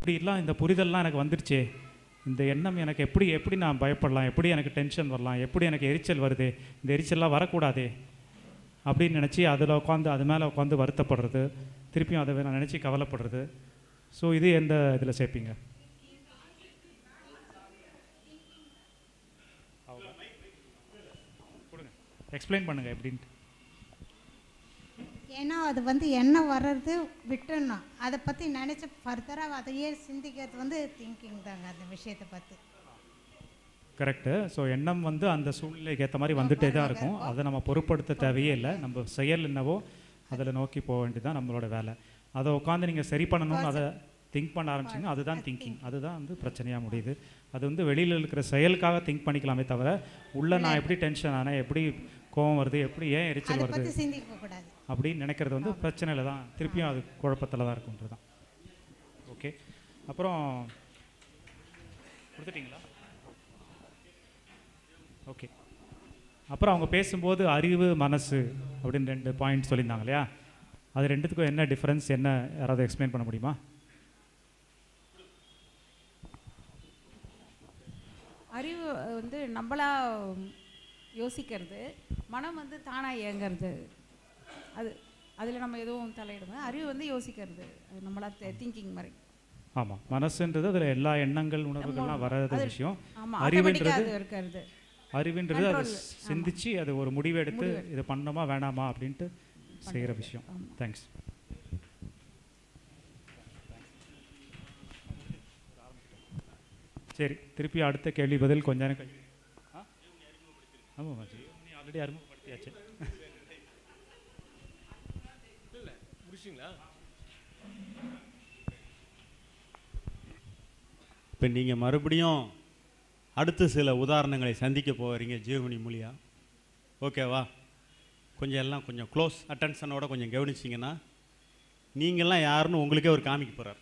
இப்படிலாம் இந்த புரிதல்லாம் எனக்கு வந்துருச்சே இந்த எண்ணம் எனக்கு எப்படி எப்படி நான் பயப்படலாம் எப்படி எனக்கு டென்ஷன் வரலாம் எப்படி எனக்கு எரிச்சல் வருது இந்த எரிச்சல்லாம் வரக்கூடாதே அப்படின்னு நினச்சி அதில் உட்காந்து அது மேலே உட்காந்து வருத்தப்படுறது திருப்பியும் அதை நான் நினச்சி கவலைப்படுறது ஸோ இது எந்த இதில் சேர்ப்பீங்க எக்ஸ்பிளைன் பண்ணுங்கள் எப்படின்ட்டு ஏன்னா அது வந்து என்ன வர்றது விட்டுடணும் அதை பற்றி நினச்சி ஃபர்தராக அதையே சிந்திக்கிறது வந்து திங்கிங் தாங்க அந்த விஷயத்தை பற்றி கரெக்டு ஸோ எண்ணம் வந்து அந்த சூழ்நிலைக்கு ஏற்ற மாதிரி வந்துட்டே தான் இருக்கும் அதை நம்ம பொருட்படுத்த தேவையே இல்லை நம்ம செயல் என்னவோ அதில் நோக்கி போக வேண்டியதுதான் நம்மளோட வேலை அதை உட்காந்து நீங்கள் சரி பண்ணணும்னு அதை திங்க் பண்ண ஆரம்பிச்சிங்க அதுதான் திங்கிங் அதுதான் வந்து பிரச்சனையாக முடியுது அது வந்து வெளியில் இருக்கிற செயலுக்காக திங்க் பண்ணிக்கலாமே தவிர உள்ளே நான் எப்படி டென்ஷன் ஆனேன் எப்படி கோவம் வருது எப்படி ஏன் எரிச்சல் அதை வருது பற்றி சிந்திக்க கூடாது அப்படின்னு நினைக்கிறது வந்து பிரச்சனையில் தான் திருப்பியும் அது குழப்பத்தில் தான் இருக்குன்றது தான் ஓகே அப்புறம் கொடுத்துட்டீங்களா ஓகே அப்புறம் அவங்க பேசும்போது அறிவு மனசு அப்படின்னு ரெண்டு பாயிண்ட் சொல்லியிருந்தாங்க இல்லையா அது ரெண்டுத்துக்கும் என்ன டிஃப்ரென்ஸ் என்ன யாராவது எக்ஸ்பிளைன் பண்ண முடியுமா அறிவு வந்து நம்மளா யோசிக்கிறது மனம் வந்து தானாக இயங்கிறது அது அதில் நம்ம எதுவும் தலையிடுவோம் அறிவு வந்து யோசிக்கிறது அது நம்மளா திங்கிங் மாதிரி ஆமாம் மனசுன்றது அதில் எல்லா எண்ணங்கள் உணர்வுகள்லாம் வராத அது- விஷயம் ஆமாம் அறிவுன்றது அது இருக்கிறது அறிவுன்றது அதை Control, ஆமா. சிந்திச்சு அது ஒரு முடிவெடுத்து முடிவெடு- இது பண்ணணுமா வேணாமா அப்படின்ட்டு செய்கிற விஷயம் ஆமா. தேங்க்ஸ் சரி திருப்பி அடுத்த கேள்வி பதில் கொஞ்ச நேரம் கழிச்சு ஆ ஆமாம் மாஜி நீ ஆல்ரெடி அறிமுகப்படுத்தியாச்சு முடிச்சிங்களா இப்போ நீங்கள் மறுபடியும் அடுத்த சில உதாரணங்களை சந்திக்க போகிறீங்க ஜீவமணி மூலியா ஓகேவா கொஞ்சம் எல்லாம் கொஞ்சம் க்ளோஸ் அட்டென்ஷனோட கொஞ்சம் கவனிச்சிங்கன்னா நீங்கள்லாம் யாருன்னு உங்களுக்கே ஒரு காமிக்க போகிறார்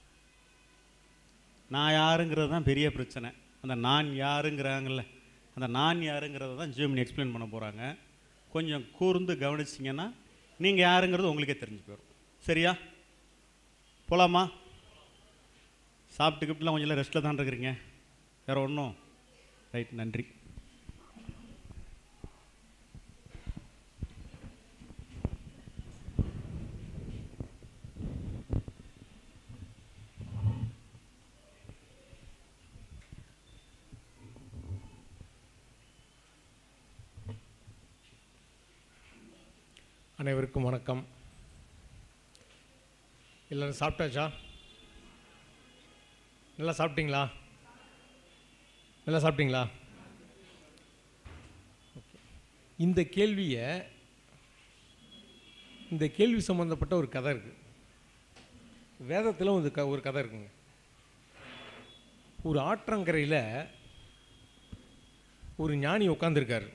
நான் யாருங்கிறது தான் பெரிய பிரச்சனை அந்த நான் யாருங்கிறாங்கல்ல அந்த நான் யாருங்கிறத தான் ஜீவமணி எக்ஸ்பிளைன் பண்ண போகிறாங்க கொஞ்சம் கூர்ந்து கவனிச்சிங்கன்னா நீங்கள் யாருங்கிறது உங்களுக்கே தெரிஞ்சு போயிடும் சரியா போகலாமா சாப்பிட்டு கிப்ட்டுலாம் கொஞ்சம் ரெஸ்ட்டில் தான் இருக்கிறீங்க வேறு ஒன்றும் ரைட் நன்றி அனைவருக்கும் வணக்கம் எல்லாரும் சாப்பிட்டாச்சா நல்லா சாப்பிட்டீங்களா நல்லா சாப்பிட்டீங்களா Okay. இந்த கேள்வியை இந்த கேள்வி சம்மந்தப்பட்ட ஒரு கதை இருக்குது வேதத்தில் ஒரு க ஒரு கதை இருக்குங்க ஒரு ஆற்றங்கரையில் ஒரு ஞானி உட்காந்துருக்காரு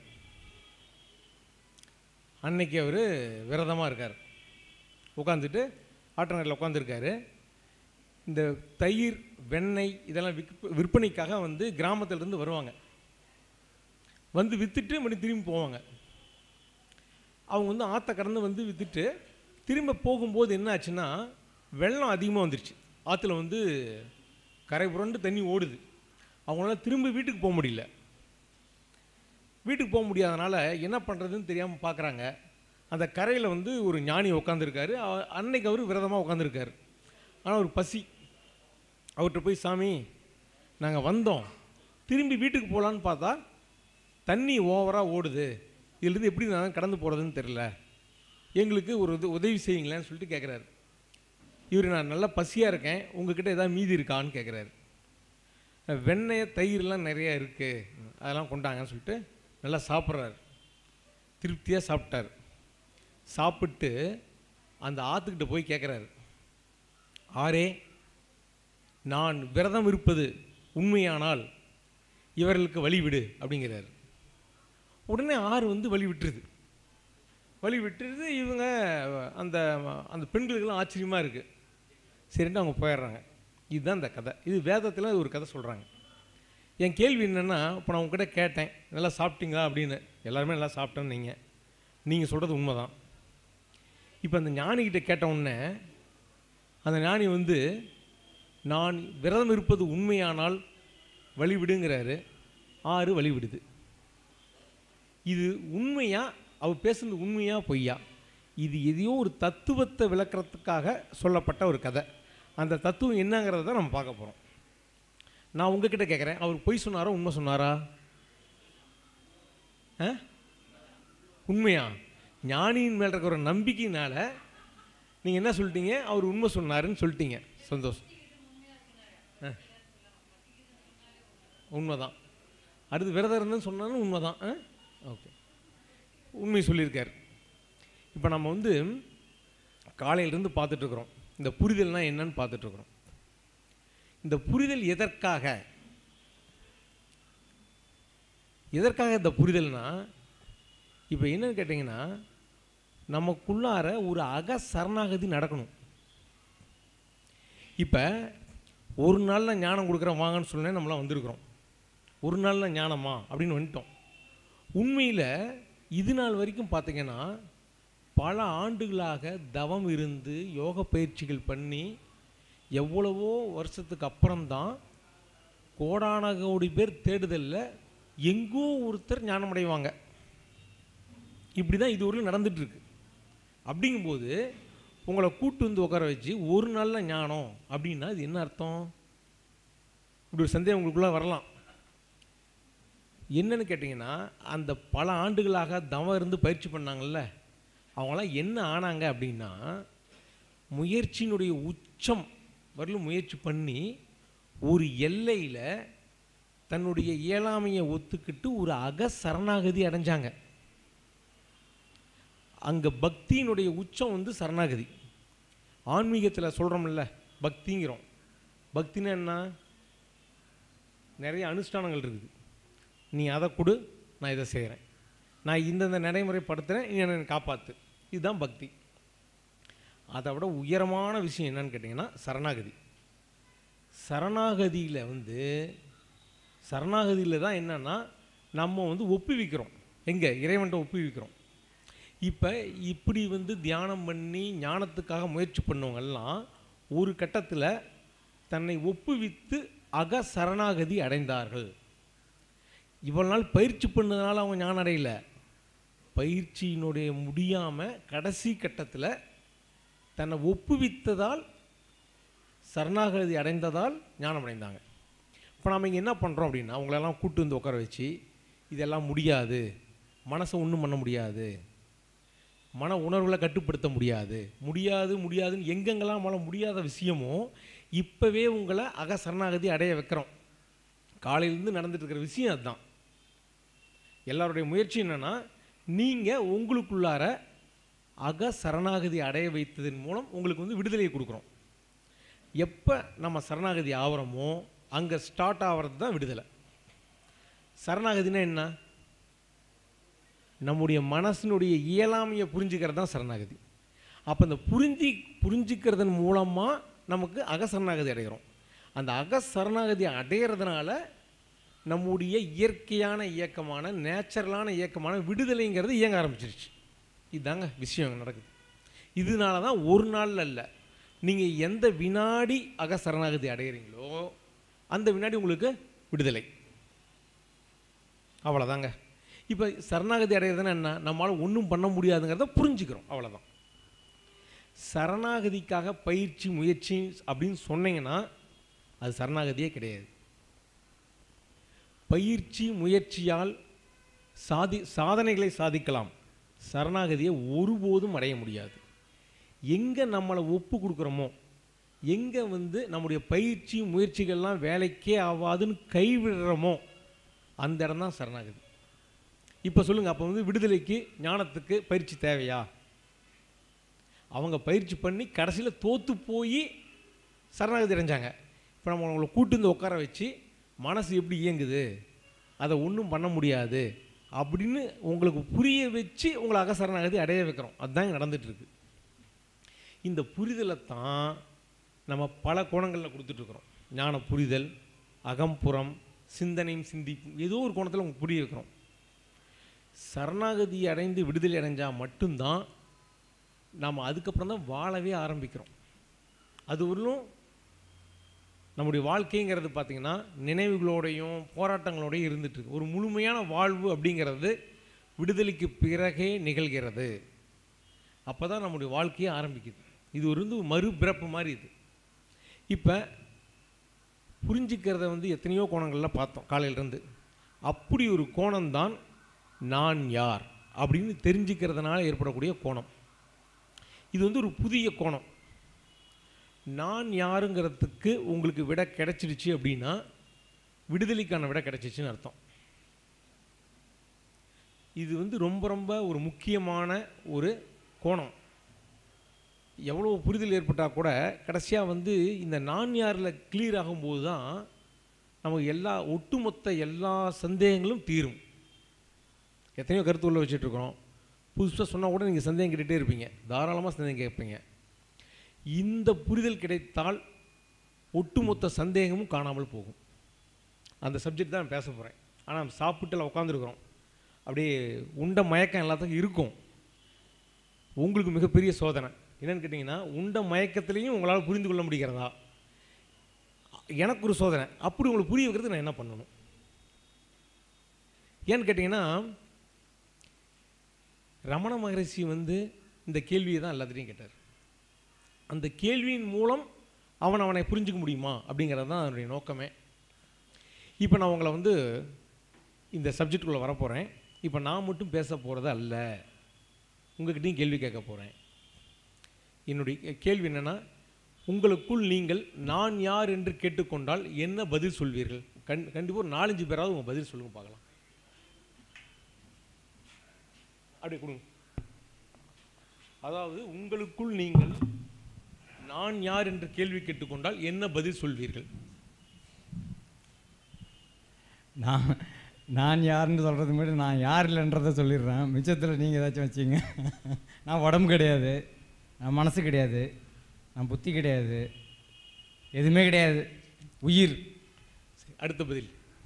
அன்னைக்கு அவர் விரதமாக இருக்கார் உட்காந்துட்டு ஆற்றங்கரையில் உட்காந்துருக்காரு இந்த தயிர் வெண்ணெய் இதெல்லாம் விற்ப விற்பனைக்காக வந்து கிராமத்துலேருந்து வருவாங்க வந்து விற்றுட்டு மறுபடியும் திரும்பி போவாங்க அவங்க வந்து ஆற்ற கடந்து வந்து விற்றுட்டு திரும்ப போகும்போது என்ன ஆச்சுன்னா வெள்ளம் அதிகமாக வந்துருச்சு ஆற்றுல வந்து கரை புரண்டு தண்ணி ஓடுது அவங்களால திரும்ப வீட்டுக்கு போக முடியல வீட்டுக்கு போக முடியாதனால என்ன பண்ணுறதுன்னு தெரியாமல் பார்க்குறாங்க அந்த கரையில் வந்து ஒரு ஞானி உட்காந்துருக்காரு அன்னைக்கு அவர் விரதமாக உட்காந்துருக்காரு ஆனால் ஒரு பசி அவர்கிட்ட போய் சாமி நாங்கள் வந்தோம் திரும்பி வீட்டுக்கு போகலான்னு பார்த்தா தண்ணி ஓவராக ஓடுது இதுலேருந்து எப்படி நான் கடந்து போகிறதுன்னு தெரில எங்களுக்கு ஒரு இது உதவி செய்யுங்களேன்னு சொல்லிட்டு கேட்குறாரு இவர் நான் நல்லா பசியாக இருக்கேன் உங்ககிட்ட ஏதாவது மீதி இருக்கான்னு கேட்குறாரு வெண்ணெய் தயிர்லாம் நிறைய இருக்குது அதெல்லாம் கொண்டாங்கன்னு சொல்லிட்டு நல்லா சாப்பிட்றாரு திருப்தியாக சாப்பிட்டார் சாப்பிட்டு அந்த ஆற்றுக்கிட்ட போய் கேட்குறாரு ஆரே நான் விரதம் இருப்பது உண்மையானால் இவர்களுக்கு வழி விடு அப்படிங்கிறாரு உடனே ஆறு வந்து வழி விட்டுருது வழி விட்டுருது இவங்க அந்த அந்த பெண்களுக்கெல்லாம் ஆச்சரியமாக இருக்குது சரின்ட்டு அவங்க போயிடுறாங்க இதுதான் இந்த கதை இது வேதத்தில் ஒரு கதை சொல்கிறாங்க என் கேள்வி என்னென்னா இப்போ நான் உங்ககிட்ட கேட்டேன் நல்லா சாப்பிட்டீங்களா அப்படின்னு எல்லாருமே நல்லா சாப்பிட்டேன்னு நீங்கள் நீங்கள் சொல்கிறது உண்மை தான் இப்போ அந்த ஞானிகிட்ட கேட்ட உடனே அந்த ஞானி வந்து நான் விரதம் இருப்பது உண்மையானால் வழிவிடுங்கிறாரு ஆறு வழிவிடுது இது உண்மையா அவர் பேசுனது உண்மையா பொய்யா இது எதையோ ஒரு தத்துவத்தை விளக்கறதுக்காக சொல்லப்பட்ட ஒரு கதை அந்த தத்துவம் என்னங்கிறத தான் நம்ம பார்க்க போகிறோம் நான் உங்ககிட்ட கேட்குறேன் அவர் பொய் சொன்னாரா உண்மை சொன்னாரா ஆ உண்மையா ஞானியின் மேல் இருக்கிற ஒரு நம்பிக்கையினால நீங்கள் என்ன சொல்லிட்டீங்க அவர் உண்மை சொன்னாருன்னு சொல்லிட்டீங்க சந்தோஷம் ஆ உண்மைதான் அடுத்து விரதம் இருந்தேன்னு சொன்னாலும் உண்மைதான் ஆ ஓகே உண்மை சொல்லியிருக்கார் இப்போ நம்ம வந்து காலையிலேருந்து பார்த்துட்ருக்குறோம் இந்த புரிதல்னால் என்னன்னு பார்த்துட்ருக்குறோம் இந்த புரிதல் எதற்காக எதற்காக இந்த புரிதல்னா இப்போ என்னன்னு கேட்டிங்கன்னா நமக்குள்ளார ஒரு அக சரணாகதி நடக்கணும் இப்போ ஒரு நாளில் ஞானம் கொடுக்குறேன் வாங்கன்னு சொன்னேன் நம்மளாம் வந்திருக்கிறோம் ஒரு நாளில் ஞானமா அப்படின்னு வந்துட்டோம் உண்மையில் இது நாள் வரைக்கும் பார்த்தீங்கன்னா பல ஆண்டுகளாக தவம் இருந்து யோக பயிற்சிகள் பண்ணி எவ்வளவோ வருஷத்துக்கு அப்புறம்தான் கோடான கோடி பேர் தேடுதலில் எங்கோ ஒருத்தர் ஞானமடைவாங்க இப்படி தான் இது ஒரு நடந்துட்டுருக்கு அப்படிங்கும்போது உங்களை கூட்டு வந்து உட்கார வச்சு ஒரு நாளில் ஞானம் அப்படின்னா இது என்ன அர்த்தம் இப்படி ஒரு சந்தேகம் உங்களுக்குள்ளே வரலாம் என்னன்னு கேட்டிங்கன்னா அந்த பல ஆண்டுகளாக தவம் இருந்து பயிற்சி பண்ணாங்கல்ல அவங்களாம் என்ன ஆனாங்க அப்படின்னா முயற்சியினுடைய உச்சம் வரலும் முயற்சி பண்ணி ஒரு எல்லையில் தன்னுடைய இயலாமையை ஒத்துக்கிட்டு ஒரு அக சரணாகதி அடைஞ்சாங்க அங்கே பக்தியினுடைய உச்சம் வந்து சரணாகதி ஆன்மீகத்தில் சொல்கிறோம்ல பக்திங்கிறோம் பக்தின்னா என்ன நிறைய அனுஷ்டானங்கள் இருக்குது நீ அதை கொடு நான் இதை செய்கிறேன் நான் இந்தந்த நடைமுறைப்படுத்துகிறேன் நீ என்னை காப்பாற்று இதுதான் பக்தி அதை விட உயரமான விஷயம் என்னன்னு கேட்டிங்கன்னா சரணாகதி சரணாகதியில் வந்து சரணாகதியில் தான் என்னன்னா நம்ம வந்து ஒப்புவிக்கிறோம் எங்கே இறைவன்ட்ட ஒப்புவிக்கிறோம் இப்போ இப்படி வந்து தியானம் பண்ணி ஞானத்துக்காக முயற்சி பண்ணவங்கெல்லாம் ஒரு கட்டத்தில் தன்னை ஒப்புவித்து அக சரணாகதி அடைந்தார்கள் இவ்வளவு நாள் பயிற்சி பண்ணதுனால அவங்க ஞானம் அடையல பயிற்சியினுடைய முடியாமல் கடைசி கட்டத்தில் தன்னை ஒப்புவித்ததால் சரணாகதி அடைந்ததால் ஞானம் அடைந்தாங்க இப்போ நாம் இங்கே என்ன பண்ணுறோம் அப்படின்னா அவங்களெல்லாம் கூட்டு வந்து உட்கார வச்சு இதெல்லாம் முடியாது மனசை ஒன்றும் பண்ண முடியாது மன உணர்வுகளை கட்டுப்படுத்த முடியாது முடியாது முடியாதுன்னு எங்கெங்கெல்லாம் நம்மளால் முடியாத விஷயமோ இப்போவே உங்களை அக சரணாகதி அடைய வைக்கிறோம் காலையிலேருந்து நடந்துட்டு இருக்கிற விஷயம் அதுதான் எல்லாருடைய முயற்சி என்னென்னா நீங்கள் உங்களுக்குள்ளார அக சரணாகதி அடைய வைத்ததன் மூலம் உங்களுக்கு வந்து விடுதலையை கொடுக்குறோம் எப்போ நம்ம சரணாகதி ஆகிறோமோ அங்கே ஸ்டார்ட் ஆகிறது தான் விடுதலை சரணாகதினா என்ன நம்முடைய மனசினுடைய இயலாமையை புரிஞ்சுக்கிறது தான் சரணாகதி அப்போ இந்த புரிஞ்சு புரிஞ்சுக்கிறதன் மூலமாக நமக்கு அகசரணாகதி அடைகிறோம் அந்த அகசரணாகதி அடையிறதுனால நம்முடைய இயற்கையான இயக்கமான நேச்சுரலான இயக்கமான விடுதலைங்கிறது இயங்க ஆரம்பிச்சிருச்சு இதுதாங்க விஷயம் நடக்குது இதனால தான் ஒரு நாளில் இல்லை நீங்கள் எந்த வினாடி அகசரணாகதி அடைகிறீங்களோ அந்த வினாடி உங்களுக்கு விடுதலை அவ்வளோதாங்க இப்போ சரணாகதி அடைகிறதுனா என்ன நம்மளால் ஒன்றும் பண்ண முடியாதுங்கிறத புரிஞ்சுக்கிறோம் அவ்வளோதான் சரணாகதிக்காக பயிற்சி முயற்சி அப்படின்னு சொன்னீங்கன்னா அது சரணாகதியே கிடையாது பயிற்சி முயற்சியால் சாதி சாதனைகளை சாதிக்கலாம் சரணாகதியை ஒருபோதும் அடைய முடியாது எங்கே நம்மளை ஒப்பு கொடுக்குறோமோ எங்கே வந்து நம்முடைய பயிற்சி முயற்சிகள்லாம் வேலைக்கே ஆகாதுன்னு கைவிடுறோமோ அந்த இடம் தான் சரணாகதி இப்போ சொல்லுங்கள் அப்போ வந்து விடுதலைக்கு ஞானத்துக்கு பயிற்சி தேவையா அவங்க பயிற்சி பண்ணி கடைசியில் தோற்று போய் சரணாகதி அடைஞ்சாங்க இப்போ நம்ம அவங்கள கூட்டு வந்து உட்கார வச்சு மனசு எப்படி இயங்குது அதை ஒன்றும் பண்ண முடியாது அப்படின்னு உங்களுக்கு புரிய வச்சு உங்களை அகசரணாகதி அடைய வைக்கிறோம் அதுதான் இங்க நடந்துட்டு இருக்கு இந்த புரிதலை தான் நம்ம பல கோணங்களில் கொடுத்துட்ருக்குறோம் ஞான புரிதல் அகம்புறம் சிந்தனையும் சிந்திப்பும் ஏதோ ஒரு கோணத்தில் உங்களுக்கு புரிய வைக்கிறோம் சரணாகதி அடைந்து விடுதலை அடைஞ்சால் மட்டும்தான் நாம் அதுக்கப்புறம் தான் வாழவே ஆரம்பிக்கிறோம் அது வரலும் நம்முடைய வாழ்க்கைங்கிறது பார்த்திங்கன்னா நினைவுகளோடையும் போராட்டங்களோடையும் இருந்துட்டு இருக்கு ஒரு முழுமையான வாழ்வு அப்படிங்கிறது விடுதலைக்கு பிறகே நிகழ்கிறது அப்போ தான் நம்முடைய வாழ்க்கையே ஆரம்பிக்குது இது ஒரு வந்து மறுபிறப்பு மாதிரி இது இப்போ புரிஞ்சுக்கிறத வந்து எத்தனையோ கோணங்களில் பார்த்தோம் காலையிலேருந்து அப்படி ஒரு கோணம்தான் நான் யார் அப்படின்னு தெரிஞ்சுக்கிறதுனால ஏற்படக்கூடிய கோணம் இது வந்து ஒரு புதிய கோணம் நான் யாருங்கிறதுக்கு உங்களுக்கு விட கிடைச்சிடுச்சு அப்படின்னா விடுதலைக்கான விட கிடைச்சிச்சுன்னு அர்த்தம் இது வந்து ரொம்ப ரொம்ப ஒரு முக்கியமான ஒரு கோணம் எவ்வளோ புரிதல் ஏற்பட்டால் கூட கடைசியாக வந்து இந்த நான் யாரில் கிளியர் ஆகும்போது தான் நமக்கு எல்லா ஒட்டுமொத்த எல்லா சந்தேகங்களும் தீரும் எத்தனையோ கருத்து உள்ள வச்சுட்ருக்கோம் புதுசாக சொன்னால் கூட நீங்கள் சந்தேகம் கேட்டுகிட்டே இருப்பீங்க தாராளமாக சந்தேகம் கேட்பீங்க இந்த புரிதல் கிடைத்தால் ஒட்டுமொத்த சந்தேகமும் காணாமல் போகும் அந்த சப்ஜெக்ட் தான் நான் பேச போகிறேன் ஆனால் சாப்பிட்டுல உட்காந்துருக்குறோம் அப்படியே உண்ட மயக்கம் எல்லாத்துக்கும் இருக்கும் உங்களுக்கு மிகப்பெரிய சோதனை என்னன்னு கேட்டிங்கன்னா உண்ட மயக்கத்துலேயும் உங்களால் புரிந்து கொள்ள முடிகிறதா எனக்கு ஒரு சோதனை அப்படி உங்களுக்கு புரிய வைக்கிறதுக்கு நான் என்ன பண்ணணும் ஏன்னு கேட்டிங்கன்னா ரமண மகரிஷி வந்து இந்த கேள்வியை தான் எல்லாத்திலையும் கேட்டார் அந்த கேள்வியின் மூலம் அவன் அவனை புரிஞ்சுக்க முடியுமா அப்படிங்கிறது தான் அதனுடைய நோக்கமே இப்போ நான் உங்களை வந்து இந்த சப்ஜெக்டுக்குள்ளே வரப்போகிறேன் இப்போ நான் மட்டும் பேச போகிறது அல்ல உங்ககிட்டயும் கேள்வி கேட்க போகிறேன் என்னுடைய கே- கேள்வி என்னென்னா உங்களுக்குள் நீங்கள் நான் யார் என்று கேட்டுக்கொண்டால் என்ன பதில் சொல்வீர்கள் கண் கண்டிப்பாக ஒரு நாலஞ்சு பேராவது உங்கள் பதில் சொல்லுங்க பார்க்கலாம் அப்படியே கொடுங்க அதாவது உங்களுக்குள் நீங்கள் நான் யார் என்று கேள்வி கேட்டுக்கொண்டால் என்ன பதில் சொல்வீர்கள் நான் நான் யாருன்னு சொல்கிறது முன்னாடி நான் யார் இல்லைன்றதை சொல்லிடுறேன் மிச்சத்தில் நீங்கள் ஏதாச்சும் வச்சிங்க நான் உடம்பு கிடையாது நான் மனசு கிடையாது நான் புத்தி கிடையாது எதுவுமே கிடையாது உயிர் சரி, அடுத்த பதில்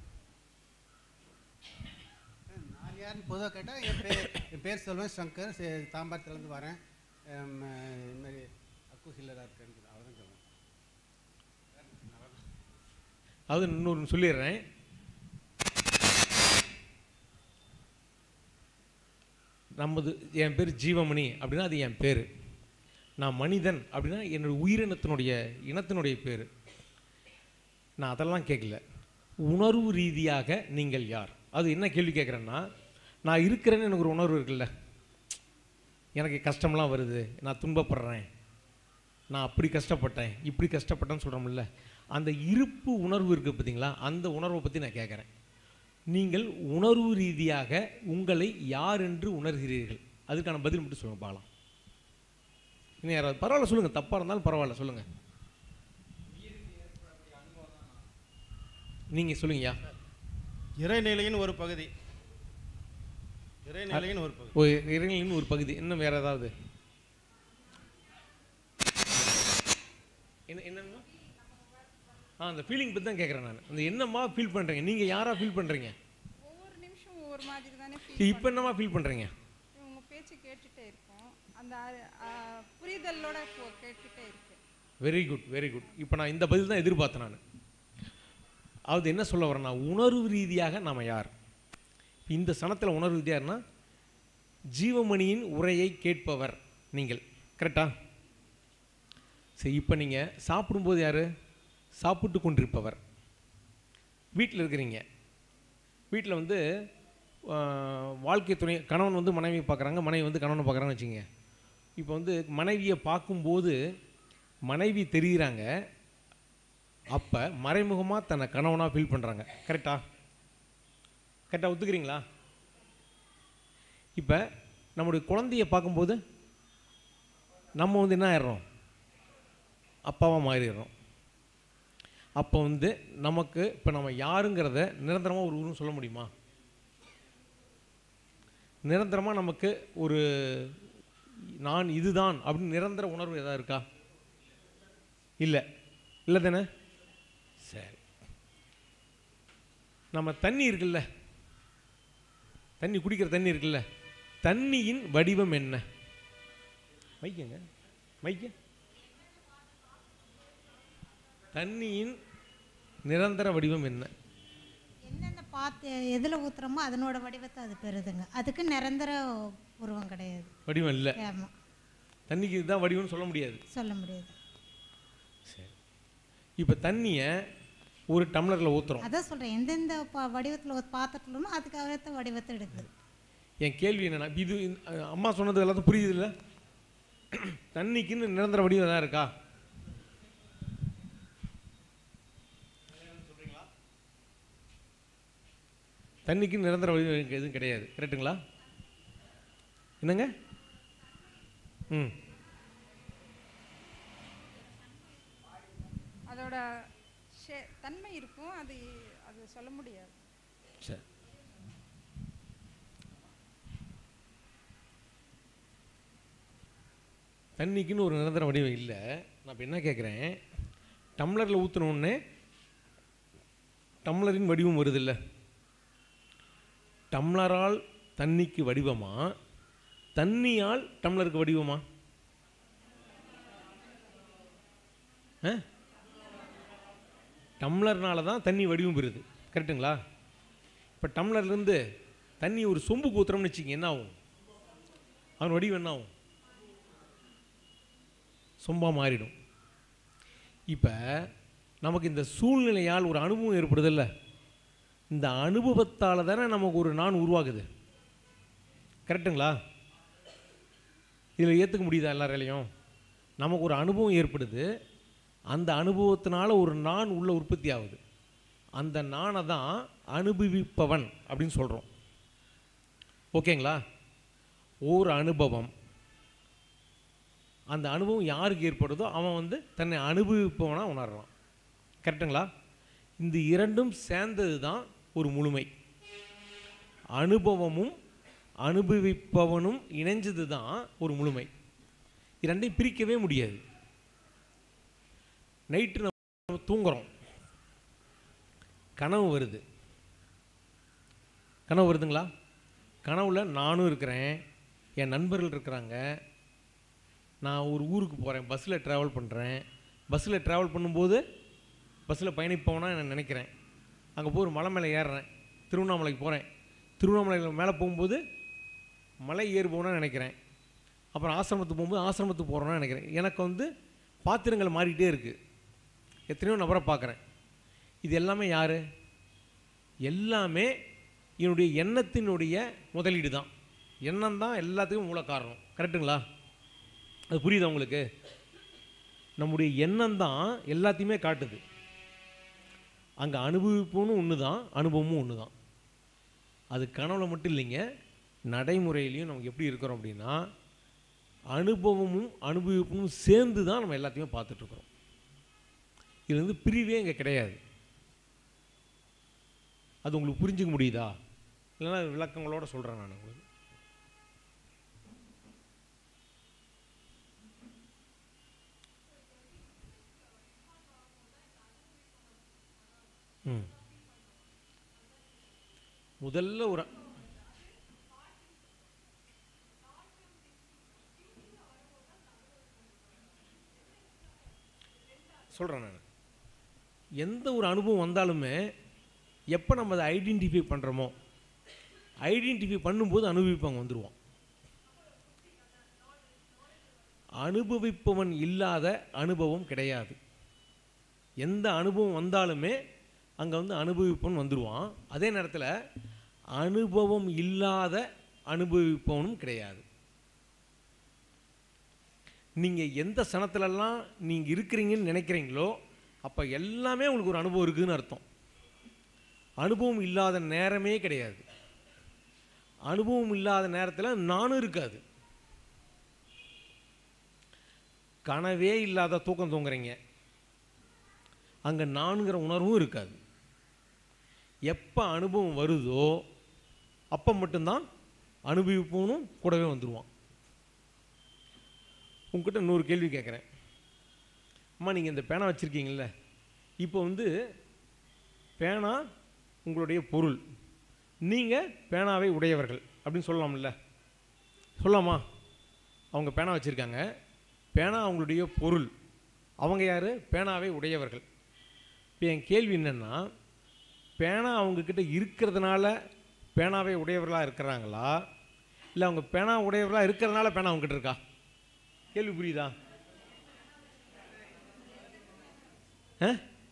நான் யாருன்னு பொதுவாக கேட்டால் என் பேர் என் பேர் சொல்வேன் சங்கர் சே- தாம்பரத்துலேருந்து வரேன் எம், அஹ், இது மாதிரி அக்கு ஹில்லராக இருக்கேன்னு அவதான் சொல்லுவேன் அது இன்னொரு சொல்லிடுறேன் நமது என் பேர் ஜீவமணி அப்படின்னா அது என் பேர் நான் மனிதன் அப்படின்னா என்னுடைய உயிரினத்தினுடைய இனத்தினுடைய பேர் நான் அதெல்லாம் கேட்கல உணர்வு ரீதியாக நீங்கள் யார் அது என்ன கேள்வி கேட்குறேன்னா நான் இருக்கிறேன்னு எனக்கு ஒரு உணர்வு இருக்குல்ல எனக்கு கஷ்டம்லாம் வருது நான் துன்பப்படுறேன் நான் அப்படி கஷ்டப்பட்டேன் இப்படி கஷ்டப்பட்டேன்னு சொல்கிறோம்ல அந்த இருப்பு உணர்வு இருக்குது பார்த்தீங்களா அந்த உணர்வை பற்றி நான் கேட்குறேன் நீங்கள் உணர்வு ரீதியாக உங்களை யார் என்று உணர்கிறீர்கள் அதுக்கான பதில் மட்டும் சொல்லுங்க பார்க்கலாம் இன்னும் யாராவது பரவாயில்ல சொல்லுங்கள் தப்பாக இருந்தாலும் பரவாயில்ல சொல்லுங்கள் நீங்கள் சொல்லுங்கய்யா இறைநிலையின் ஒரு பகுதி இறைநிலையின் ஒரு பகுதி ஒரு இறைநிலையின் ஒரு பகுதி இன்னும் வேறு ஏதாவது என்ன என்னம்மா ஆ அந்த ஃபீலிங் பற்றி தான் கேட்குறேன் நான் அந்த என்னம்மா ஃபீல் பண்ணுறீங்க நீங்கள் யாராக ஃபீல் பண்ணுறீங்க ஒவ்வொரு நிமிஷம் ஒவ்வொரு மாதிரி தானே இப்போ என்னம்மா ஃபீல் பண்ணுறீங்க உங்க பேச்சு கேட்டுட்டே இருக்கோம் அந்த அ, புரிதலோட போ- கேட்டுட்டே இருக்கு வெரி குட் வெரி குட் இப்போ நான் இந்த பதில் தான் எதிர்பார்த்தேன் நான் அதாவது என்ன சொல்ல வரேன்னா உணர்வு ரீதியாக நாம் யார் இந்த சனத்தில் உணர்வு ரீதியார்னா ஜீவமணியின் உரையை கேட்பவர் நீங்கள் கரெக்டா சரி இப்போ நீங்கள் சாப்பிடும்போது யார் சாப்பிட்டு கொண்டிருப்பவர் வீட்டில் இருக்கிறீங்க வீட்டில் வந்து ஆஹ், வாழ்க்கை துணை கணவன் வந்து மனைவி பார்க்குறாங்க மனைவி வந்து கணவனை பார்க்குறாங்கன்னு வச்சுங்க இப்போ வந்து மனைவியை பார்க்கும்போது மனைவி தெரிகிறாங்க அப்போ மறைமுகமாக தன்னை கணவனாக ஃபீல் பண்ணுறாங்க கரெக்டா கரெக்டாக ஒத்துக்கிறீங்களா இப்போ நம்முடைய குழந்தைய பார்க்கும்போது நம்ம வந்து என்ன ஆயிடுறோம் அப்பாவாக மாறிடுறோம் அப்போ வந்து நமக்கு இப்போ நம்ம யாருங்கிறத நிரந்தரமாக ஒரு ஊரும் சொல்ல முடியுமா நிரந்தரமாக நமக்கு ஒரு நான் இதுதான் அப்படின்னு நிரந்தர உணர்வு எதாவது இருக்கா இல்லை இல்லை தானே சரி நம்ம தண்ணி இருக்குல்ல தண்ணி குடிக்கிற தண்ணி இருக்குல்ல தண்ணியின் வடிவம் என்ன மைக்கங்க மைக்க தண்ணியின் நிரந்தர வடிவம் என்ன எந்தெந்த பாத்து எதில் ஊற்றுறோமோ அதனோட வடிவத்தை அது பெறுதுங்க அதுக்கு நிரந்தர உருவம் கிடையாது வடிவம் இல்லை ஆமாம் தண்ணிக்கு இதுதான் வடிவம்னு சொல்ல முடியாது சொல்ல முடியாது சரி இப்போ தண்ணியை ஒரு டம்ளரில் ஊற்றுறோம் அதான் சொல்கிறேன் எந்தெந்த பா வடிவத்தில் ஒரு பாத்திரத்துலனோ அதுக்காகத்த வடிவத்தை எடுக்குது என் கேள்வி என்னன்னா இது இந்த- அஹ் அம்மா சொன்னது எல்லாத்தையும் புரியுது இல்லை தண்ணிக்குன்னு நிரந்தர வடிவம் தான் இருக்கா தண்ணிக்கு நிரந்தர வடிவம் இங்க எதுவும் கிடையாது கரெக்டுங்களா என்னங்க ம் அதோட ஷே தன்மை இருக்கும் அது அது சொல்ல முடியாது சரி தண்ணிக்குன்னு ஒரு நிரந்தர வடிவம் இல்லை நான் இப்போ என்ன கேட்குறேன் டம்ளரில் ஊற்றினோடனே டம்ளரின் வடிவம் வருது இல்லை டம்ளரால் தண்ணிக்கு வடிவமா தண்ணியால் டம்ளருக்கு வடிவமா ஆ டம்ளர்னால தான் தண்ணி வடிவம் பெறுது கரெக்டுங்களா இப்போ டம்ளர்லேருந்து தண்ணி ஒரு சொம்புக்கு ஊற்றுறோம்னு வச்சுக்கிங்க என்ன ஆகும் அவன் வடிவம் என்ன ஆகும் சொம்பாக மாறிடும் இப்போ நமக்கு இந்த சூழ்நிலையால் ஒரு அனுபவம் ஏற்படுதில்ல இந்த அனுபவத்தால் தானே நமக்கு ஒரு நான் உருவாகுது கரெக்டுங்களா இதில் ஏற்றுக்க முடியுதா எல்லாராலையும் நமக்கு ஒரு அனுபவம் ஏற்படுது அந்த அனுபவத்தினால ஒரு நான் உள்ள உற்பத்தி ஆகுது அந்த நானை தான் அனுபவிப்பவன் அப்படின்னு சொல்கிறோம் ஓகேங்களா ஒரு அனுபவம் அந்த அனுபவம் யாருக்கு ஏற்படுதோ அவன் வந்து தன்னை அனுபவிப்பவனாக உணர்றான் கரெக்டுங்களா இந்த இரண்டும் சேர்ந்தது தான் ஒரு முழுமை அனுபவமும் அனுபவிப்பவனும் இணைஞ்சது தான் ஒரு முழுமை இரண்டையும் பிரிக்கவே முடியாது நைட்டு நம்ம தூங்குறோம் கனவு வருது கனவு வருதுங்களா கனவுல நானும் இருக்கிறேன் என் நண்பர்கள் இருக்கிறாங்க நான் ஒரு ஊருக்கு போகிறேன் பஸ்ஸில் ட்ராவல் பண்ணுறேன் பஸ்ஸில் ட்ராவல் பண்ணும்போது பஸ்ஸில் பயணிப்போனா நான் நினைக்கிறேன் அங்கே போய் ஒரு மலை மேலே ஏறுறேன் திருவண்ணாமலைக்கு போகிறேன் திருவண்ணாமலையில் மேலே போகும்போது மலை ஏறுபோனா நினைக்கிறேன் அப்புறம் ஆசிரமத்துக்கு போகும்போது ஆசிரமத்துக்கு போகிறோன்னா நினைக்கிறேன் எனக்கு வந்து பாத்திரங்கள் மாறிட்டே இருக்குது எத்தனையோ நபரை பார்க்குறேன் இது எல்லாமே யார் எல்லாமே என்னுடைய எண்ணத்தினுடைய முதலீடு தான் எண்ணம் தான் எல்லாத்துக்கும் மூல காரணம் கரெக்டுங்களா அது புரியுதா உங்களுக்கு நம்முடைய எண்ணம் தான் எல்லாத்தையுமே காட்டுது அங்கே அனுபவிப்புன்னு ஒன்று தான் அனுபவமும் ஒன்று தான் அது கனவுல மட்டும் இல்லைங்க நடைமுறையிலையும் நமக்கு எப்படி இருக்கிறோம் அப்படின்னா அனுபவமும் அனுபவிப்பும் சேர்ந்து தான் நம்ம எல்லாத்தையுமே பார்த்துட்ருக்குறோம் இது வந்து பிரிவே இங்கே கிடையாது அது உங்களுக்கு புரிஞ்சுக்க முடியுதா இல்லைன்னா விளக்கங்களோட சொல்கிறேன் நான் உங்களுக்கு ம் முதல்ல ஒரு சொல்கிறேன் நான் எந்த ஒரு அனுபவம் வந்தாலுமே எப்போ நம்ம அதை ஐடென்டிஃபை பண்ணுறோமோ ஐடென்டிஃபை பண்ணும்போது அனுபவிப்பவங்க வந்துடுவான் அனுபவிப்பவன் இல்லாத அனுபவம் கிடையாது எந்த அனுபவம் வந்தாலுமே அங்கே வந்து அனுபவிப்பவன் வந்துடுவான் அதே நேரத்தில் அனுபவம் இல்லாத அனுபவிப்பவனும் கிடையாது நீங்கள் எந்த சனத்துலலாம் நீங்கள் இருக்கிறீங்கன்னு நினைக்கிறீங்களோ அப்போ எல்லாமே உங்களுக்கு ஒரு அனுபவம் இருக்குதுன்னு அர்த்தம் அனுபவம் இல்லாத நேரமே கிடையாது அனுபவம் இல்லாத நேரத்தில் நானும் இருக்காது கனவே இல்லாத தூக்கம் தூங்குறீங்க அங்கே நானுங்கிற உணர்வும் இருக்காது எப்போ அனுபவம் வருதோ அப்போ மட்டும்தான் அனுபவிப்பவனும் கூடவே வந்துடுவான் உங்ககிட்ட இன்னொரு கேள்வி கேட்குறேன் அம்மா நீங்கள் இந்த பேனா வச்சுருக்கீங்கள இப்போ வந்து பேனா உங்களுடைய பொருள் நீங்கள் பேனாவை உடையவர்கள் அப்படின்னு சொல்லலாம்ல சொல்லலாமா அவங்க பேனா வச்சுருக்காங்க பேனா அவங்களுடைய பொருள் அவங்க யார் பேனாவை உடையவர்கள் இப்போ என் கேள்வி என்னென்னா பேனா அவங்கக்கிட்ட இருக்கிறதுனால பேனாவே உடையவர்களாக இருக்கிறாங்களா இல்லை அவங்க பேனா உடையவர்களாக இருக்கிறதுனால பேனா அவங்ககிட்ட இருக்கா கேள்வி புரியுதா ஆ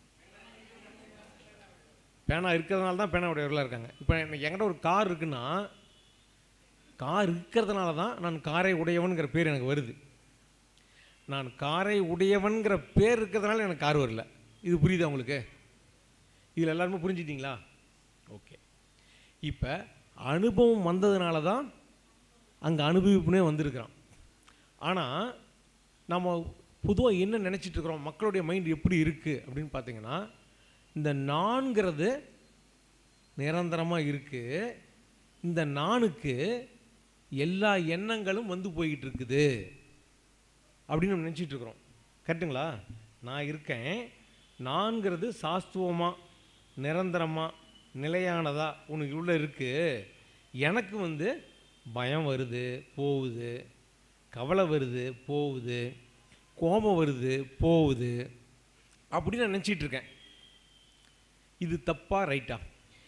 பேனா இருக்கிறதுனால தான் பேனா உடையவர்களாக இருக்காங்க இப்போ எனக்கு என்கிட்ட ஒரு கார் இருக்குன்னா கார் இருக்கிறதுனால தான் நான் காரை உடையவன்கிற பேர் எனக்கு வருது நான் காரை உடையவன்கிற பேர் இருக்கிறதுனால எனக்கு கார் வரல இது புரியுதா உங்களுக்கு இதில் எல்லாருமே புரிஞ்சிட்டிங்களா ஓகே இப்போ அனுபவம் வந்ததுனால தான் அங்கே அனுபவிப்புனே வந்திருக்கிறான் ஆனால் நம்ம பொதுவாக என்ன நினச்சிட்டு இருக்கிறோம் மக்களுடைய மைண்ட் எப்படி இருக்குது அப்படின்னு பார்த்தீங்கன்னா இந்த நான்கிறது நிரந்தரமாக இருக்குது இந்த நானுக்கு எல்லா எண்ணங்களும் வந்து போய்கிட்டு இருக்குது அப்படின்னு நம்ம நினச்சிட்டு இருக்கிறோம் கரெக்டுங்களா நான் இருக்கேன் நான்கிறது சாஸ்துவமாக நிரந்தரமாக நிலையானதா உனக்கு உள்ள இருக்குது எனக்கு வந்து பயம் வருது போகுது கவலை வருது போகுது கோபம் வருது போகுது அப்படின்னு நான் நினச்சிட்டு இருக்கேன் இது தப்பா ரைட்டா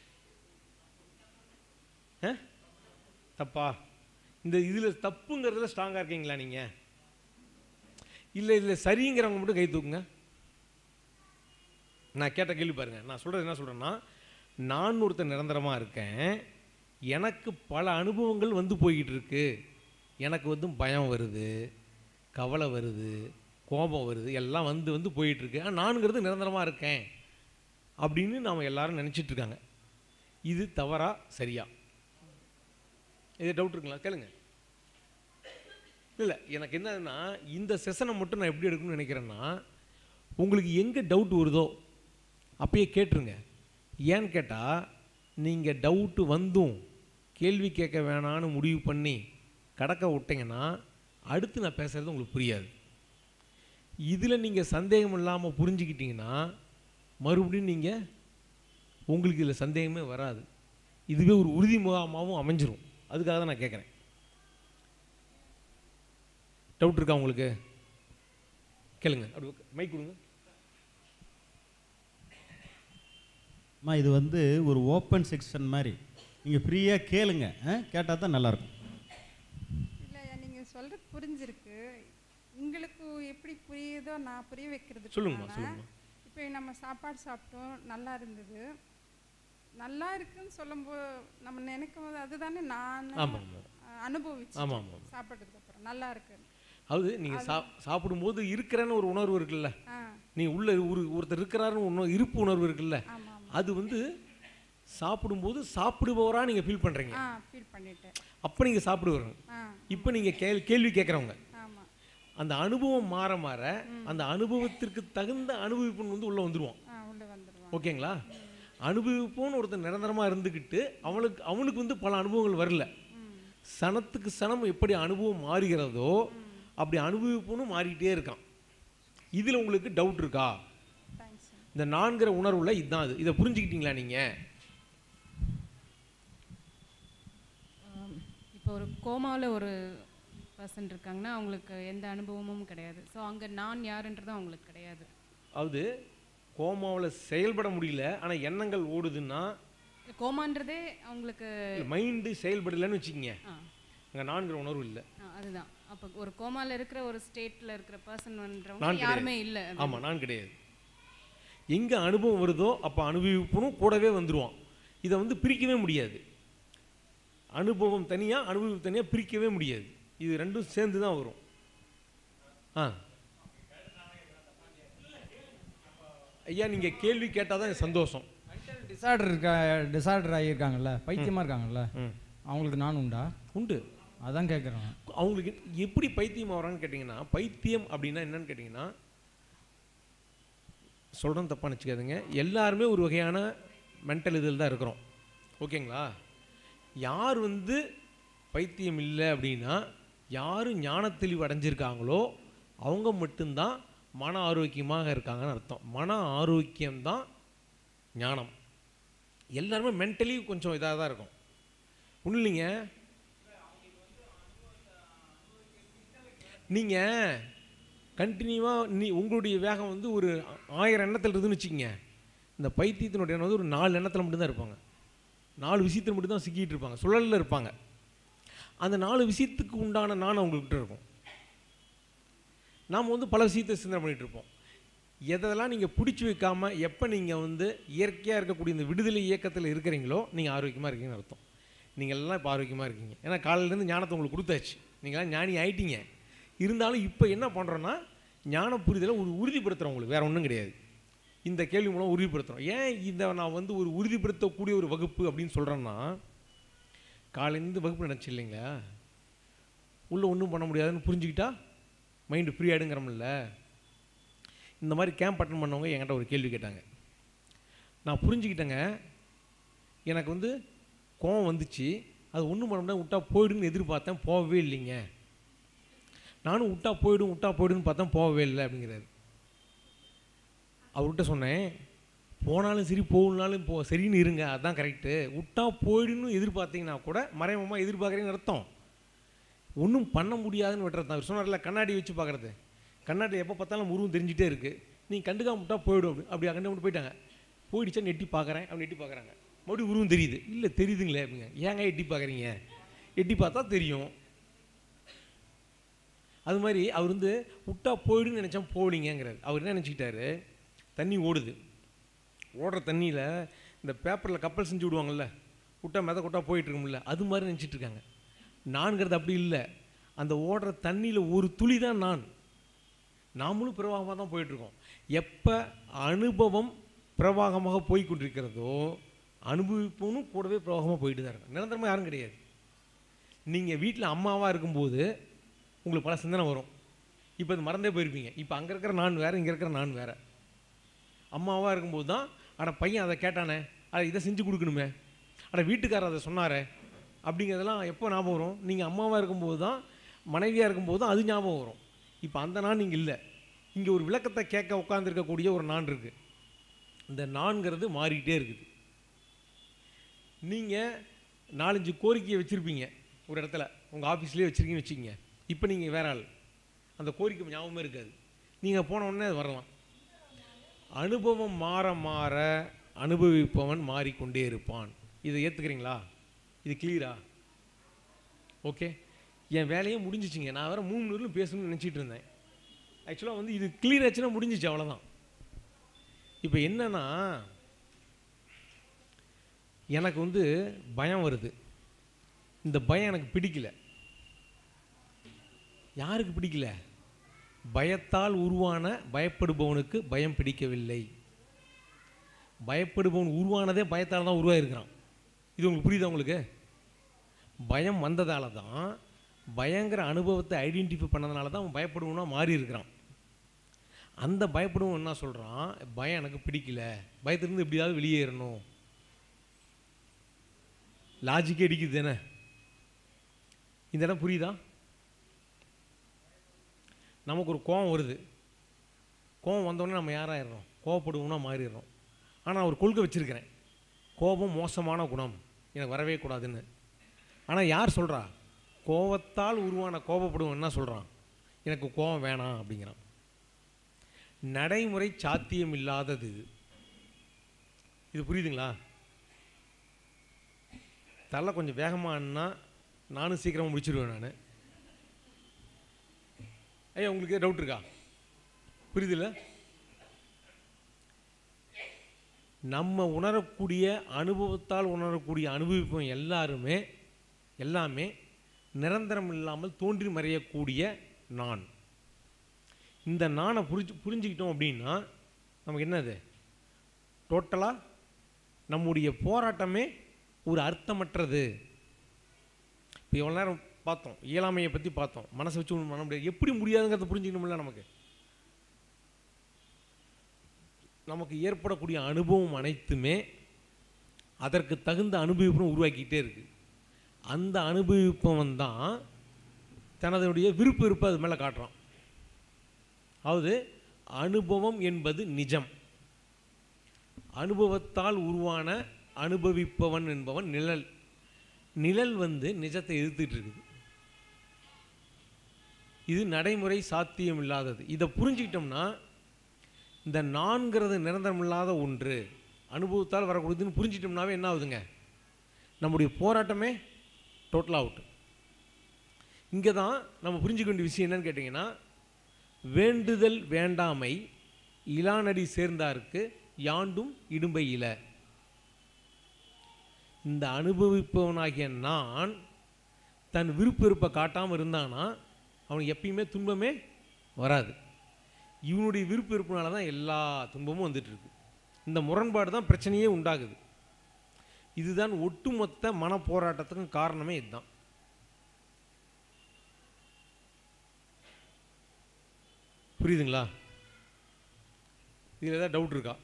ஆ? தப்பா இந்த இதில் தப்புங்கிறதுல ஸ்ட்ராங்காக இருக்கீங்களா நீங்கள் இல்லை இதில் சரிங்கிறவங்க மட்டும் கை தூக்குங்க நான் கேட்ட கேள்வி பாருங்க நான் சொல்கிறது என்ன சொல்கிறேன்னா நான் ஒருத்தர் நிரந்தரமாக இருக்கேன் எனக்கு பல அனுபவங்கள் வந்து போய்கிட்டு இருக்கு எனக்கு வந்து பயம் வருது கவலை வருது கோபம் வருது எல்லாம் வந்து வந்து போயிட்டு இருக்கு ஆனா நானுங்கிறது நிரந்தரமாக இருக்கேன் அப்படின்னு நாம் எல்லாரும் நினைச்சிட்டு இருக்காங்க இது தவறா சரியா இது டவுட் இருக்குங்களா கேளுங்க இல்லை எனக்கு என்னன்னா இந்த செஷனை மட்டும் நான் எப்படி எடுக்கணும்னு நினைக்கிறேன்னா உங்களுக்கு எங்கே டவுட் வருதோ அப்பயே கேட்டுருங்க ஏன்னு கேட்டால் நீங்கள் டவுட்டு வந்தும் கேள்வி கேட்க வேணான்னு முடிவு பண்ணி கடக்க விட்டீங்கன்னா அடுத்து நான் பேசுகிறது உங்களுக்கு புரியாது இதில் நீங்கள் சந்தேகம் இல்லாமல் புரிஞ்சுக்கிட்டீங்கன்னா மறுபடியும் நீங்கள் உங்களுக்கு இதில் சந்தேகமே வராது இதுவே ஒரு உறுதி முகாமாகவும் அமைஞ்சிரும் அதுக்காக தான் நான் கேட்குறேன் டவுட் இருக்கா உங்களுக்கு கேளுங்க அப்படி மைக் கொடுங்க அம்மா இது வந்து ஒரு ஓப்பன் செக்ஷன் மாதிரி நீங்கள் ஃப்ரீயாக கேளுங்க கேட்டால் தான் நல்லாயிருக்கும் இல்லையா நீங்கள் சொல்கிறது புரிஞ்சிருக்கு உங்களுக்கு எப்படி புரியுதோ நான் புரிய வைக்கிறது சொல்லுங்கம்மா, சொல்லுங்கம்மா. இப்போ நம்ம சாப்பாடு சாப்பிட்டோம் நல்லா இருந்தது நல்லா இருக்குன்னு சொல்லும்போது நம்ம நினைக்கும் போது அதுதானே நான் ஆமாம், ஆமாம். அனுபவிச்சு ஆமாம், ஆமாம். சாப்பிட்டதுக்கு அப்புறம் நல்லா இருக்கு அதாவது நீங்கள் சா சாப்பிடும்போது இருக்கிறேன்னு ஒரு உணர்வு இருக்குல்ல ஆ. நீ உள்ள ஒரு ஒருத்தர் இருக்கிறாருன்னு உணர்வு இருப்பு உணர்வு இருக்குல்ல ஆமாம், அது வந்து சாப்பிடும்போது சாப்பிடுபவரா நீங்கள் ஃபீல் பண்ணுறீங்க ஆ ஃபீல் பண்ணிட்டேன் அப்போ நீங்கள் சாப்பிடுவீங்க ஆ இப்போ நீங்கள் கேள் கேள்வி கேட்குறவங்க ஆமாம் அந்த அனுபவம் மாற மாற அந்த அனுபவத்திற்கு தகுந்த அனுபவிப்புன்னு வந்து உள்ளே வந்துடுவான் ஆ உள்ளே வந்துடுவான் ஓகேங்களா அனுபவிப்போன்னு ஒருத்தன் நிரந்தரமாக இருந்துக்கிட்டு அவனுக்கு அவனுக்கு வந்து பல அனுபவங்கள் வரல சனத்துக்கு சனம் எப்படி அனுபவம் மாறுகிறதோ அப்படி அனுபவிப்புன்னு மாறிக்கிட்டே இருக்கான் இதில் உங்களுக்கு டவுட் இருக்கா தேங்க்ஸ் இந்த நான்கிற உணர்வுல இதுதான் அது இதை புரிஞ்சுக்கிட்டீங்களா நீங்கள் இப்போ ஒரு கோமாவில் ஒரு பர்சன் இருக்காங்கன்னா அவங்களுக்கு எந்த அனுபவமும் கிடையாது ஸோ அங்கே நான் யாருன்றது அவங்களுக்கு கிடையாது அதாவது கோமாவில் செயல்பட முடியல ஆனால் எண்ணங்கள் ஓடுதுன்னா கோமான்றதே அவங்களுக்கு மைண்டு செயல்படலைன்னு வச்சுக்கோங்க ஆ அங்கே நான்கிற உணர்வு இல்லை ஆ, அதுதான் அப்போ ஒரு கோமால இருக்கிற ஒரு ஸ்டேட்ல இருக்கிற பர்சன் நான் பண்றவங்க யாருமே கிடையாது. இல்லை ஆமாம் நான் கிடையாது எங்கே அனுபவம் வருதோ அப்போ அனுபவிப்புனும் கூடவே வந்துடுவான் இதை வந்து பிரிக்கவே முடியாது அனுபவம் தனியாக அனுபவம் தனியாக பிரிக்கவே முடியாது இது ரெண்டும் சேர்ந்து தான் வரும் ஆ ஐயா நீங்கள் கேள்வி கேட்டால் தான் எனக்கு சந்தோஷம் டிசார்டர் இருக்கா டிசார்டர் ஆகியிருக்காங்கல்ல பைத்தியமாக இருக்காங்கல்ல அவங்களுக்கு நான் உண்டா உண்டு அதான் கேட்குறேன் அவங்களுக்கு எப்படி பைத்தியம் ஆகிறான்னு கேட்டிங்கன்னா பைத்தியம் அப்படின்னா என்னன்னு கேட்டிங்கன்னா சொல்கிறேன் தப்பாக நினச்சிக்காதுங்க எல்லாருமே ஒரு வகையான மென்டல் இதில் தான் இருக்கிறோம் ஓகேங்களா யார் வந்து பைத்தியம் இல்லை அப்படின்னா யார் ஞான தெளிவு அடைஞ்சிருக்காங்களோ அவங்க மட்டும்தான் மன ஆரோக்கியமாக இருக்காங்கன்னு அர்த்தம் மன ஆரோக்கியம்தான் ஞானம் எல்லாருமே மென்டலி கொஞ்சம் இதாக தான் இருக்கும் ஒன்றும் இல்லைங்க நீங்கள் கண்டினியூவாக நீ உங்களுடைய வேகம் வந்து ஒரு ஆயிரம் எண்ணத்தில் இருக்குதுன்னு வச்சுக்கோங்க இந்த பைத்தியத்தினுடைய எண்ணம் வந்து ஒரு நாலு எண்ணத்தில் மட்டும்தான் இருப்பாங்க நாலு விஷயத்தில் மட்டும்தான் சிக்கிட்டு இருப்பாங்க சுழலில் இருப்பாங்க அந்த நாலு விஷயத்துக்கு உண்டான நான் அவங்கக்கிட்ட இருக்கும் நாம் வந்து பல விஷயத்தை சிந்தனை பண்ணிகிட்டு இருப்போம் எதெல்லாம் நீங்கள் பிடிச்சி வைக்காமல் எப்போ நீங்கள் வந்து இயற்கையாக இருக்கக்கூடிய இந்த விடுதலை இயக்கத்தில் இருக்கிறீங்களோ நீங்கள் ஆரோக்கியமாக இருக்கீங்கன்னு அர்த்தம் நீங்கள் எல்லாம் இப்போ ஆரோக்கியமாக இருக்கீங்க ஏன்னா காலையிலேருந்து ஞானத்தை உங்களுக்கு கொடுத்தாச்சு நீங்களாம் ஞானி ஆயிட்டீங்க இருந்தாலும் இப்போ என்ன பண்ணுறோன்னா ஞான புரிதலை ஒரு உறுதிப்படுத்துகிறோம் உங்களுக்கு வேறு ஒன்றும் கிடையாது இந்த கேள்வி மூலம் உறுதிப்படுத்துகிறோம் ஏன் இதை நான் வந்து ஒரு உறுதிப்படுத்தக்கூடிய ஒரு வகுப்பு அப்படின்னு சொல்கிறேன்னா காலையிலேருந்து வகுப்பு நினச்சி இல்லைங்களா உள்ளே ஒன்றும் பண்ண முடியாதுன்னு புரிஞ்சுக்கிட்டா மைண்டு ஃப்ரீ ஆகிடுங்கிறோம்ல இந்த மாதிரி கேம்ப் அட்டன் பண்ணவங்க என்கிட்ட ஒரு கேள்வி கேட்டாங்க நான் புரிஞ்சுக்கிட்டேங்க எனக்கு வந்து கோவம் வந்துச்சு அது ஒன்றும் பண்ண முடியாது விட்டா போயிடுன்னு எதிர்பார்த்தேன் போகவே இல்லைங்க நானும் விட்டா போயிடும் விட்டா போயிடுன்னு பார்த்தேன் போகவே இல்லை அப்படிங்கிறாரு அவர்கிட்ட சொன்னேன் போனாலும் சரி போகணுனாலும் போ சரின்னு இருங்க அதுதான் கரெக்டு விட்டா போயிடுன்னு எதிர்பார்த்தீங்கன்னா கூட மறைமுகமாக எதிர்பார்க்குறீங்கன்னு அர்த்தம் ஒன்றும் பண்ண முடியாதுன்னு விட்டுறது தான் சொன்னார்ல கண்ணாடி வச்சு பார்க்குறது கண்ணாடி எப்போ பார்த்தாலும் உருவம் தெரிஞ்சிட்டே இருக்குது நீ கண்டுக்காம விட்டா போயிடும் அப்படி அப்படி கண்டு மட்டும் போயிட்டாங்க போயிடுச்சா நெட்டி பார்க்குறேன் அப்படி எட்டி பார்க்குறாங்க மறுபடியும் உருவம் தெரியுது இல்லை தெரியுதுங்களே அப்படிங்க ஏங்க எட்டி பார்க்குறீங்க எட்டி பார்த்தா தெரியும் அது மாதிரி அவர் வந்து விட்டா போயிடுன்னு நினச்சா போகலிங்கிறார் அவர் என்ன நினச்சிக்கிட்டாரு தண்ணி ஓடுது ஓடுற தண்ணியில் இந்த பேப்பரில் கப்பல் செஞ்சு விடுவாங்கல்ல விட்டா மெத கொட்டா போயிட்டு இருக்கும்ல அது மாதிரி நினச்சிட்டு இருக்காங்க நான்கிறது அப்படி இல்லை அந்த ஓடுற தண்ணியில் ஒரு துளி தான் நான் நாமளும் பிரவாகமாக தான் போயிட்டுருக்கோம் எப்போ அனுபவம் பிரவாகமாக போய் கொண்டிருக்கிறதோ அனுபவிப்பவனும் கூடவே பிரவாகமாக போயிட்டு தான் இருக்கும் நிரந்தரமாக யாரும் கிடையாது நீங்கள் வீட்டில் அம்மாவாக இருக்கும்போது உங்களுக்கு பல சிந்தனை வரும் இப்போ அது மறந்தே போயிருப்பீங்க இப்போ அங்கே இருக்கிற நான் வேறு இங்கே இருக்கிற நான் வேறு அம்மாவாக இருக்கும்போது தான் அட பையன் அதை கேட்டானே அதை இதை செஞ்சு கொடுக்கணுமே அட வீட்டுக்காரர் அதை சொன்னாரே அப்படிங்கிறதெல்லாம் எப்போ ஞாபகம் வரும் நீங்கள் அம்மாவாக இருக்கும்போது தான் மனைவியாக இருக்கும்போது தான் அது ஞாபகம் வரும் இப்போ அந்த நான் இங்கே இல்லை இங்கே ஒரு விளக்கத்தை கேட்க உட்காந்துருக்கக்கூடிய ஒரு நான் இருக்குது இந்த நான்கிறது மாறிக்கிட்டே இருக்குது நீங்கள் நாலஞ்சு கோரிக்கையை வச்சுருப்பீங்க ஒரு இடத்துல உங்கள் ஆஃபீஸ்லேயே வச்சுருக்கீங்கன்னு வச்சுக்கோங்க இப்போ நீங்கள் வேற ஆள் அந்த கோரிக்கை ஞாபகமே இருக்காது நீங்கள் போன உடனே அது வரலாம் அனுபவம் மாற மாற அனுபவிப்பவன் மாறிக்கொண்டே இருப்பான் இதை ஏற்றுக்கிறீங்களா இது கிளியரா ஓகே என் வேலையே முடிஞ்சிச்சிங்க நான் வேறு மூணு நிமிடம் பேசணும்னு நினச்சிட்டு இருந்தேன் ஆக்சுவலாக வந்து இது கிளியர் ஆச்சுன்னா முடிஞ்சிச்சு அவ்வளோதான் இப்போ என்னன்னா எனக்கு வந்து பயம் வருது இந்த பயம் எனக்கு பிடிக்கல யாருக்கு பிடிக்கல பயத்தால் உருவான பயப்படுபவனுக்கு பயம் பிடிக்கவில்லை பயப்படுபவன் உருவானதே பயத்தால் தான் உருவாயிருக்கிறான் இது உங்களுக்கு புரியுதா உங்களுக்கு பயம் வந்ததால தான் பயங்கர அனுபவத்தை ஐடென்டிஃபை பண்ணதுனால தான் அவன் பயப்படுவனா மாறி இருக்கிறான் அந்த பயப்படுவன் என்ன சொல்கிறான் பயம் எனக்கு பிடிக்கல பயத்திலிருந்து எப்படியாவது வெளியேறணும் லாஜிக்கே அடிக்குது தானே இந்த இடம் புரியுதா நமக்கு ஒரு கோவம் வருது கோவம் வந்தோடனே நம்ம யாராயிடுறோம் கோவப்படுவோம்னா மாறிடுறோம் ஆனால் ஒரு கொள்கை வச்சுருக்கிறேன் கோபம் மோசமான குணம் எனக்கு வரவே கூடாதுன்னு ஆனால் யார் சொல்கிறா கோபத்தால் உருவான கோபப்படுவன் என்ன சொல்கிறான் எனக்கு கோபம் வேணாம் அப்படிங்கிறான் நடைமுறை சாத்தியம் இல்லாதது இது இது புரியுதுங்களா தலை கொஞ்சம் வேகமானா நானும் சீக்கிரமாக முடிச்சிடுவேன் நான் ஐயா உங்களுக்கு டவுட் இருக்கா புரியுதுல்ல நம்ம உணரக்கூடிய அனுபவத்தால் உணரக்கூடிய அனுபவிப்போம் எல்லாருமே எல்லாமே நிரந்தரம் இல்லாமல் தோன்றி மறையக்கூடிய நான் இந்த நானை புரிஞ்சு புரிஞ்சுக்கிட்டோம் அப்படின்னா நமக்கு என்னது டோட்டலாக நம்முடைய போராட்டமே ஒரு அர்த்தமற்றது இப்போ எவ்வளோ நேரம் பார்த்தோம் இயலாமையை பற்றி பார்த்தோம் மனசை வச்சு ஒன்றும் பண்ண முடியாது எப்படி முடியாதுங்கிறத புரிஞ்சுக்கணும்ல நமக்கு நமக்கு ஏற்படக்கூடிய அனுபவம் அனைத்துமே அதற்கு தகுந்த அனுபவிப்பை உருவாக்கிக்கிட்டே இருக்கு அந்த அனுபவிப்பவன் தான் தனதுடைய விருப்ப விருப்பம் அது மேலே காட்டுறான் அதாவது அனுபவம் என்பது நிஜம் அனுபவத்தால் உருவான அனுபவிப்பவன் என்பவன் நிழல் நிழல் வந்து நிஜத்தை எதிர்த்துட்டு இருக்குது இது நடைமுறை சாத்தியம் இல்லாதது இதை புரிஞ்சுக்கிட்டோம்னா இந்த நான்கிறது நிரந்தரமில்லாத ஒன்று அனுபவத்தால் வரக்கூடியதுன்னு புரிஞ்சிட்டோம்னாவே என்ன ஆகுதுங்க நம்முடைய போராட்டமே டோட்டலாக அவுட் இங்கே தான் நம்ம புரிஞ்சுக்க வேண்டிய விஷயம் என்னன்னு கேட்டிங்கன்னா வேண்டுதல் வேண்டாமை இலானடி சேர்ந்தாருக்கு யாண்டும் இடும்பை இல இந்த அனுபவிப்பவனாகிய நான் தன் விருப்ப வெறுப்பை காட்டாமல் இருந்தானா அவனுக்கு எப்பயுமே துன்பமே வராது இவனுடைய விருப்ப வெறுப்புனால தான் எல்லா துன்பமும் வந்துட்டு இருக்கு இந்த முரண்பாடு தான் பிரச்சனையே உண்டாகுது இதுதான் ஒட்டுமொத்த மன போராட்டத்துக்கும் காரணமே இதுதான் புரியுதுங்களா இதில் ஏதாவது டவுட் இருக்கா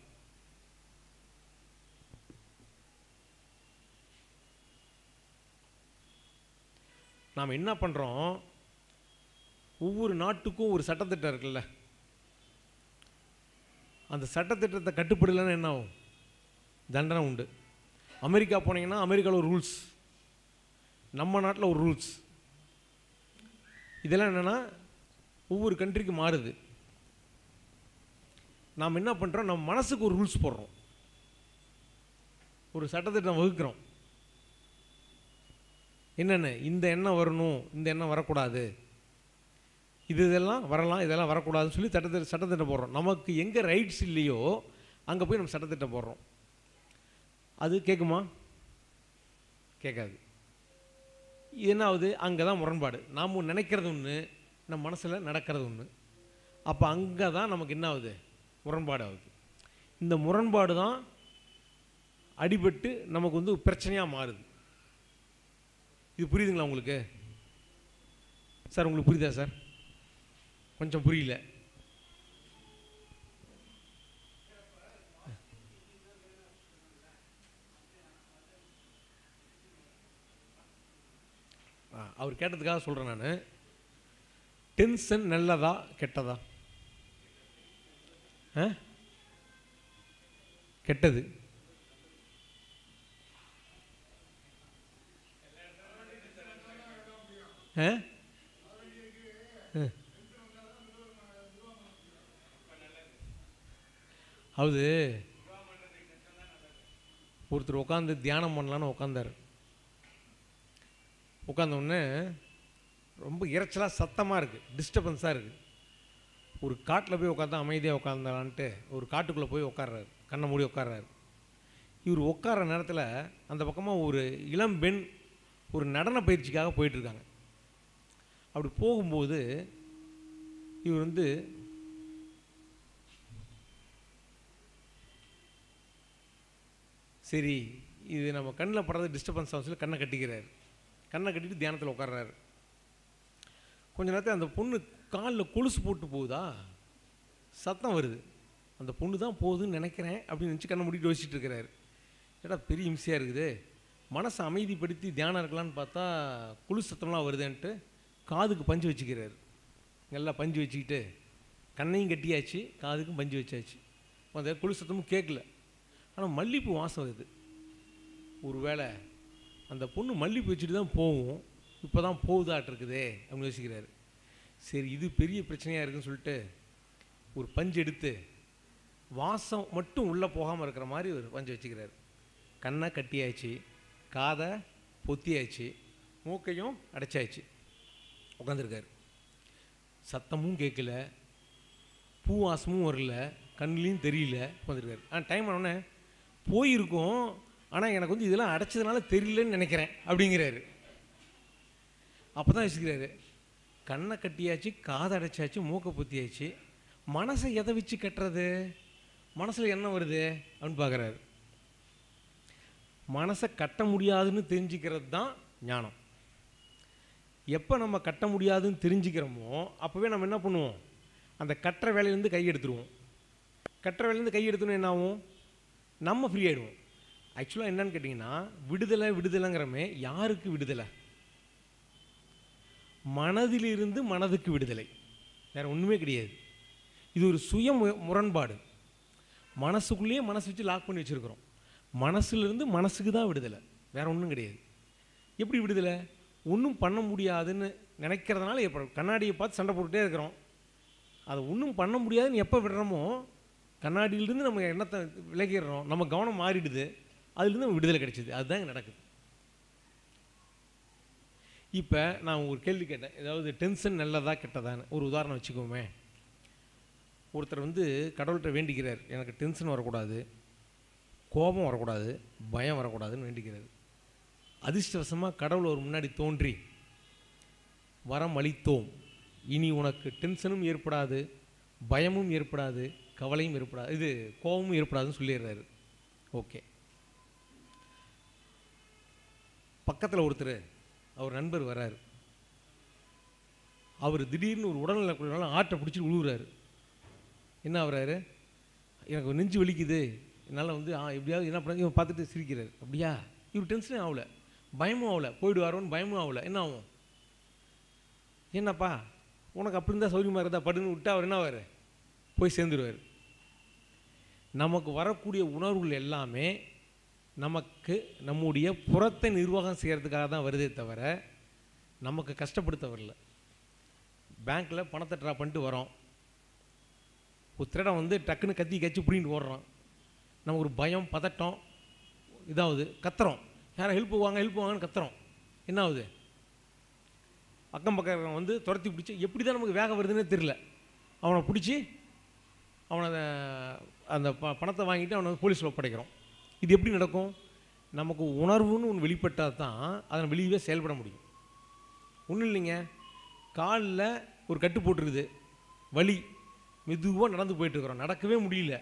நாம் என்ன பண்ணுறோம் ஒவ்வொரு நாட்டுக்கும் ஒரு சட்டத்திட்டம் இருக்குல்ல அந்த சட்டத்திட்டத்தை கட்டுப்படலைன்னா என்ன ஆகும் தண்டனை உண்டு அமெரிக்கா போனீங்கன்னா அமெரிக்காவில் ஒரு ரூல்ஸ் நம்ம நாட்டில் ஒரு ரூல்ஸ் இதெல்லாம் என்னென்னா ஒவ்வொரு கண்ட்ரிக்கு மாறுது நாம் என்ன பண்ணுறோம் நம்ம மனசுக்கு ஒரு ரூல்ஸ் போடுறோம் ஒரு சட்டத்திட்டம் வகுக்கிறோம் என்னென்ன இந்த எண்ணம் வரணும் இந்த எண்ணம் வரக்கூடாது இது இதெல்லாம் வரலாம் இதெல்லாம் வரக்கூடாதுன்னு சொல்லி சட்டத்திட்ட சட்டத்திட்டம் போடுறோம் நமக்கு எங்கே ரைட்ஸ் இல்லையோ அங்கே போய் நம்ம சட்டத்திட்டம் போடுறோம் அது கேட்குமா கேட்காது என்ன ஆகுது அங்கே தான் முரண்பாடு நாம் நினைக்கிறது ஒன்று நம்ம மனசில் நடக்கிறது ஒன்று அப்போ அங்கே தான் நமக்கு என்ன ஆகுது முரண்பாடு ஆகுது இந்த முரண்பாடு தான் அடிபட்டு நமக்கு வந்து பிரச்சனையாக மாறுது இது புரியுதுங்களா உங்களுக்கு சார் உங்களுக்கு புரியுதா சார் கொஞ்சம் புரியல ஆ, அவர் கேட்டதுக்காக சொல்கிறேன் நான் டென்ஷன் நல்லதா கெட்டதா ஆ கெட்டது ஆ ஆ. அவது ஒருத்தர் உட்காந்து தியானம் பண்ணலான்னு உட்காந்தார் உட்காந்த உடனே ரொம்ப இரைச்சலாக சத்தமாக இருக்குது டிஸ்டர்பன்ஸாக இருக்குது ஒரு காட்டில் போய் உட்காந்தா அமைதியாக உட்காந்தாலான்ட்டு ஒரு காட்டுக்குள்ளே போய் உட்கார்றாரு கண்ணை மூடி உட்கார்றாரு இவர் உட்கார்ற நேரத்தில் அந்த பக்கமாக ஒரு இளம் பெண் ஒரு நடன பயிற்சிக்காக போயிட்டுருக்காங்க அப்படி போகும்போது இவர் வந்து சரி இது நம்ம கண்ணில் படுறது டிஸ்டர்பன்ஸ் ஆகும் சொல்லி கண்ணை கட்டிக்கிறாரு கண்ணை கட்டிட்டு தியானத்தில் உட்கார்றாரு கொஞ்ச நேரத்தில் அந்த பொண்ணு காலில் கொலுசு போட்டு போகுதா சத்தம் வருது அந்த பொண்ணு தான் போகுதுன்னு நினைக்கிறேன் அப்படின்னு நினச்சி கண்ணை மூடிட்டு யோசிச்சுட்டு இருக்கிறாரு ஏடா பெரிய இம்சையாக இருக்குது மனசை அமைதிப்படுத்தி தியானம் இருக்கலான்னு பார்த்தா குளிர் சத்தம்லாம் வருதுன்ட்டு காதுக்கு பஞ்சு வச்சுக்கிறாரு நல்லா பஞ்சு வச்சுக்கிட்டு கண்ணையும் கட்டியாச்சு காதுக்கும் பஞ்சு வச்சாச்சு அந்த குளிர் சத்தமும் கேட்கல ஆனால் மல்லிப்பூ வாசம் வருது ஒருவேளை அந்த பொண்ணு மல்லிப்பூ வச்சுட்டு தான் போகும் இப்போ தான் போகுதாட்டிருக்குதே அப்படின்னு யோசிக்கிறாரு சரி இது பெரிய பிரச்சனையாக இருக்குன்னு சொல்லிட்டு ஒரு பஞ்சு எடுத்து வாசம் மட்டும் உள்ளே போகாமல் இருக்கிற மாதிரி ஒரு பஞ்சு வச்சுக்கிறாரு கண்ணை கட்டியாச்சு காதை பொத்தியாச்சு மூக்கையும் அடைச்சாச்சு உட்காந்துருக்காரு சத்தமும் கேட்கல பூ வாசமும் வரல கண்ணுலேயும் தெரியல உட்காந்துருக்காரு ஆ டைம் ஆனோடனே போயிருக்கோம் ஆனால் எனக்கு வந்து இதெல்லாம் அடைச்சதுனால தெரியலன்னு நினைக்கிறேன் அப்படிங்கிறாரு அப்போ தான் யோசிக்கிறாரு கண்ணை கட்டியாச்சு காதை அடைச்சாச்சு மூக்கை பொத்தியாச்சு மனசை எதை வச்சு கட்டுறது மனசில் என்ன வருது அப்படின்னு பார்க்குறாரு மனசை கட்ட முடியாதுன்னு தெரிஞ்சுக்கிறது தான் ஞானம் எப்போ நம்ம கட்ட முடியாதுன்னு தெரிஞ்சுக்கிறோமோ அப்போவே நம்ம என்ன பண்ணுவோம் அந்த கட்டுற வேலையிலேருந்து கை எடுத்துருவோம் கட்டுற வேலையிலேருந்து கை எடுத்தோன்னு என்ன ஆகும் நம்ம ஃப்ரீ ஆகிடுவோம் ஆக்சுவலாக என்னன்னு கேட்டிங்கன்னா விடுதலை விடுதலைங்கிறமே யாருக்கு விடுதலை மனதிலிருந்து மனதுக்கு விடுதலை வேறு ஒன்றுமே கிடையாது இது ஒரு சுய மு- முரண்பாடு மனசுக்குள்ளேயே மனசு வச்சு லாக் பண்ணி வச்சுருக்கிறோம் மனசுலேருந்து மனசுக்கு தான் விடுதலை வேறு ஒன்றும் கிடையாது எப்படி விடுதலை ஒன்றும் பண்ண முடியாதுன்னு நினைக்கிறதுனால ஏற்படும் கண்ணாடியை பார்த்து சண்டை போட்டுகிட்டே இருக்கிறோம் அதை ஒன்றும் பண்ண முடியாதுன்னு எப்போ விடுறோமோ கண்ணாடியிலிருந்து நம்ம எண்ணத்தை விலகிடுறோம் நம்ம கவனம் மாறிடுது அதுலேருந்து நம்ம விடுதலை கிடைச்சிது அதுதான் இங்க நடக்குது இப்போ நான் ஒரு கேள்வி கேட்டேன் ஏதாவது டென்ஷன் நல்லதா கெட்டதான்னு ஒரு உதாரணம் வச்சுக்கோமே ஒருத்தர் வந்து கடவுள்கிட்ட வேண்டிக்கிறார் எனக்கு டென்ஷன் வரக்கூடாது கோபம் வரக்கூடாது பயம் வரக்கூடாதுன்னு வேண்டிக்கிறார் அதிர்ஷ்டவசமாக கடவுள் ஒரு முன்னாடி தோன்றி வரம் அளித்தோம் இனி உனக்கு டென்ஷனும் ஏற்படாது பயமும் ஏற்படாது கவலையும் ஏற்படாது இது கோபமும் ஏற்படாதுன்னு சொல்லிடுறாரு ஓகே பக்கத்தில் ஒருத்தர் அவர் நண்பர் வராரு அவர் திடீர்னு ஒரு உடல்நலக்குள்ள ஆட்டை பிடிச்சிட்டு விழுகுறாரு என்ன ஆகுறாரு எனக்கு நெஞ்சு வலிக்குது என்னால் வந்து ஆ எப்படியாவது என்ன பண்ண இவன் பார்த்துட்டு சிரிக்கிறார் அப்படியா இவர் டென்ஷனே ஆகல பயமும் ஆகல போயிடுவாரோன்னு பயமும் ஆகல என்ன ஆகும் என்னப்பா உனக்கு அப்படி இருந்தால் சௌரியமாக இருந்தால் படுன்னு விட்டு அவர் என்ன ஆவார் போய் சேர்ந்துருவார் நமக்கு வரக்கூடிய உணர்வுகள் எல்லாமே நமக்கு நம்முடைய புறத்தை நிர்வாகம் செய்கிறதுக்காக தான் வருதே தவிர நமக்கு கஷ்டப்படுத்த வரல பேங்க்கில் பணத்தை ட்ரா பண்ணிட்டு வரோம் ஒரு திருடன் வந்து டக்குன்னு கத்தி கச்சி பிடிங்கிட்டு ஓடுறான் நமக்கு ஒரு பயம் பதட்டம் இதாகுது கத்துறோம் யாரும் ஹெல்ப் வாங்க ஹெல்ப் வாங்கன்னு கத்துறோம் என்ன ஆகுது அக்கம் பக்கம் வந்து துரத்தி பிடிச்சி எப்படி தான் நமக்கு வேகம் வருதுன்னே தெரில அவனை பிடிச்சி அவனை அத- அந்த ப பணத்தை வாங்கிட்டு அவனை போலீஸில் ஒப்படைக்கிறோம் இது எப்படி நடக்கும் நமக்கு உணர்வுன்னு ஒன்று வெளிப்பட்டால் தான் அதனை வெளியவே செயல்பட முடியும் ஒன்றும் இல்லைங்க காலில் ஒரு கட்டு போட்டிருக்குது வலி மெதுவாக நடந்து போயிட்டுருக்குறோம் நடக்கவே முடியல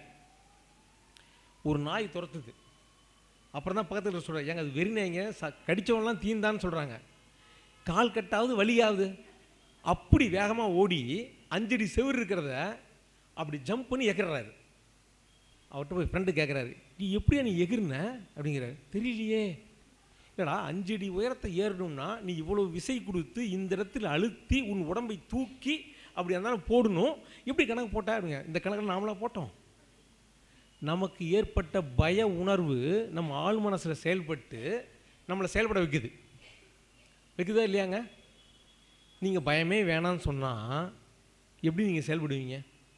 ஒரு நாய் துரத்துது அப்புறம் தான் பக்கத்தில் சொல்கிறேன் ஏங்க அது வெறி நாய்ங்க ச கடித்தவன்லாம் தீந்தான்னு சொல்கிறாங்க கால் கட்டாவது வலியாகுது அப்படி வேகமாக ஓடி அஞ்சடி செவுரு இருக்கிறத அப்படி ஜம்ப் பண்ணி எகிறறாரு அவர்கிட்ட போய் ஃப்ரெண்டு கேட்குறாரு நீ எப்படியா நீ எகிர்ன அப்படிங்கிறாரு தெரியலையே இல்லைடா அஞ்சடி உயரத்தை ஏறணும்னா நீ இவ்வளோ விசை கொடுத்து இந்த இடத்துல அழுத்தி உன் உடம்பை தூக்கி அப்படி இருந்தாலும் போடணும் எப்படி கணக்கு போட்டா அப்படிங்க இந்த கணக்கில் நாமளா போட்டோம் நமக்கு ஏற்பட்ட பய உணர்வு நம்ம ஆழ் மனசில் செயல்பட்டு நம்மளை செயல்பட வைக்குது வைக்குதா இல்லையாங்க நீங்கள் பயமே வேணான்னு சொன்னால் எப்படி நீங்கள் செயல்படுவீங்க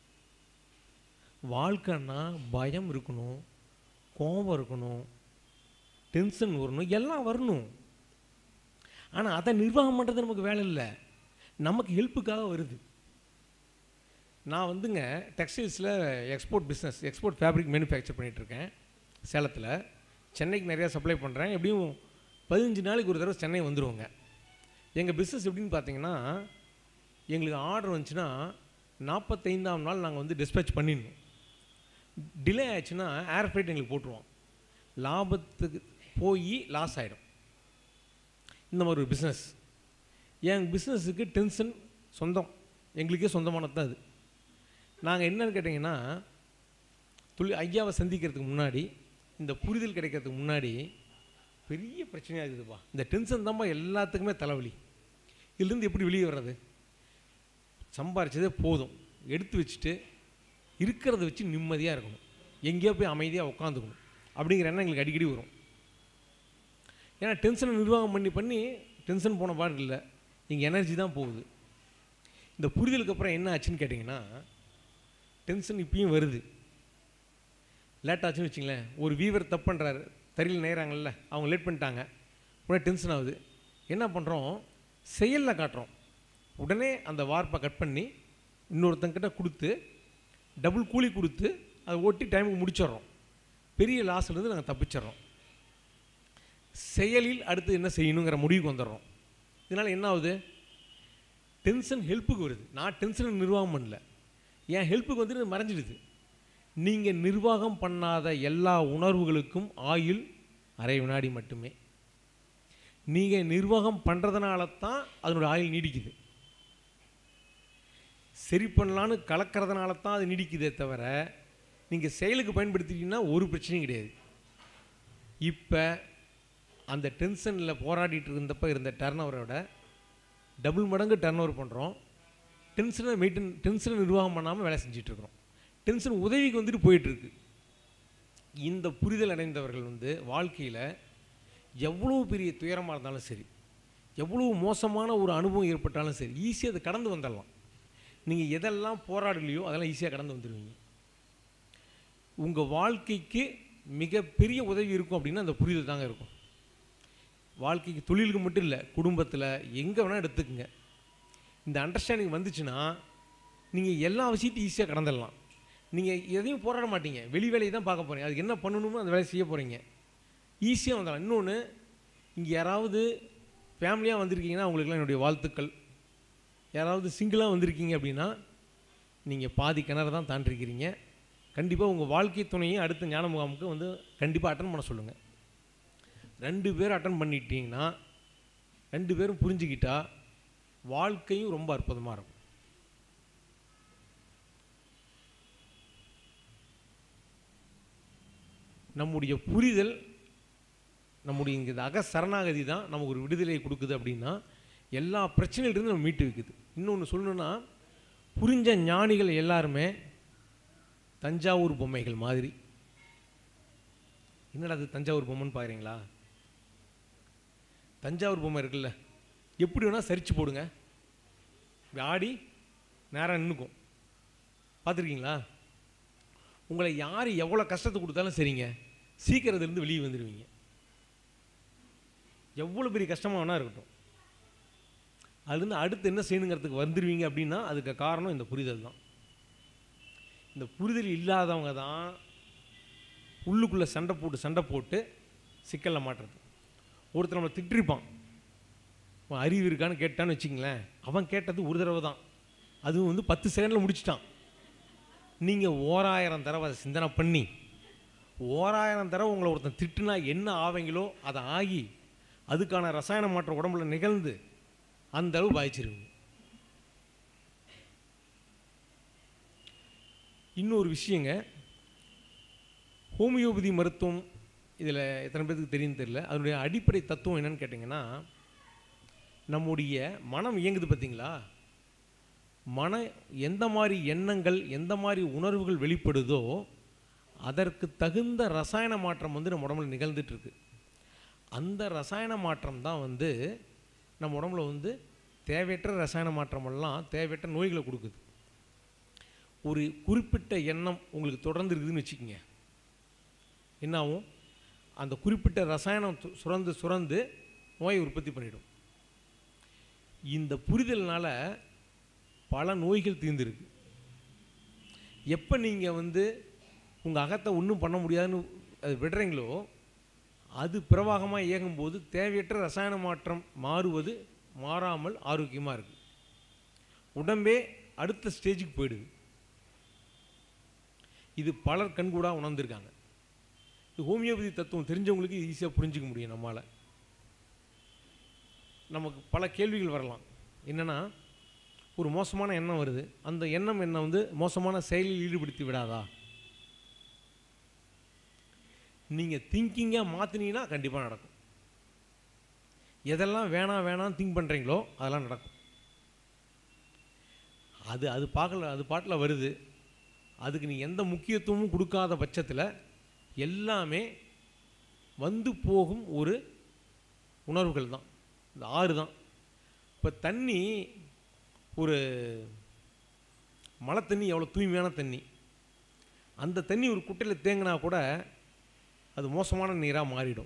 வாழ்க்கைன்னா பயம் இருக்கணும் கோபம் இருக்கணும் டென்ஷன் வரணும் எல்லாம் வரணும் ஆனால் அதை நிர்வாகம் பண்ணுறது நமக்கு வேலை இல்லை நமக்கு ஹெல்ப்புக்காக வருது நான் வந்துங்க டெக்ஸ்டைல்ஸில் export business export fabric manufacture பண்ணிகிட்ருக்கேன் சேலத்தில் சென்னைக்கு நிறையா சப்ளை பண்ணுறேன் எப்படியும் பதினஞ்சு நாளைக்கு ஒரு தடவை சென்னை வந்துருவோங்க எங்கள் பிஸ்னஸ் எப்படின்னு பார்த்தீங்கன்னா எங்களுக்கு ஆர்டர் வந்துச்சுன்னா நாற்பத்தைந்தாம் நாள் நாங்கள் வந்து டிஸ்பேச் பண்ணிடணும் டிலே ஆச்சுன்னா ஏர் ஃப்ரைட் எங்களுக்கு போட்டுருவோம் லாபத்துக்கு போய் லாஸ் ஆகிடும் இந்த மாதிரி ஒரு பிஸ்னஸ் என் பிஸ்னஸுக்கு டென்ஷன் சொந்தம் எங்களுக்கே சொந்தமானது தான் அது நாங்கள் என்னன்னு கேட்டிங்கன்னா துளி ஐயாவை சந்திக்கிறதுக்கு முன்னாடி இந்த புரிதல் கிடைக்கிறதுக்கு முன்னாடி பெரிய பிரச்சனையாக இருக்குதுப்பா இந்த டென்ஷன் தான்ப்பா எல்லாத்துக்குமே தலைவலி இதுலேருந்து எப்படி வெளியே வர்றது சம்பாரிச்சதே போதும் எடுத்து வச்சுட்டு இருக்கிறத வச்சு நிம்மதியாக இருக்கணும் எங்கேயோ போய் அமைதியாக உட்காந்துக்கணும் அப்படிங்கிற எண்ணம் எங்களுக்கு அடிக்கடி வரும் ஏன்னா டென்ஷனை நிர்வாகம் பண்ணி பண்ணி டென்ஷன் போன பாடு இல்லை எங்கள் எனர்ஜி தான் போகுது இந்த புரிதலுக்கு அப்புறம் என்ன ஆச்சுன்னு கேட்டிங்கன்னா டென்ஷன் இப்பயும் வருது லேட் ஆச்சுன்னு வச்சுங்களேன் ஒரு வீவர் தப்பு பண்ணுறாரு தறியில் நேராங்கல்ல அவங்க லேட் பண்ணிட்டாங்க உடனே டென்ஷன் ஆகுது என்ன பண்ணுறோம் செயலில் காட்டுறோம் உடனே அந்த வார்ப்பை கட் பண்ணி இன்னொருத்தங்கிட்ட கொடுத்து டபுள் கூலி கொடுத்து அதை ஓட்டி டைமுக்கு முடிச்சிடுறோம் பெரிய லாஸ்லேருந்து நாங்கள் தப்பிச்சிடுறோம் செயலில் அடுத்து என்ன செய்யணுங்கிற முடிவுக்கு வந்துடுறோம் இதனால் என்ன ஆகுது டென்ஷன் ஹெல்ப்புக்கு வருது நான் டென்ஷனை நிர்வாகம் பண்ணல என் ஹெல்ப்புக்கு வந்துட்டு மறைஞ்சிடுது நீங்கள் நிர்வாகம் பண்ணாத எல்லா உணர்வுகளுக்கும் ஆயுள் அரை வினாடி மட்டுமே நீங்கள் நிர்வாகம் பண்ணுறதுனால தான் அதனோட ஆயுள் நீடிக்குது சரி பண்ணலான்னு கலக்கிறதுனால தான் அது நீடிக்குதே தவிர நீங்கள் செயலுக்கு பயன்படுத்திட்டீங்கன்னா ஒரு பிரச்சனையும் கிடையாது இப்போ அந்த டென்ஷனில் போராடிட்டு இருந்தப்போ இருந்த டர்ன் ஓவரோட டபுள் மடங்கு டர்ன் ஓவர் பண்ணுறோம் டென்ஷனை மெயின்டைன் டென்ஷனை நிர்வாகம் பண்ணாமல் வேலை செஞ்சிட்ருக்குறோம் டென்ஷன் உதவிக்கு வந்துட்டு போயிட்டுருக்கு இந்த புரிதல் அடைந்தவர்கள் வந்து வாழ்க்கையில் எவ்வளோ பெரிய துயரமாக இருந்தாலும் சரி எவ்வளோ மோசமான ஒரு அனுபவம் ஏற்பட்டாலும் சரி ஈஸியாக அதை கடந்து வந்துடலாம் நீங்கள் எதெல்லாம் போராடலையோ அதெல்லாம் ஈஸியாக கடந்து வந்துடுவீங்க உங்கள் வாழ்க்கைக்கு மிகப்பெரிய உதவி இருக்கும் அப்படின்னா அந்த புரிதல் தாங்க இருக்கும் வாழ்க்கைக்கு தொழிலுக்கு மட்டும் இல்லை குடும்பத்தில் எங்கே வேணால் எடுத்துக்கங்க இந்த அண்டர்ஸ்டாண்டிங் வந்துச்சுன்னா நீங்கள் எல்லா விஷயத்தையும் ஈஸியாக கடந்துடலாம் நீங்கள் எதையும் போராட மாட்டீங்க வெளி வேலையை தான் பார்க்க போகிறீங்க அதுக்கு என்ன பண்ணணுமோ அந்த வேலையை செய்ய போகிறீங்க ஈஸியாக வந்துடலாம் இன்னொன்று இங்கே யாராவது ஃபேமிலியாக வந்திருக்கீங்கன்னா அவங்களுக்குலாம் என்னுடைய வாழ்த்துக்கள் யாராவது சிங்கிளாக வந்திருக்கீங்க அப்படின்னா நீங்கள் பாதி கிணறு தான் தாண்டிருக்கிறீங்க கண்டிப்பாக உங்கள் வாழ்க்கை துணையை அடுத்த ஞான முகாமுக்கு வந்து கண்டிப்பாக அட்டன் பண்ண சொல்லுங்கள் ரெண்டு பேரும் அட்டன் பண்ணிட்டீங்கன்னா ரெண்டு பேரும் புரிஞ்சுக்கிட்டா வாழ்க்கையும் ரொம்ப அற்புதமாக இருக்கும் நம்முடைய புரிதல் நம்முடைய இங்கே அக சரணாகதி தான் நமக்கு ஒரு விடுதலையை கொடுக்குது அப்படின்னா எல்லா பிரச்சனையிலிருந்து நம்ம மீட்டு வைக்குது இன்னொன்று சொல்லணுன்னா புரிஞ்ச ஞானிகள் எல்லாருமே தஞ்சாவூர் பொம்மைகள் மாதிரி என்னடா அது தஞ்சாவூர் பொம்மைன்னு பாக்குறீங்களா தஞ்சாவூர் பொம்மை இருக்குல்ல எப்படி வேணால் சரிச்சு போடுங்க இப்படி ஆடி நேராக நின்றுக்கும் பார்த்துருக்கீங்களா உங்களை யார் எவ்வளோ கஷ்டத்தை கொடுத்தாலும் சரிங்க சீக்கிரம் இதிலிருந்து வெளியே வந்துடுவீங்க எவ்வளோ பெரிய கஷ்டமாக வேணா இருக்கட்டும் அதுலேருந்து அடுத்து என்ன செய்யணுங்கிறதுக்கு வந்துடுவீங்க அப்படின்னா அதுக்கு காரணம் இந்த புரிதல் தான் இந்த புரிதல் இல்லாதவங்க தான் உள்ளுக்குள்ளே சண்டை போட்டு சண்டை போட்டு சிக்கலில் மாட்டுறது ஒருத்தர் நம்மளை திட்டிருப்பான் அவன் அறிவு இருக்கான்னு கேட்டான்னு வச்சிங்களேன் அவன் கேட்டது ஒரு தடவை தான் அதுவும் வந்து பத்து செகண்டில் முடிச்சிட்டான் நீங்கள் ஓராயிரம் தடவை அதை சிந்தனை பண்ணி ஓராயிரம் தடவை உங்களை ஒருத்தன் திட்டுனா என்ன ஆவீங்களோ அதை ஆகி அதுக்கான ரசாயன மாற்றம் உடம்புல நிகழ்ந்து அந்த அளவு பாதிச்சிருவீங்க இன்னொரு விஷயங்க ஹோமியோபதி மருத்துவம் இதில் எத்தனை பேருக்கு தெரியும் தெரியல அதனுடைய அடிப்படை தத்துவம் என்னன்னு கேட்டிங்கன்னா நம்முடைய மனம் இயங்குது பார்த்தீங்களா மன எந்த மாதிரி எண்ணங்கள் எந்த மாதிரி உணர்வுகள் வெளிப்படுதோ அதற்கு தகுந்த ரசாயன மாற்றம் வந்து நம்ம உடம்புல நிகழ்ந்துட்டு இருக்கு அந்த ரசாயன மாற்றம் தான் வந்து நம்ம உடம்புல வந்து தேவையற்ற ரசாயன மாற்றமெல்லாம் தேவையற்ற நோய்களை கொடுக்குது ஒரு குறிப்பிட்ட எண்ணம் உங்களுக்கு தொடர்ந்து இருக்குதுன்னு வச்சுக்கோங்க என்ன ஆகும் அந்த குறிப்பிட்ட ரசாயனம் து- சுரந்து சுரந்து நோயை உற்பத்தி பண்ணிடும் இந்த புரிதல்னால பல நோய்கள் தீர்ந்துருக்கு எப்போ நீங்கள் வந்து உங்கள் அகத்தை ஒன்றும் பண்ண முடியாதுன்னு அது விடுறீங்களோ அது பிரவாகமாக இயங்கும்போது தேவையற்ற ரசாயன மாற்றம் மாறுவது மாறாமல் ஆரோக்கியமாக இருக்குது உடம்பே அடுத்த ஸ்டேஜுக்கு போயிடுது இது பலர் கண்கூடாக உணர்ந்திருக்காங்க இது ஹோமியோபதி தத்துவம் தெரிஞ்சவங்களுக்கு ஈஸியாக புரிஞ்சுக்க முடியும் நம்மால் நமக்கு பல கேள்விகள் வரலாம் என்னென்னா ஒரு மோசமான எண்ணம் வருது அந்த எண்ணம் என்ன வந்து மோசமான செயலில் ஈடுபடுத்தி விடாதா நீங்கள் திங்கிங்காக மாற்றினீங்கன்னா கண்டிப்பாக நடக்கும் எதெல்லாம் வேணாம் வேணாம் திங்க் பண்ணுறீங்களோ அதெல்லாம் நடக்கும் அது அது பார்க்கல அது பாட்டில் வருது அதுக்கு நீ எந்த முக்கியத்துவமும் கொடுக்காத பட்சத்தில் எல்லாமே வந்து போகும் ஒரு உணர்வுகள் தான் இந்த ஆறு தான் இப்போ தண்ணி ஒரு மழை தண்ணி எவ்வளோ தூய்மையான தண்ணி அந்த தண்ணி ஒரு குட்டையில் தேங்கினா கூட அது மோசமான நீராக மாறிடும்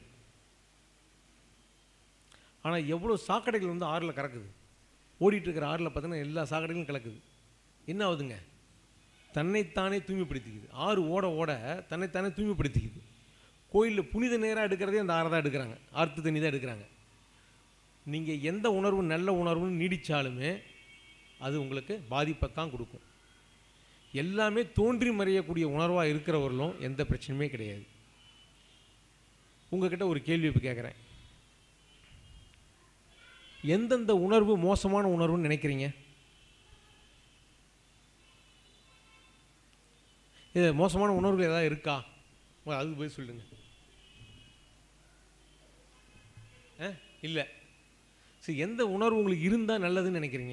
ஆனால் எவ்வளோ சாக்கடைகள் வந்து ஆறில் கறக்குது ஓடிட்டு இருக்கிற ஆறில் பார்த்தீங்கன்னா எல்லா சாக்கடைகளும் கலக்குது என்ன ஆகுதுங்க தன்னைத்தானே தூய்மைப்படுத்திக்குது ஆறு ஓட ஓட தன்னைத்தானே தூய்மைப்படுத்திக்குது கோயிலில் புனித நேராக எடுக்கிறதே அந்த ஆறை தான் எடுக்கிறாங்க ஆற்று தண்ணி தான் எடுக்கிறாங்க நீங்கள் எந்த உணர்வு நல்ல உணர்வுன்னு நீடித்தாலுமே அது உங்களுக்கு பாதிப்பை தான் கொடுக்கும் எல்லாமே தோன்றி மறையக்கூடிய உணர்வாக இருக்கிறவர்களும் எந்த பிரச்சனையுமே கிடையாது உங்ககிட்ட ஒரு கேள்வி இப்போ கேட்குறேன் எந்தெந்த உணர்வு மோசமான உணர்வுன்னு நினைக்கிறீங்க இது மோசமான உணர்வு ஏதாவது இருக்கா முதல்ல அதுக்கு போய் சொல்லுங்க ஆ இல்லை சரி எந்த உணர்வு உங்களுக்கு இருந்தால் நல்லதுன்னு நினைக்கிறீங்க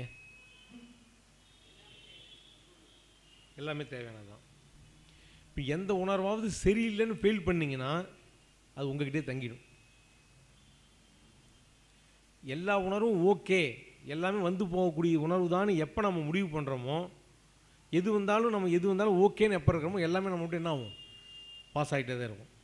எல்லாமே தேவையானதுதான் இப்போ எந்த உணர்வாவது சரியில்லைன்னு ஃபெயில் பண்ணீங்கன்னா அது உங்ககிட்டே தங்கிடும் எல்லா உணர்வும் ஓகே எல்லாமே வந்து போகக்கூடிய உணர்வு தான் எப்போ நம்ம முடிவு பண்ணுறோமோ எது வந்தாலும் நம்ம எது வந்தாலும் ஓகேன்னு எப்போ இருக்கிறோமோ எல்லாமே நம்ம மட்டும் என்ன ஆகும் பாஸ் ஆகிட்டே தான் இருக்கும்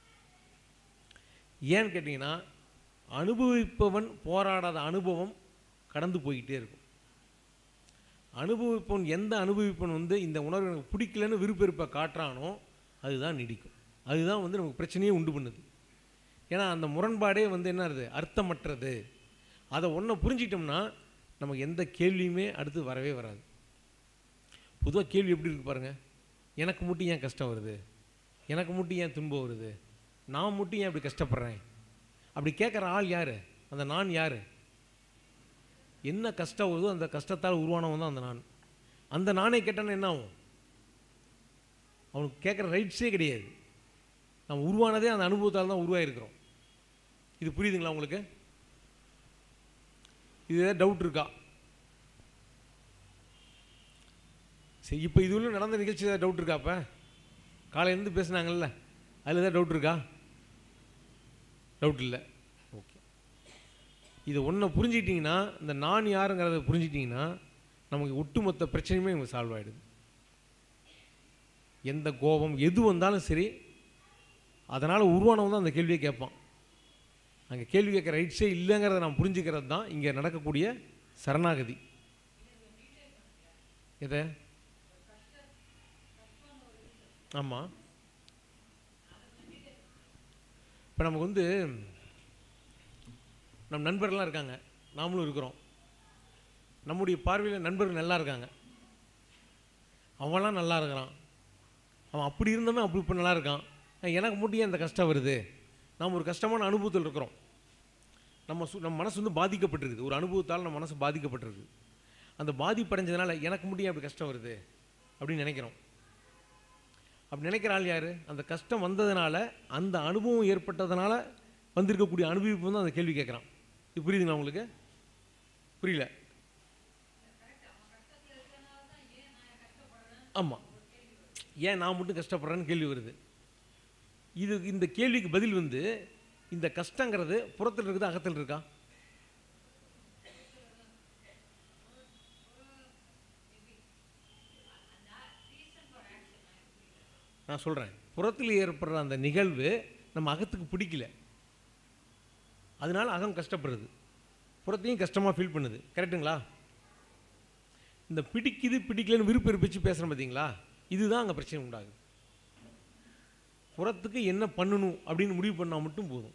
ஏன்னு கேட்டிங்கன்னா அனுபவிப்பவன் போராடாத அனுபவம் கடந்து போய்கிட்டே இருக்கும் அனுபவிப்பவன் எந்த அனுபவிப்பவன் வந்து இந்த உணர்வு எனக்கு பிடிக்கலன்னு விருப்பெருப்பை காட்டுறானோ அதுதான் நீடிக்கும் அதுதான் வந்து நமக்கு பிரச்சனையே உண்டு பண்ணுது ஏன்னா அந்த முரண்பாடே வந்து என்ன ஆகுது அர்த்தமற்றது அதை ஒன்றை புரிஞ்சிட்டோம்னா நமக்கு எந்த கேள்வியுமே அடுத்து வரவே வராது பொதுவாக கேள்வி எப்படி இருக்கு பாருங்கள் எனக்கு மட்டும் ஏன் கஷ்டம் வருது எனக்கு மட்டும் ஏன் துன்பம் வருது நான் மட்டும் ஏன் இப்படி கஷ்டப்படுறேன் அப்படி கேட்குற ஆள் யார் அந்த நான் யார் என்ன கஷ்டம் வருதோ அந்த கஷ்டத்தால் உருவானவன் தான் அந்த நான் அந்த நானே கேட்டானா என்ன ஆகும் அவனுக்கு கேட்குற ரைட்ஸே கிடையாது நம்ம உருவானதே அந்த அனுபவத்தால் தான் உருவாயிருக்கிறோம் இது புரியுதுங்களா உங்களுக்கு இது ஏதாவது டவுட் இருக்கா சரி இப்போ இதுவரையும் நடந்த நிகழ்ச்சி ஏதாவது டவுட் இருக்கா அப்போ காலையிலேருந்து பேசுனாங்கல்ல அதில் ஏதாவது டவுட் இருக்கா டவுட் இல்லை ஓகே இது ஒன்றை புரிஞ்சிட்டிங்கன்னா இந்த நான் யாருங்கிறத புரிஞ்சிட்டிங்கன்னா நமக்கு ஒட்டுமொத்த பிரச்சனையுமே நமக்கு சால்வ் ஆகிடுது எந்த கோபம் எது வந்தாலும் சரி அதனால் உருவானவன் தான் அந்த கேள்வியை கேட்பான் அங்கே கேள்வி கேட்குற ரைட்ஸே இல்லைங்கிறத நான் புரிஞ்சுக்கிறது தான் இங்கே நடக்கக்கூடிய சரணாகதி எதை ஆமாம் இப்போ நமக்கு வந்து நம் நண்பர்கள்லாம் இருக்காங்க நாமளும் இருக்கிறோம் நம்முடைய பார்வையில் நண்பர்கள் நல்லா இருக்காங்க அவன்லாம் நல்லா இருக்கிறான் அவன் அப்படி இருந்தவன் அப்படி இப்போ நல்லா இருக்கான் எனக்கு மட்டும் ஏன் இந்த கஷ்டம் வருது நாம் ஒரு கஷ்டமான அனுபவத்தில் இருக்கிறோம் நம்ம சு நம்ம மனசு வந்து பாதிக்கப்பட்டிருக்குது ஒரு அனுபவத்தால் நம்ம மனசு பாதிக்கப்பட்டிருக்கு அந்த பாதிப்படைஞ்சதுனால எனக்கு மட்டும் ஏன் அப்படி கஷ்டம் வருது அப்படின்னு நினைக்கிறோம் அப்படி நினைக்கிற ஆள் யார் அந்த கஷ்டம் வந்ததுனால அந்த அனுபவம் ஏற்பட்டதுனால வந்திருக்கக்கூடிய அனுபவிப்பு தான் அந்த கேள்வி கேட்குறான் இது புரியுதுங்களா உங்களுக்கு புரியல ஆமாம் ஏன் நான் மட்டும் கஷ்டப்படுறேன்னு கேள்வி வருது இது இந்த கேள்விக்கு பதில் வந்து இந்த கஷ்டங்கிறது புறத்தில் இருக்குது அகத்தில் இருக்கா நான் சொல்கிறேன் புறத்தில் ஏற்படுற அந்த நிகழ்வு நம்ம அகத்துக்கு பிடிக்கல அதனால அகம் கஷ்டப்படுறது புறத்தையும் கஷ்டமாக ஃபீல் பண்ணுது கரெக்டுங்களா இந்த பிடிக்குது பிடிக்கலன்னு விருப்ப இருப்பிச்சு பேசுகிறேன் பார்த்தீங்களா இதுதான் அங்கே பிரச்சனை உண்டாகுது புறத்துக்கு என்ன பண்ணணும் அப்படின்னு முடிவு பண்ணால் மட்டும் போதும்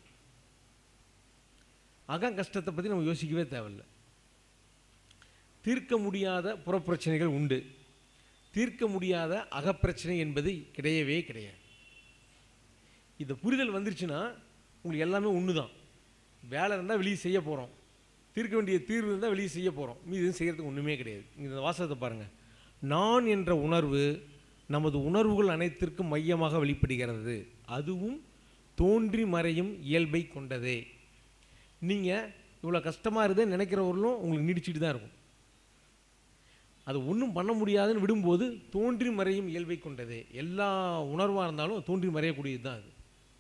அகம் கஷ்டத்தை பற்றி நம்ம யோசிக்கவே தேவையில்ல தீர்க்க முடியாத புறப்பிரச்சனைகள் உண்டு தீர்க்க முடியாத அகப்பிரச்சனை என்பது கிடையவே கிடையாது இந்த புரிதல் வந்துருச்சுன்னா உங்களுக்கு எல்லாமே ஒன்று தான் வேலை இருந்தால் வெளியே செய்ய போகிறோம் தீர்க்க வேண்டிய தீர்வு இருந்தால் வெளியே செய்ய போகிறோம் மீது எதுவும் செய்கிறதுக்கு ஒன்றுமே கிடையாது இந்த வாசகத்தை பாருங்கள் நான் என்ற உணர்வு நமது உணர்வுகள் அனைத்திற்கும் மையமாக வெளிப்படுகிறது அதுவும் தோன்றி மறையும் இயல்பை கொண்டதே நீங்கள் இவ்வளோ கஷ்டமாக இருந்தே நினைக்கிறவர்களும் உங்களுக்கு நீடிச்சிட்டு தான் இருக்கும் அது ஒன்றும் பண்ண முடியாதுன்னு விடும்போது தோன்றி மறையும் இயல்பை கொண்டதே எல்லா உணர்வாக இருந்தாலும் தோன்றி மறையக்கூடியது தான் அது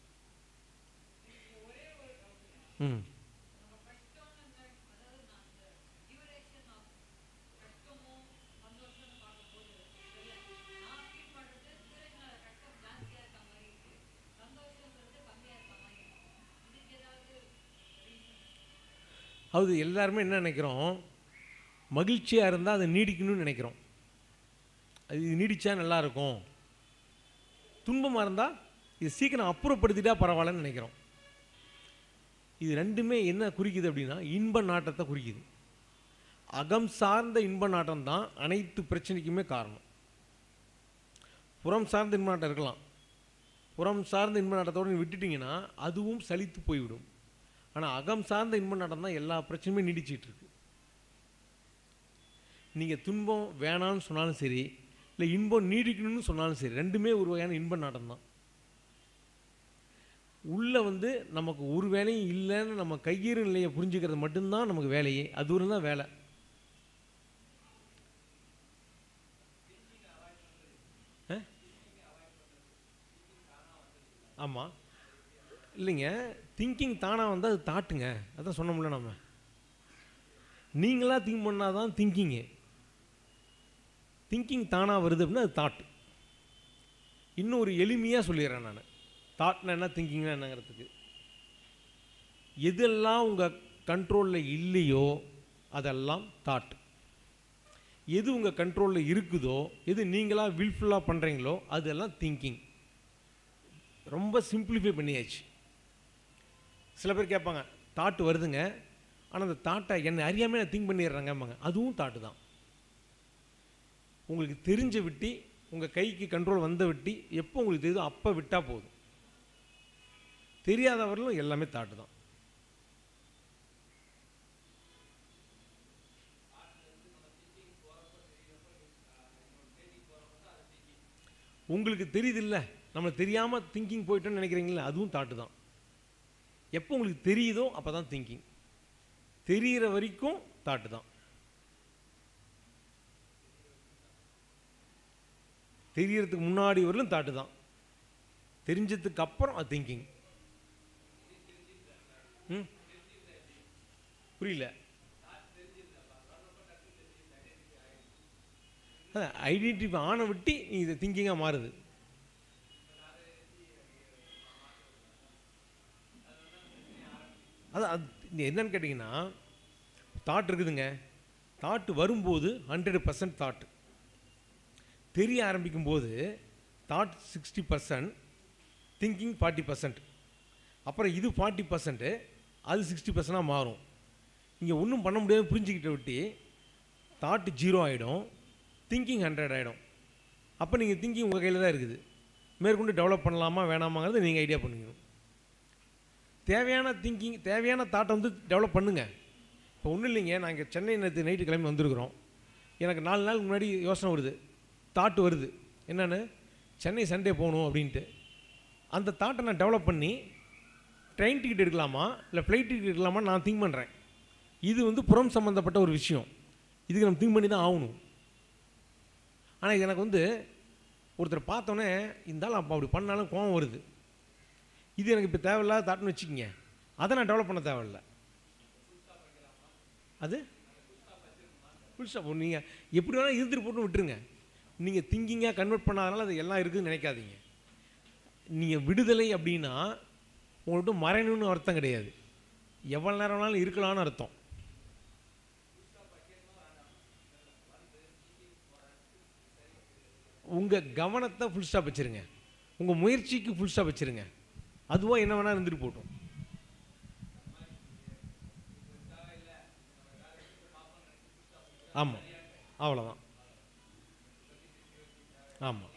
ம் அது எல்லாருமே என்ன நினைக்கிறோம் மகிழ்ச்சியாக இருந்தால் அதை நீடிக்கணும்னு நினைக்கிறோம் அது இது நீடிச்சா நல்லா இருக்கும் துன்பமாக இருந்தால் இது சீக்கிரம் அப்புறப்படுத்திட்டா பரவாயில்லன்னு நினைக்கிறோம் இது ரெண்டுமே என்ன குறிக்குது அப்படின்னா இன்ப நாட்டத்தை குறிக்குது அகம் சார்ந்த இன்ப நாட்டம் தான் அனைத்து பிரச்சனைக்குமே காரணம் புறம் சார்ந்த இன்ப நாட்டம் இருக்கலாம் புறம் சார்ந்த இன்ப நாட்டத்தோடு நீ விட்டுட்டீங்கன்னா அதுவும் சலித்து போய்விடும் ஆனால் அகம் சார்ந்த இன்ப நாட்டம் தான் எல்லா பிரச்சனையுமே நீடிச்சிட்டு இருக்கு நீங்கள் துன்பம் வேணான்னு சொன்னாலும் சரி இல்லை இன்பம் நீடிக்கணும்னு சொன்னாலும் சரி ரெண்டுமே ஒரு வகையான இன்ப நாட்டம் தான் உள்ளே வந்து நமக்கு ஒரு வேலையும் இல்லைன்னு நம்ம கையேறு நிலையை புரிஞ்சுக்கிறது மட்டும்தான் நமக்கு வேலையே அது ஒரு தான் வேலை ஆமாம் இல்லைங்க திங்கிங் தானாக வந்தால் அது தாட்டுங்க அதான் சொன்னோம்ல நம்ம நீங்களாக திங்க் பண்ணால் தான் திங்கிங்கு திங்கிங் தானாக வருது அப்படின்னா அது தாட்டு இன்னும் ஒரு எளிமையாக சொல்லிடுறேன் நான் தாட்னா என்ன திங்கிங்னா என்னங்கிறதுக்கு எதெல்லாம் உங்கள் கண்ட்ரோலில் இல்லையோ அதெல்லாம் தாட் எது உங்கள் கண்ட்ரோலில் இருக்குதோ எது நீங்களாக வில்ஃபுல்லாக பண்ணுறீங்களோ அதெல்லாம் திங்கிங் ரொம்ப சிம்பிளிஃபை பண்ணியாச்சு சில பேர் கேட்பாங்க தாட் வருதுங்க ஆனால் அந்த தாட்டை என்னை அறியாமல் நான் திங்க் பண்ணிடுறாங்கம்பாங்க அதுவும் தாட்டு தான் உங்களுக்கு தெரிஞ்ச விட்டி உங்கள் கைக்கு கண்ட்ரோல் வந்த விட்டி எப்போ உங்களுக்கு தெரியுதோ அப்போ விட்டால் போதும் தெரியாதவர்களும் எல்லாமே தாட்டு தான் உங்களுக்கு தெரியுதில்ல நம்மளுக்கு தெரியாமல் திங்கிங் போயிட்டோன்னு நினைக்கிறீங்களா அதுவும் தாட்டு தான் எப்போ உங்களுக்கு தெரியுதோ அப்போ தான் திங்கிங் தெரிகிற வரைக்கும் தாட்டு தான் தெரியறதுக்கு முன்னாடி வரலும் தாட்டு தான் தெரிஞ்சதுக்கு அப்புறம் அது திங்கிங் ம் புரியல ஐடென்டிஃபை ஆன விட்டு நீ இது திங்கிங்காக மாறுது அது அது இது என்னன்னு கேட்டிங்கன்னா தாட் இருக்குதுங்க தாட் வரும்போது ஹண்ட்ரட் பர்சன்ட் தாட் தெரிய ஆரம்பிக்கும் போது thought sixty percent thinking forty percent அப்புறம் இது ஃபார்ட்டி பர்சன்ட்டு அது சிக்ஸ்டி பர்சன்டாக மாறும் இங்கே ஒன்றும் பண்ண முடியாது புரிஞ்சுக்கிட்ட விட்டு தாட் ஜீரோ ஆகிடும் திங்கிங் ஹண்ட்ரட் ஆகிடும் அப்போ நீங்கள் திங்கிங் உங்கள் கையில் தான் இருக்குது மேற்கொண்டு டெவலப் பண்ணலாமா வேணாமாங்கிறத நீங்கள் ஐடியா பண்ணிக்கணும் தேவையான திங்கிங் தேவையான தாட்டை வந்து டெவலப் பண்ணுங்கள் இப்போ ஒன்றும் இல்லைங்க நாங்கள் சென்னை நேற்று நைட்டு கிளம்பி வந்திருக்கிறோம் எனக்கு நாலு நாள் முன்னாடி யோசனை வருது தாட் வருது என்னென்னு சென்னை சண்டே போகணும் அப்படின்ட்டு அந்த தாட்டை நான் டெவலப் பண்ணி ட்ரெயின் டிக்கெட் எடுக்கலாமா இல்லை ஃப்ளைட் டிக்கெட் எடுக்கலாமா நான் திங்க் பண்ணுறேன் இது வந்து புறம் சம்மந்தப்பட்ட ஒரு விஷயம் இதுக்கு நம்ம திங்க் பண்ணி தான் ஆகணும் ஆனால் இது எனக்கு வந்து ஒருத்தர் பார்த்தோன்னே இருந்தாலும் அப்போ அப்படி பண்ணாலும் கோவம் வருது இது எனக்கு இப்போ தேவையில்லாத தாட்னு வச்சுக்கிங்க அதை நான் டெவலப் பண்ண தேவையில்ல அது ஃபுல் ஸ்டாப் நீங்கள் எப்படி வேணால் இருந்துட்டு போட்டு விட்டுருங்க நீங்கள் திங்கிங்காக கன்வெர்ட் பண்ணாதனால அது எல்லாம் இருக்குதுன்னு நினைக்காதீங்க நீங்கள் விடுதலை அப்படின்னா உங்கள்கிட்ட மறையணும்னு அர்த்தம் கிடையாது எவ்வளோ நேரம் வேணாலும் இருக்கலாம்னு அர்த்தம் உங்கள் கவனத்தை ஃபுல் ஸ்டாப் வச்சுருங்க உங்கள் முயற்சிக்கு ஃபுல் ஸ்டாப் வச்சுருங்க அதுவாக என்ன வேணால் இருந்துட்டு போட்டோம் ஆமாம் அவ்வளோதான் ஆமாம்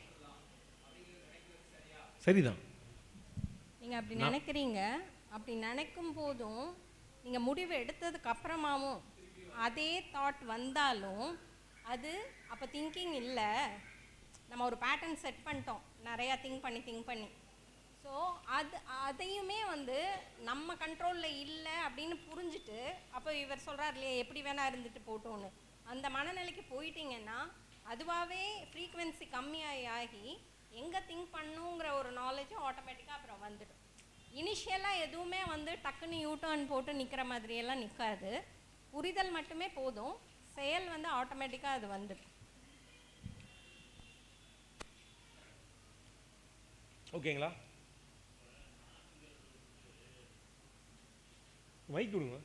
சரிதான் நீங்கள் அப்படி நினைக்கிறீங்க அப்படி நினைக்கும் போதும் நீங்கள் முடிவு எடுத்ததுக்கு அப்புறமாவும் அதே தாட் வந்தாலும் அது அப்போ திங்கிங் இல்லை நம்ம ஒரு பேட்டர்ன் செட் பண்ணிட்டோம் நிறையா திங்க் பண்ணி திங்க் பண்ணி ஸோ அது அதையுமே வந்து நம்ம கண்ட்ரோலில் இல்லை அப்படின்னு புரிஞ்சுட்டு அப்போ இவர் சொல்கிறார் இல்லையா எப்படி வேணால் இருந்துட்டு போட்டோன்னு அந்த மனநிலைக்கு போயிட்டீங்கன்னா அதுவாகவே ஃப்ரீக்குவென்சி கம்மியாகி ஆகி எங்கே திங்க் பண்ணுங்கிற ஒரு நாலேஜும் ஆட்டோமேட்டிக்காக அப்புறம் வந்துடும் இனிஷியலாக எதுவுமே வந்து டக்குன்னு யூ டர்ன் போட்டு நிற்கிற மாதிரியெல்லாம் நிற்காது புரிதல் மட்டுமே போதும் செயல் வந்து ஆட்டோமேட்டிக்காக அது வந்துடும் ஓகேங்களா மைக் கொடுங்க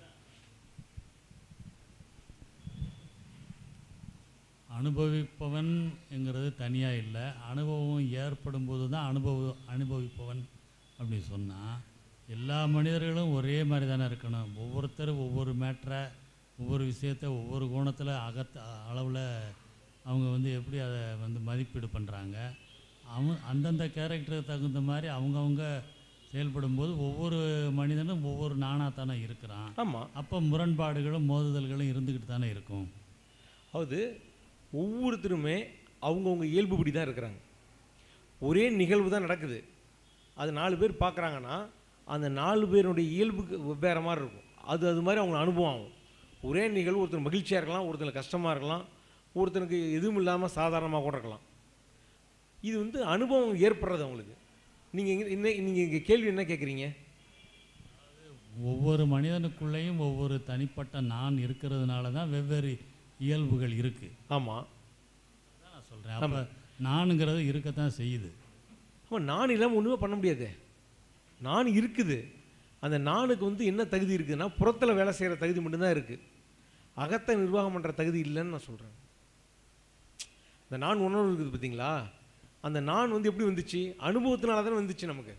அனுபவிப்பவன் என்கிறது தனியாக இல்லை அனுபவம் ஏற்படும் போது தான் அனுபவ அனுபவிப்பவன் அப்படி சொன்னால் எல்லா மனிதர்களும் ஒரே மாதிரி தானே இருக்கணும் ஒவ்வொருத்தரும் ஒவ்வொரு மேட்டரை ஒவ்வொரு விஷயத்தை ஒவ்வொரு கோணத்தில் அகத்த அளவில் அவங்க வந்து எப்படி அதை வந்து மதிப்பீடு பண்ணுறாங்க அவன் அந்தந்த கேரக்டருக்கு தகுந்த மாதிரி அவங்கவுங்க செயல்படும்போது ஒவ்வொரு மனிதனும் ஒவ்வொரு நானாக இருக்கிறான் ஆமாம் அப்போ முரண்பாடுகளும் மோதுதல்களும் இருந்துக்கிட்டு தானே இருக்கும் அதாவது ஒவ்வொருத்தருமே அவங்கவுங்க இயல்புபடி தான் இருக்கிறாங்க ஒரே நிகழ்வு தான் நடக்குது அது நாலு பேர் பார்க்குறாங்கன்னா அந்த நாலு பேருடைய இயல்புக்கு வெவ்வேறு மாதிரி இருக்கும் அது அது மாதிரி அவங்க அனுபவம் ஆகும் ஒரே நிகழ்வு ஒருத்தர் மகிழ்ச்சியாக இருக்கலாம் ஒருத்தர் கஷ்டமாக இருக்கலாம் ஒருத்தனுக்கு எதுவும் இல்லாமல் சாதாரணமாக கூட இருக்கலாம் இது வந்து அனுபவம் ஏற்படுறது அவங்களுக்கு நீங்கள் என்ன நீங்கள் இங்கே கேள்வி என்ன கேட்குறீங்க ஒவ்வொரு மனிதனுக்குள்ளேயும் ஒவ்வொரு தனிப்பட்ட நான் இருக்கிறதுனால தான் வெவ்வேறு இயல்புகள் இருக்குது ஆமாம் நான் சொல்கிறேன் அப்போ நானுங்கிறது இருக்கத்தான் செய்யுது அப்போ நான் இல்லாமல் ஒன்றுமே பண்ண முடியாது நான் இருக்குது அந்த நானுக்கு வந்து என்ன தகுதி இருக்குதுன்னா புறத்தில் வேலை செய்கிற தகுதி மட்டும்தான் இருக்குது அகத்தை நிர்வாகம் பண்ணுற தகுதி இல்லைன்னு நான் சொல்கிறேன் இந்த நான் உணர்வு இருக்குது பார்த்தீங்களா அந்த நான் வந்து எப்படி வந்துச்சு அனுபவத்தினால தானே வந்துச்சு நமக்கு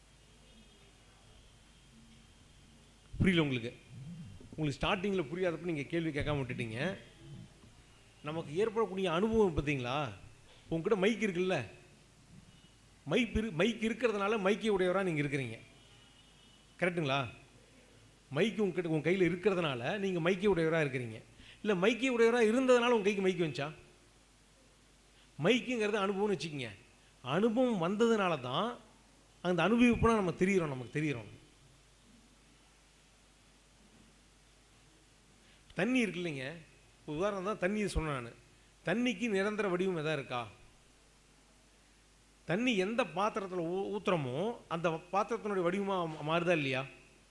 புரியல உங்களுக்கு உங்களுக்கு ஸ்டார்டிங்கில் புரியாதப்ப நீங்கள் கேள்வி கேட்காம விட்டுட்டீங்க நமக்கு ஏற்படக்கூடிய அனுபவம் பார்த்தீங்களா உங்ககிட்ட மைக் இருக்குல்ல மைக் இரு மைக் இருக்கிறதுனால மைக்கை உடையவராக நீங்கள் இருக்கிறீங்க கரெக்டுங்களா மைக்கு உங்ககிட்ட உங்கள் கையில் இருக்கிறதுனால நீங்கள் மைக்கை உடையவராக இருக்கிறீங்க இல்லை மைக்கை உடையவராக இருந்ததுனால உங்கள் கைக்கு மைக்கு வந்துச்சா மைக்குங்கிறது அனுபவம்னு வச்சுக்கோங்க அனுபவம் வந்ததுனால தான் அந்த அனுபவிப்புனா நம்ம தெரிகிறோம் நமக்கு தெரிகிறோம் தண்ணி இருக்கு இல்லைங்க ஒரு உதாரணம் தான் தண்ணி சொன்னேன் நான் தண்ணிக்கு நிரந்தர வடிவம் எதா இருக்கா தண்ணி எந்த பாத்திரத்தில் ஊ ஊத்துறோமோ அந்த பாத்திரத்தினுடைய வடிவமாக மாறுதா இல்லையா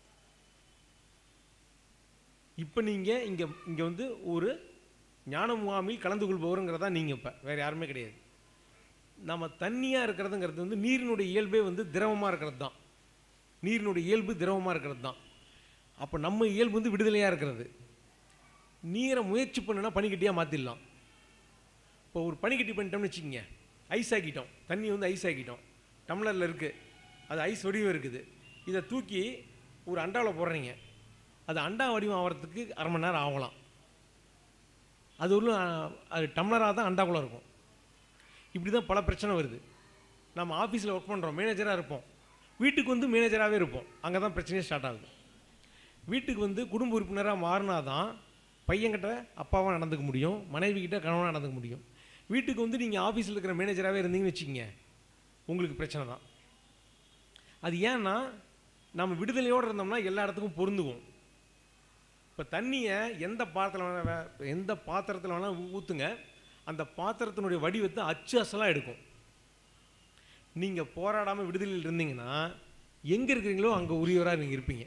இப்போ நீங்கள் இங்கே இங்கே வந்து ஒரு ஞான முகாமில் கலந்து கொள்பவருங்கிறதா நீங்கள் இப்போ வேறு யாருமே கிடையாது நம்ம தண்ணியாக இருக்கிறதுங்கிறது வந்து நீரினுடைய இயல்பே வந்து திரவமாக இருக்கிறது தான் நீரினுடைய இயல்பு திரவமாக இருக்கிறது தான் அப்போ நம்ம இயல்பு வந்து விடுதலையாக இருக்கிறது நீரை முயற்சி பண்ணுனா பனிக்கட்டியாக மாற்றிடலாம் இப்போ ஒரு பனிக்கட்டி பண்ணிட்டோம்னு வச்சுக்கோங்க ஐஸ் ஆக்கிட்டோம் தண்ணி வந்து ஐஸ் ஆக்கிட்டோம் டம்ளரில் இருக்குது அது ஐஸ் வடிவம் இருக்குது இதை தூக்கி ஒரு அண்டாவில் போடுறீங்க அது அண்டா வடிவம் ஆகிறதுக்கு அரை மணி நேரம் ஆகலாம் அது ஒரு அது டம்ளராக தான் அண்டாக்குள்ளே இருக்கும் இப்படி தான் பல பிரச்சனை வருது நம்ம ஆஃபீஸில் ஒர்க் பண்ணுறோம் மேனேஜராக இருப்போம் வீட்டுக்கு வந்து மேனேஜராகவே இருப்போம் அங்கே தான் பிரச்சனையே ஸ்டார்ட் ஆகுது வீட்டுக்கு வந்து குடும்ப உறுப்பினராக மாறினா தான் பையன்கிட்ட அப்பாவாக நடந்துக்க முடியும் மனைவி கிட்ட கணவனாக நடந்துக்க முடியும் வீட்டுக்கு வந்து நீங்கள் ஆஃபீஸில் இருக்கிற மேனேஜராகவே இருந்தீங்கன்னு வச்சுக்கோங்க உங்களுக்கு பிரச்சனை தான் அது ஏன்னா நம்ம விடுதலையோடு இருந்தோம்னா எல்லா இடத்துக்கும் பொருந்துவோம் இப்போ தண்ணியை எந்த பாத்திரத்தில் வேணால் எந்த பாத்திரத்தில் வேணால் ஊற்றுங்க அந்த பாத்திரத்தினுடைய வடிவத்தை அச்சு அசலாக எடுக்கும் நீங்கள் போராடாமல் விடுதலையில் இருந்தீங்கன்னா எங்கே இருக்கிறீங்களோ அங்கே உரியவராக நீங்கள் இருப்பீங்க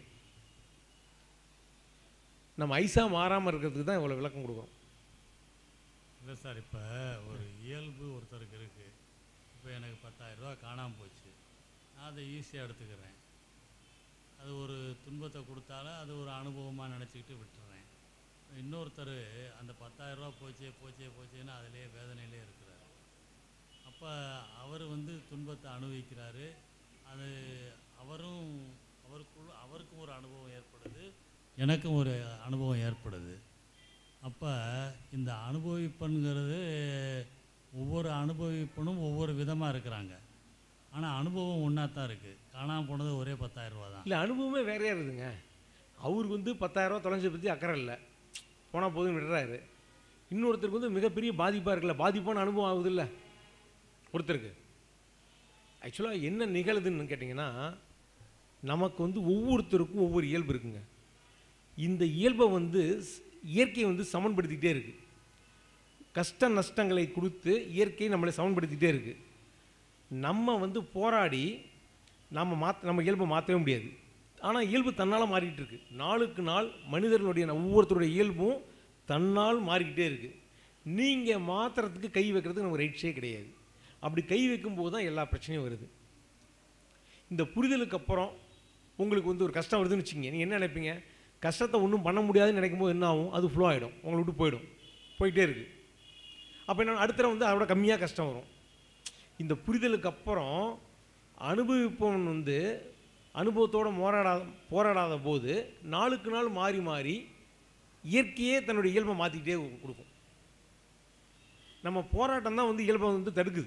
நம்ம ஐஸாக மாறாமல் இருக்கிறதுக்கு தான் இவ்வளோ விளக்கம் கொடுக்குறோம் இல்லை சார் இப்போ ஒரு இயல்பு ஒருத்தருக்கு இருக்குது இப்போ எனக்கு பத்தாயிரரூபா காணாமல் போச்சு நான் அதை ஈஸியாக எடுத்துக்கிறேன் அது ஒரு துன்பத்தை கொடுத்தாலும் அது ஒரு அனுபவமாக நினச்சிக்கிட்டு விட்டுறேன் இன்னொருத்தர் அந்த பத்தாயிரரூபா போச்சே போச்சே போச்சேன்னு அதிலே வேதனையிலே இருக்கிறார் அப்போ அவர் வந்து துன்பத்தை அனுபவிக்கிறாரு அது அவரும் அவருக்குள்ள அவருக்கும் ஒரு அனுபவம் ஏற்படுது எனக்கும் ஒரு அனுபவம் ஏற்படுது அப்போ இந்த அனுபவிப்பனுங்கிறது ஒவ்வொரு அனுபவிப்பனும் ஒவ்வொரு விதமாக இருக்கிறாங்க ஆனால் அனுபவம் ஒன்றா தான் இருக்குது காணாமல் போனது ஒரே பத்தாயிரம் ரூபா தான் இல்லை அனுபவமே வேறையாக இருக்குதுங்க அவருக்கு வந்து பத்தாயிரரூவா தொலைஞ்சதை பற்றி அக்கறை இல்லை போனால் போதும் விடுறாரு இன்னொருத்தருக்கு வந்து மிகப்பெரிய பாதிப்பாக இருக்குல்ல பாதிப்பான அனுபவம் ஆகுதுல்ல ஒருத்தருக்கு ஆக்சுவலாக என்ன நிகழுதுன்னு கேட்டிங்கன்னா நமக்கு வந்து ஒவ்வொருத்தருக்கும் ஒவ்வொரு இயல்பு இருக்குங்க இந்த இயல்பை வந்து ஸ்- இயற்கை வந்து சமன்படுத்திக்கிட்டே இருக்குது கஷ்ட நஷ்டங்களை கொடுத்து இயற்கை நம்மளை சமன்படுத்திக்கிட்டே இருக்குது நம்ம வந்து போராடி நம்ம மாற்ற நம்ம இயல்பை மாற்றவே முடியாது ஆனால் இயல்பு தன்னால் மாறிக்கிட்டு இருக்கு நாளுக்கு நாள் மனிதர்களுடைய ஒவ்வொருத்தருடைய இயல்பும் தன்னால் மாறிக்கிட்டே இருக்குது நீங்கள் மாற்றுறதுக்கு கை வைக்கிறதுக்கு நம்ம ரைட்ஸே கிடையாது அப்படி கை வைக்கும்போது தான் எல்லா பிரச்சனையும் வருது இந்த புரிதலுக்கு அப்புறம் உங்களுக்கு வந்து ஒரு கஷ்டம் வருதுன்னு வச்சுக்கோங்க நீங்கள் என்ன நினைப்பீங்க கஷ்டத்தை ஒன்றும் பண்ண முடியாதுன்னு நினைக்கும் போது என்ன ஆகும் அது ஃப்ளோ ஆகிடும் உங்களை விட்டு போயிடும் போயிட்டே இருக்குது அப்போ என்ன அடுத்த தடவை வந்து அதோட கம்மியாக கஷ்டம் வரும் இந்த புரிதலுக்கு அப்புறம் அனுபவிப்பவன் வந்து அனுபவத்தோடு போராடாத போராடாத போது நாளுக்கு நாள் மாறி மாறி இயற்கையே தன்னுடைய இயல்பை மாற்றிக்கிட்டே கொடுக்கும் நம்ம போராட்டம் தான் வந்து இயல்பை வந்து தடுக்குது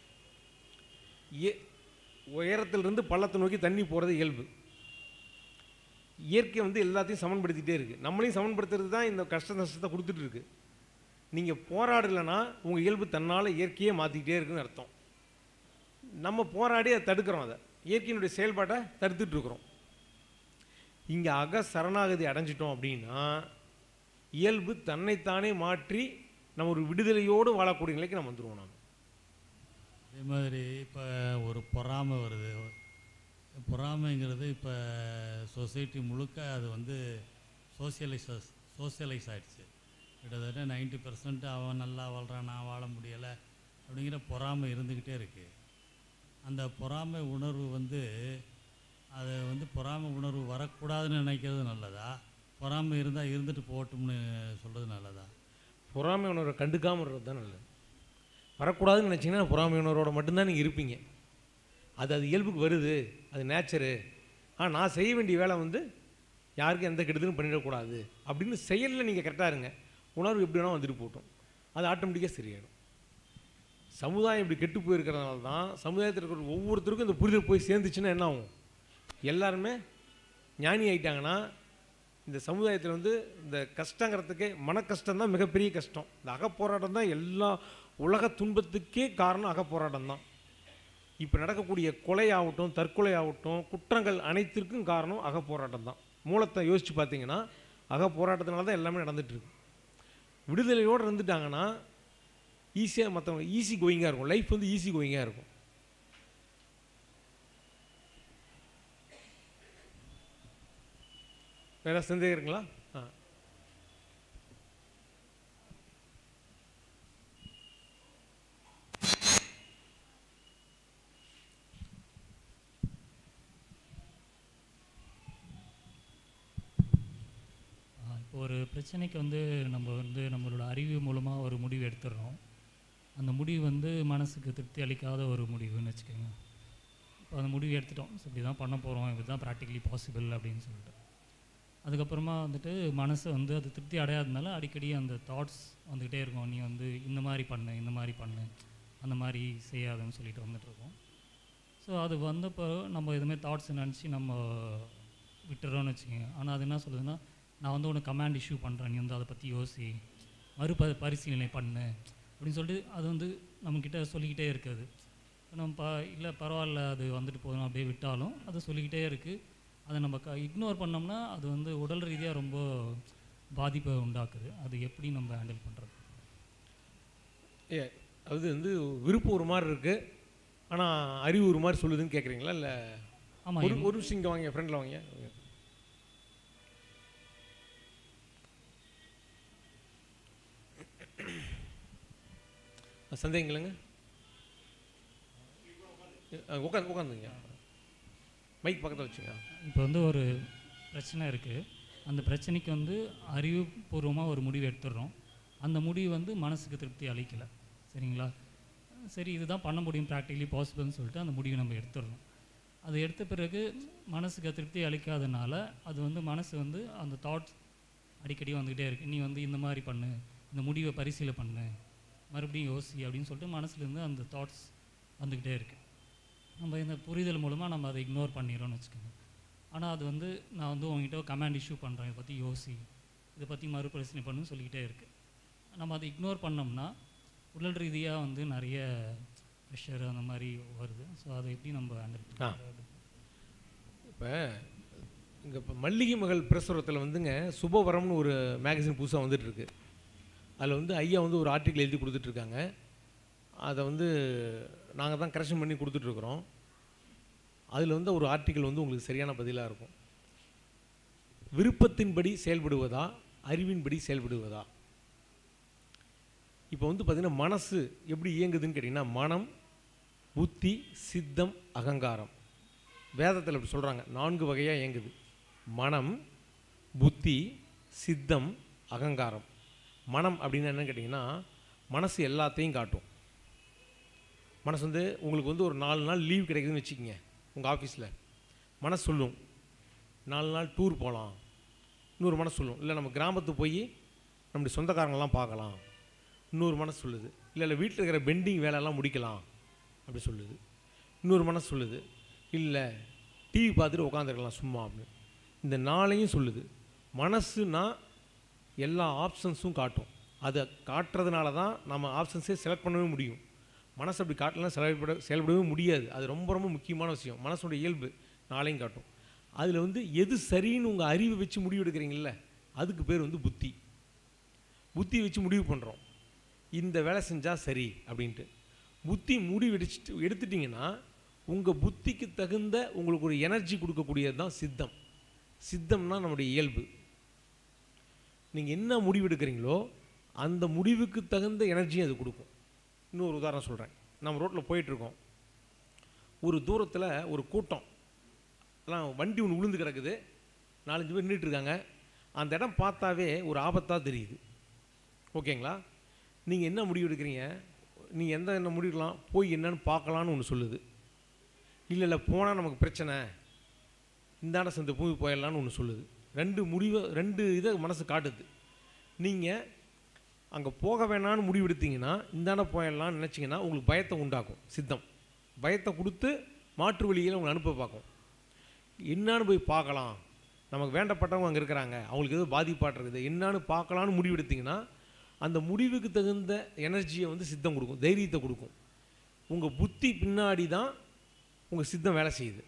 இய- உயரத்திலிருந்து பள்ளத்தை நோக்கி தண்ணி போகிறது இயல்பு இயற்கை வந்து எல்லாத்தையும் சமன்படுத்திட்டே இருக்குது நம்மளையும் சமன்படுத்துறது தான் இந்த கஷ்ட நஷ்டத்தை கொடுத்துட்டு இருக்கு நீங்கள் போராடலைன்னா உங்கள் இயல்பு தன்னால் இயற்கையே மாற்றிக்கிட்டே இருக்குன்னு அர்த்தம் நம்ம போராடி அதை தடுக்கிறோம் அதை இயற்கையினுடைய செயல்பாட்டை தடுத்துட்டு இருக்கிறோம் இங்கே அக சரணாகதி அடைஞ்சிட்டோம் அப்படின்னா இயல்பு தன்னைத்தானே மாற்றி நம்ம ஒரு விடுதலையோடு வாழக்கூடிய நிலைக்கு நம்ம வந்துடுவோம் நாம் அதே மாதிரி இப்போ ஒரு பொறாமை வருது பொறாமைங்கிறது இப்போ சொசைட்டி முழுக்க அது வந்து சோசியலைஸ் சோசியலைஸ் ஆயிடுச்சு கிட்டத்தட்ட நைன்ட்டி பர்சன்ட் அவன் நல்லா வாழ்கிறான் நான் வாழ முடியலை அப்படிங்கிற பொறாமை இருந்துக்கிட்டே இருக்குது அந்த பொறாமை உணர்வு வந்து அது வந்து பொறாமை உணர்வு வரக்கூடாதுன்னு நினைக்கிறது நல்லதா பொறாமை இருந்தால் இருந்துட்டு போகட்டும்னு சொல்கிறது நல்லதா பொறாமை உணர்வை கண்டுக்காமல் இருக்கிறது தான் நல்லது வரக்கூடாதுன்னு நினச்சிங்கன்னா பொறாமை உணர்வோட மட்டும்தான் நீங்கள் இருப்பீங்க அது அது இயல்புக்கு வருது அது நேச்சரு ஆனால் நான் செய்ய வேண்டிய வேலை வந்து யாருக்கும் எந்த கெடுதலும் பண்ணிடக்கூடாது அப்படின்னு செயலில் நீங்கள் கரெக்டாக இருங்க உணர்வு எப்படி வேணால் வந்துட்டு போகட்டும் அது ஆட்டோமேட்டிக்காக சரியாயிடும் சமுதாயம் இப்படி கெட்டு போயிருக்கிறதுனால தான் சமுதாயத்தில் இருக்கிற ஒவ்வொருத்தருக்கும் இந்த புரிதல் போய் சேர்ந்துச்சுன்னா என்ன ஆகும் எல்லாருமே ஞானி ஆயிட்டாங்கன்னா இந்த சமுதாயத்தில் வந்து இந்த கஷ்டங்கிறதுக்கே மன கஷ்டம் தான் மிகப்பெரிய கஷ்டம் இந்த அகப்போராட்டம் தான் எல்லா உலக துன்பத்துக்கே காரணம் அகப்போராட்டம் தான் இப்போ நடக்கக்கூடிய கொலை ஆகட்டும் தற்கொலை ஆகட்டும் குற்றங்கள் அனைத்திற்கும் காரணம் அகப்போராட்டம் தான் மூலத்தை யோசித்து பார்த்தீங்கன்னா அகப்போராட்டத்தினால தான் எல்லாமே நடந்துகிட்ருக்கு விடுதலையோடு இருந்துட்டாங்கன்னா ஈஸியாக மற்றவங்க ஈஸி கோயிங்காக இருக்கும் லைஃப் வந்து ஈஸி கோயிங்காக இருக்கும் வேறு சந்தேகம் இருக்குங்களா ஆ இப்போ ஒரு பிரச்சனைக்கு வந்து நம்ம வந்து நம்மளோட அறிவு மூலமாக ஒரு முடிவு எடுத்துடுறோம் அந்த முடிவு வந்து மனசுக்கு திருப்தி அளிக்காத ஒரு முடிவுன்னு வச்சுக்கோங்க இப்போ அந்த முடிவு எடுத்துட்டோம் ஸோ இப்படி தான் பண்ண போகிறோம் இப்படி தான் ப்ராக்டிகலி பாசிபிள் அப்படின்னு சொல்லிட்டு அதுக்கப்புறமா வந்துட்டு மனசு வந்து அது திருப்தி அடையாததுனால அடிக்கடி அந்த தாட்ஸ் வந்துக்கிட்டே இருக்கும் நீ வந்து இந்த மாதிரி பண்ணு இந்த மாதிரி பண்ணு அந்த மாதிரி செய்யாதுன்னு சொல்லிட்டு வந்துட்டுருக்கோம் ஸோ அது வந்தப்போ நம்ம எதுவுமே தாட்ஸ் நினச்சி நம்ம விட்டுறோம்னு வச்சுக்கோங்க ஆனால் அது என்ன சொல்லுதுன்னா நான் வந்து உனக்கு கமாண்ட் இஷ்யூ பண்ணுறேன் நீ வந்து அதை பற்றி யோசி மறுப பரிசீலனை பண்ணு அப்படின்னு சொல்லிட்டு அது வந்து நம்மக்கிட்ட சொல்லிக்கிட்டே இருக்குது நம்ம ப இல்லை பரவாயில்ல அது வந்துட்டு போதும் அப்படியே விட்டாலும் அது சொல்லிக்கிட்டே இருக்குது அதை நம்ம க இக்னோர் பண்ணோம்னா அது வந்து உடல் ரீதியாக ரொம்ப பாதிப்பை உண்டாக்குது அது எப்படி நம்ம ஹேண்டில் பண்ணுறது ஏ அது வந்து விருப்பம் ஒரு மாதிரி இருக்குது ஆனால் அறிவு ஒரு மாதிரி சொல்லுதுன்னு கேட்குறீங்களா இல்லை ஆமா, ஒரு எம்- ஒரு நிமிஷம் இங்கே வாங்க ஃப்ரெண்டில் வாங்க சந்தேகங்களுங்க உட்காந்து உட்காந்துங்க மைக் பக்கத்தில் வச்சுங்க இப்போ வந்து ஒரு பிரச்சனை இருக்குது அந்த பிரச்சனைக்கு வந்து அறிவுபூர்வமாக ஒரு முடிவு எடுத்துடுறோம் அந்த முடிவு வந்து மனசுக்கு திருப்தி அளிக்கலை சரிங்களா சரி இதுதான் பண்ண முடியும் ப்ராக்டிகலி பாசிபிள்னு சொல்லிட்டு அந்த முடிவை நம்ம எடுத்துடுறோம் அது எடுத்த பிறகு மனசுக்கு திருப்தி அளிக்காதனால அது வந்து மனசு வந்து அந்த தாட்ஸ் அடிக்கடி வந்துக்கிட்டே இருக்குது நீ வந்து இந்த மாதிரி பண்ணு இந்த முடிவை பரிசீலனை பண்ணு மறுபடியும் யோசி அப்படின்னு சொல்லிட்டு மனசுலேருந்து அந்த தாட்ஸ் வந்துக்கிட்டே இருக்குது நம்ம இந்த புரிதல் மூலமாக நம்ம அதை இக்னோர் பண்ணிடுறோம்னு வச்சுக்கோங்க ஆனால் அது வந்து நான் வந்து உங்ககிட்ட கமாண்ட் இஷ்யூ பண்ணுறேன் இதை பற்றி யோசி இதை பற்றி மறுபரிசீலனை பண்ணுன்னு சொல்லிக்கிட்டே இருக்குது நம்ம அதை இக்னோர் பண்ணோம்னா உடல் ரீதியாக வந்து நிறைய ப்ரெஷர் அந்த மாதிரி வருது ஸோ அதை எப்படி நம்ம ஹேண்டில் ஆ. பண்ணுறது இப்போ இங்கே இப்போ மல்லிகை மகள் பிரசுரத்தில் வந்துங்க சுபவரம்னு ஒரு மேகசின் புதுசாக வந்துட்டு இருக்கு அதில் வந்து ஐயா வந்து ஒரு ஆர்டிக்கல் எழுதி கொடுத்துட்ருக்காங்க அதை வந்து நாங்கள் தான் கரெக்ஷன் பண்ணி கொடுத்துட்ருக்குறோம் அதில் வந்து ஒரு ஆர்டிக்கல் வந்து உங்களுக்கு சரியான பதிலாக இருக்கும் விருப்பத்தின்படி செயல்படுவதா அறிவின்படி செயல்படுவதா இப்போ வந்து பார்த்திங்கன்னா மனசு எப்படி இயங்குதுன்னு கேட்டிங்கன்னா மனம் புத்தி சித்தம் அகங்காரம் வேதத்தில் இப்படி சொல்கிறாங்க நான்கு வகையாக இயங்குது மனம் புத்தி சித்தம் அகங்காரம் மனம் அப்படின்னு என்னன்னு கேட்டிங்கன்னா மனசு எல்லாத்தையும் காட்டும் மனசு வந்து உங்களுக்கு வந்து ஒரு நாலு நாள் லீவ் கிடைக்குதுன்னு வச்சுக்கோங்க உங்கள் ஆஃபீஸில் மனசு சொல்லும் நாலு நாள் டூர் போகலாம் இன்னொரு மனசு சொல்லும் இல்லை நம்ம கிராமத்துக்கு போய் நம்முடைய சொந்தக்காரங்களாம் பார்க்கலாம் இன்னொரு மனசு சொல்லுது இல்லை இல்லை வீட்டில் இருக்கிற பெண்டிங் வேலையெல்லாம் முடிக்கலாம் அப்படி சொல்லுது இன்னொரு மனசு சொல்லுது இல்லை டிவி பார்த்துட்டு உட்காந்துருக்கலாம் சும்மா அப்படின்னு இந்த நாளையும் சொல்லுது மனசுனா எல்லா ஆப்ஷன்ஸும் காட்டும் அதை காட்டுறதுனால தான் நம்ம ஆப்ஷன்ஸே செலக்ட் பண்ணவே முடியும் மனசு அப்படி காட்டலாம் செயல்பட செயல்படவே முடியாது அது ரொம்ப ரொம்ப முக்கியமான விஷயம் மனசோட இயல்பு நாளையும் காட்டும் அதில் வந்து எது சரின்னு உங்கள் அறிவை வச்சு முடிவு எடுக்கிறீங்கள அதுக்கு பேர் வந்து புத்தி புத்தி வச்சு முடிவு பண்ணுறோம் இந்த வேலை செஞ்சால் சரி அப்படின்ட்டு புத்தி முடிவு எடுத்துட்டு எடுத்துட்டிங்கன்னா உங்கள் புத்திக்கு தகுந்த உங்களுக்கு ஒரு எனர்ஜி கொடுக்கக்கூடியது தான் சித்தம் சித்தம்னா நம்முடைய இயல்பு நீங்கள் என்ன முடிவு எடுக்கிறீங்களோ அந்த முடிவுக்கு தகுந்த எனர்ஜியும் அது கொடுக்கும் இன்னொரு உதாரணம் சொல்கிறேன் நம்ம ரோட்டில் போயிட்டுருக்கோம் ஒரு தூரத்தில் ஒரு கூட்டம் எல்லாம் வண்டி ஒன்று விழுந்து கிடக்குது நாலஞ்சு பேர் நின்றுட்டு இருக்காங்க அந்த இடம் பார்த்தாவே ஒரு ஆபத்தாக தெரியுது ஓகேங்களா நீங்கள் என்ன முடிவு எடுக்கிறீங்க நீங்கள் எந்த என்ன முடிவுலாம் போய் என்னன்னு பார்க்கலான்னு ஒன்று சொல்லுது இல்லை இல்லை போனால் நமக்கு பிரச்சனை இந்தாண்ட சேர்ந்த பூமி போயிடலான்னு ஒன்று சொல்லுது ரெண்டு முடிவை ரெண்டு இதை மனசு காட்டுது நீங்கள் அங்கே போக வேணான்னு முடிவு எடுத்தீங்கன்னா இந்தாண்ட போயிடலாம்னு நினச்சிங்கன்னா உங்களுக்கு பயத்தை உண்டாக்கும் சித்தம் பயத்தை கொடுத்து மாற்று வழியில் உங்களை அனுப்ப பார்க்கும் என்னான்னு போய் பார்க்கலாம் நமக்கு வேண்டப்பட்டவங்க அங்கே இருக்கிறாங்க அவங்களுக்கு எதுவும் பாதிப்பாட்டுருக்குது என்னான்னு பார்க்கலான்னு முடிவு எடுத்தீங்கன்னா அந்த முடிவுக்கு தகுந்த எனர்ஜியை வந்து சித்தம் கொடுக்கும் தைரியத்தை கொடுக்கும் உங்கள் புத்தி பின்னாடி தான் உங்கள் சித்தம் வேலை செய்யுது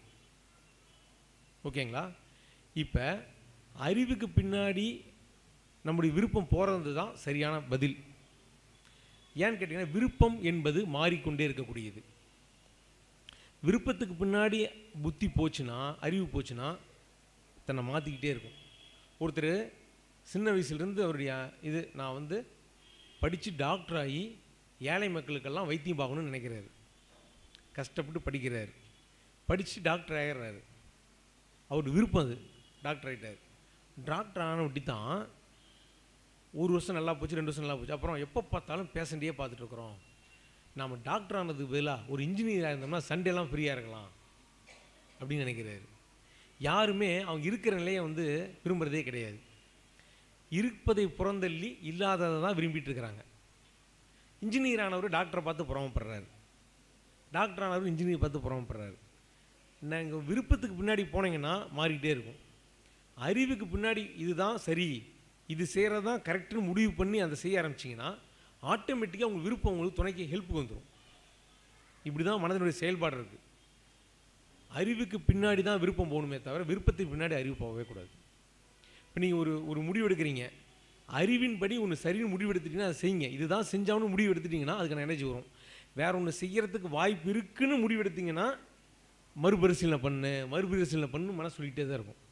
ஓகேங்களா இப்போ அறிவுக்கு பின்னாடி நம்முடைய விருப்பம் போகிறது தான் சரியான பதில் ஏன்னு கேட்டிங்கன்னா விருப்பம் என்பது மாறிக்கொண்டே இருக்கக்கூடியது விருப்பத்துக்கு பின்னாடி புத்தி போச்சுன்னா அறிவு போச்சுன்னா தன்னை மாற்றிக்கிட்டே இருக்கும் ஒருத்தர் சின்ன வயசுலேருந்து அவருடைய இது நான் வந்து படித்து டாக்டர் ஆகி ஏழை மக்களுக்கெல்லாம் வைத்தியம் பார்க்கணும்னு நினைக்கிறாரு கஷ்டப்பட்டு படிக்கிறாரு படித்து டாக்டர் ஆகிடுறாரு அவர் விருப்பம் அது டாக்டர் ஆகிட்டார் டாக்டர் ஆன ஒட்டி தான் ஒரு வருஷம் நல்லா போச்சு ரெண்டு வருஷம் நல்லா போச்சு அப்புறம் எப்போ பார்த்தாலும் பேஷண்ட்டையே பார்த்துட்டு இருக்கிறோம் நாம் டாக்டர் ஆனதுக்கு பதிலாக ஒரு இன்ஜினியராக இருந்தோம்னா சண்டேலாம் ஃப்ரீயாக இருக்கலாம் அப்படின்னு நினைக்கிறாரு யாருமே அவங்க இருக்கிற நிலையை வந்து விரும்புகிறதே கிடையாது இருப்பதை புறந்தள்ளி இல்லாததை தான் விரும்பிட்டு இருக்கிறாங்க இன்ஜினியர் ஆனவர் டாக்டரை பார்த்து புறமப்படுறாரு டாக்டர் ஆனவர் இன்ஜினியர் பார்த்து புறமப்படுறாரு நாங்கள் விருப்பத்துக்கு பின்னாடி போனீங்கன்னா மாறிக்கிட்டே இருக்கும் அறிவுக்கு பின்னாடி இதுதான் சரி இது செய்கிறது தான் கரெக்டுன்னு முடிவு பண்ணி அதை செய்ய ஆரம்பிச்சிங்கன்னா ஆட்டோமேட்டிக்காக உங்கள் விருப்பம் உங்களுக்கு துணைக்கு ஹெல்ப்புக்கு வந்துடும் இப்படி தான் மனதினுடைய செயல்பாடு இருக்குது அறிவுக்கு பின்னாடி தான் விருப்பம் போகணுமே தவிர விருப்பத்துக்கு பின்னாடி அறிவு போகவே கூடாது இப்போ நீங்கள் ஒரு ஒரு முடிவு எடுக்கிறீங்க அறிவின்படி ஒன்று சரின்னு முடிவு எடுத்துட்டீங்கன்னா அதை செய்யுங்க இதுதான் செஞ்சாலும் முடிவு எடுத்துட்டிங்கன்னா அதுக்கான எனர்ஜி வரும் வேற ஒன்று செய்யறதுக்கு வாய்ப்பு இருக்குன்னு முடிவு எடுத்தீங்கன்னா மறுபரிசீலனை பண்ணு மறுபரிசீலனை பண்ணு மனசு சொல்லிகிட்டே தான் இருக்கும்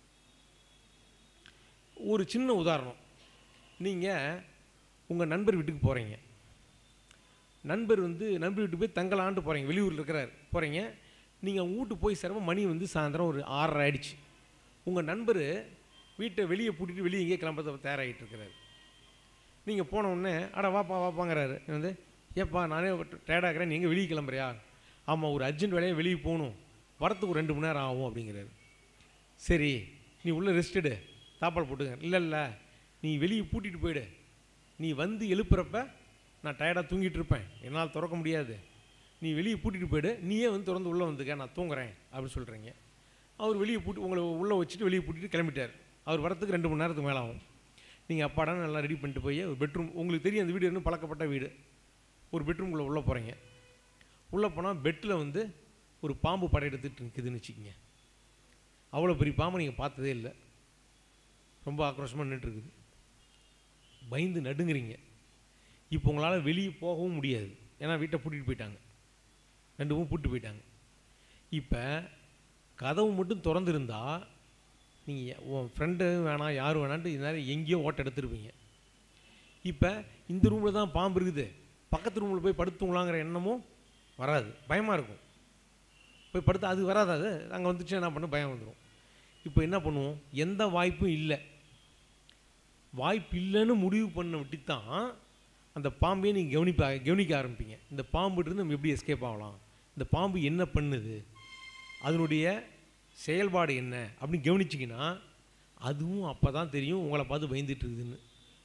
ஒரு சின்ன உதாரணம் நீங்கள் உங்கள் நண்பர் வீட்டுக்கு போகிறீங்க நண்பர் வந்து நண்பர் வீட்டுக்கு போய் தங்கலான்ட்டு போகிறீங்க வெளியூரில் இருக்கிறார் போகிறீங்க நீங்கள் அவங்க வீட்டு போய் சிரமம் மணி வந்து சாயந்தரம் ஒரு ஆறரை ஆயிடுச்சு உங்கள் நண்பர் வீட்டை வெளியே பூட்டிட்டு வெளியே எங்கேயே கிளம்புறது தயாராகிட்டு இருக்கிறாரு நீங்கள் போன உடனே அட வாப்பா வாப்பாங்கிறாரு வந்து ஏப்பா நானே டயர்டாகிறேன் நீங்கள் வெளியே கிளம்புறியா ஆமாம் ஒரு அர்ஜென்ட் வேலையை வெளியே போகணும் வரத்துக்கு ஒரு ரெண்டு மணி நேரம் ஆகும் அப்படிங்கிறாரு சரி நீ உள்ளே ரெஸ்ட் எடு தாப்பால் போட்டுங்க இல்லை இல்லை நீ வெளியே பூட்டிட்டு போயிடு நீ வந்து எழுப்புறப்ப நான் டயர்டாக தூங்கிட்டு இருப்பேன் என்னால் திறக்க முடியாது நீ வெளியே பூட்டிட்டு போயிடு நீயே வந்து திறந்து உள்ளே வந்துக்க நான் தூங்குறேன் அப்படின்னு சொல்கிறீங்க அவர் வெளியே பூட்டி உங்களை உள்ளே வச்சுட்டு வெளியே பூட்டிட்டு கிளம்பிட்டார் அவர் வரத்துக்கு ரெண்டு மணி நேரத்துக்கு மேலே ஆகும் நீங்கள் அப்பாடான்னு நல்லா ரெடி பண்ணிட்டு போய் ஒரு பெட்ரூம் உங்களுக்கு தெரியும் அந்த வீடு இன்னும் பழக்கப்பட்ட வீடு ஒரு பெட்ரூம்குள்ளே உள்ளே போகிறீங்க உள்ளே போனால் பெட்டில் வந்து ஒரு பாம்பு படையெடுத்துட்டு நிற்குதுன்னு வச்சுக்கோங்க அவ்வளோ பெரிய பாம்பு நீங்கள் பார்த்ததே இல்லை ரொம்ப ஆக்ரோஷமாக நின்றுட்டுருக்குது பயந்து நடுங்குறீங்க இப்போ உங்களால் வெளியே போகவும் முடியாது ஏன்னா வீட்டை பூட்டிட்டு போயிட்டாங்க ரெண்டு மூணு பூட்டு போயிட்டாங்க இப்போ கதவு மட்டும் திறந்துருந்தா நீங்கள் உன் ஃப்ரெண்டு வேணாம் யாரும் வேணான்ட்டு இது நேரம் எங்கேயோ ஓட்ட எடுத்துருப்பீங்க இப்போ இந்த ரூமில் தான் பாம்பு இருக்குது பக்கத்து ரூமில் போய் படுத்துங்களாங்கிற எண்ணமும் வராது பயமாக இருக்கும் போய் படுத்து அது வராது அது அங்கே வந்துச்சு என்ன பண்ண பயம் வந்துடும் இப்போ என்ன பண்ணுவோம் எந்த வாய்ப்பும் இல்லை வாய்ப்பு இல்லைன்னு முடிவு பண்ண விட்டு தான் அந்த பாம்பையே நீங்கள் கவனிப்ப கவனிக்க ஆரம்பிப்பீங்க இந்த பாம்புகிட்ட நம்ம எப்படி எஸ்கேப் ஆகலாம் இந்த பாம்பு என்ன பண்ணுது அதனுடைய செயல்பாடு என்ன அப்படின்னு கவனிச்சிங்கன்னா அதுவும் அப்போ தான் தெரியும் உங்களை பார்த்து பயந்துட்டு இருக்குதுன்னு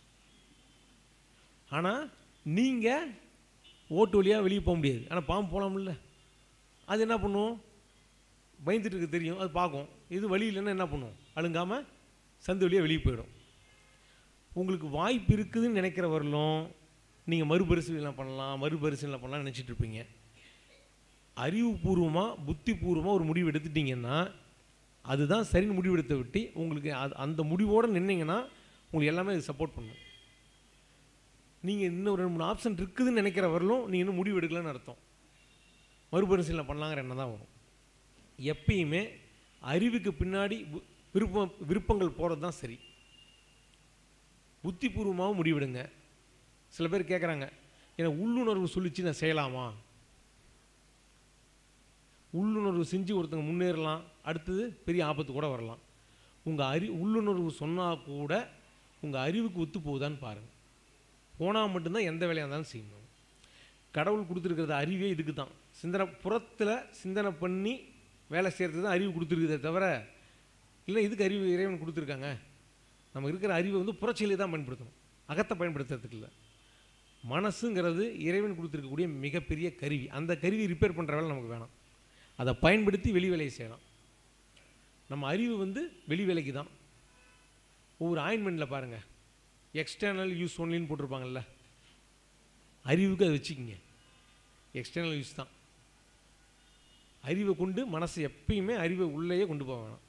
ஆனால் நீங்கள் ஓட்டு வழியாக வெளியே போக முடியாது ஆனால் பாம்பு போகலாம்ல அது என்ன பண்ணும் பயந்துட்டு இருக்கு தெரியும் அது பார்க்கும் இது வழி இல்லைன்னா என்ன பண்ணும் அழுங்காமல் சந்து வழியாக வெளியே போயிடும் உங்களுக்கு வாய்ப்பு இருக்குதுன்னு நினைக்கிற வரலும் நீங்கள் மறுபரிசீலனை பண்ணலாம் மறுபரிசீலனை பண்ணலாம் நினச்சிட்டு இருப்பீங்க அறிவுபூர்வமாக புத்திபூர்வமாக ஒரு முடிவு எடுத்துட்டீங்கன்னா அதுதான் சரின்னு முடிவு எடுத்த விட்டு உங்களுக்கு அது அந்த முடிவோடு நின்னீங்கன்னா உங்களுக்கு எல்லாமே அது சப்போர்ட் பண்ணும் நீங்கள் இன்னும் ரெண்டு மூணு ஆப்ஷன் இருக்குதுன்னு நினைக்கிற வரலும் நீங்கள் இன்னும் முடிவு எடுக்கலன்னு அர்த்தம் மறுபரிசீலனை பண்ணலாங்கிற எண்ணம் தான் வரும் எப்பயுமே அறிவுக்கு பின்னாடி வு- விருப்பம் விருப்பங்கள் போகிறது தான் சரி புத்திபூர்வமாகவும் முடிவெடுங்க சில பேர் கேட்குறாங்க எனக்கு உள்ளுணர்வு சொல்லிச்சு நான் செய்யலாமா உள்ளுணர்வு செஞ்சு ஒருத்தங்க முன்னேறலாம் அடுத்தது பெரிய ஆபத்து கூட வரலாம் உங்கள் அறி உள்ளுணர்வு சொன்னால் கூட உங்கள் அறிவுக்கு ஒத்து போகுதான்னு பாருங்கள் போனால் மட்டும்தான் எந்த வேலையாக இருந்தாலும் செய்யணும் கடவுள் கொடுத்துருக்கிறது அறிவே இதுக்கு தான் சிந்தனை புறத்தில் சிந்தனை பண்ணி வேலை செய்கிறது தான் அறிவு கொடுத்துருக்குதே தவிர இல்லை இதுக்கு அறிவு இறைவன் கொடுத்துருக்காங்க நம்ம இருக்கிற அறிவை வந்து புறச்செயலை தான் பயன்படுத்தணும் அகத்தை பயன்படுத்துறதுக்கு இல்லை மனசுங்கிறது இறைவன் கொடுத்துருக்கக்கூடிய மிகப்பெரிய கருவி அந்த கருவி ரிப்பேர் பண்ணுற வேலை நமக்கு வேணாம் அதை பயன்படுத்தி வெளி வேலையை செய்யலாம் நம்ம அறிவு வந்து வெளி வேலைக்கு தான் ஒவ்வொரு ஆயின்மெண்ட்டில் பாருங்கள் எக்ஸ்டர்னல் யூஸ் ஒன்லின்னு போட்டிருப்பாங்கல்ல அறிவுக்கு அதை வச்சுக்கிங்க எக்ஸ்டர்னல் யூஸ் தான் அறிவை கொண்டு மனசு எப்பயுமே அறிவை உள்ளேயே கொண்டு போக வேணாம்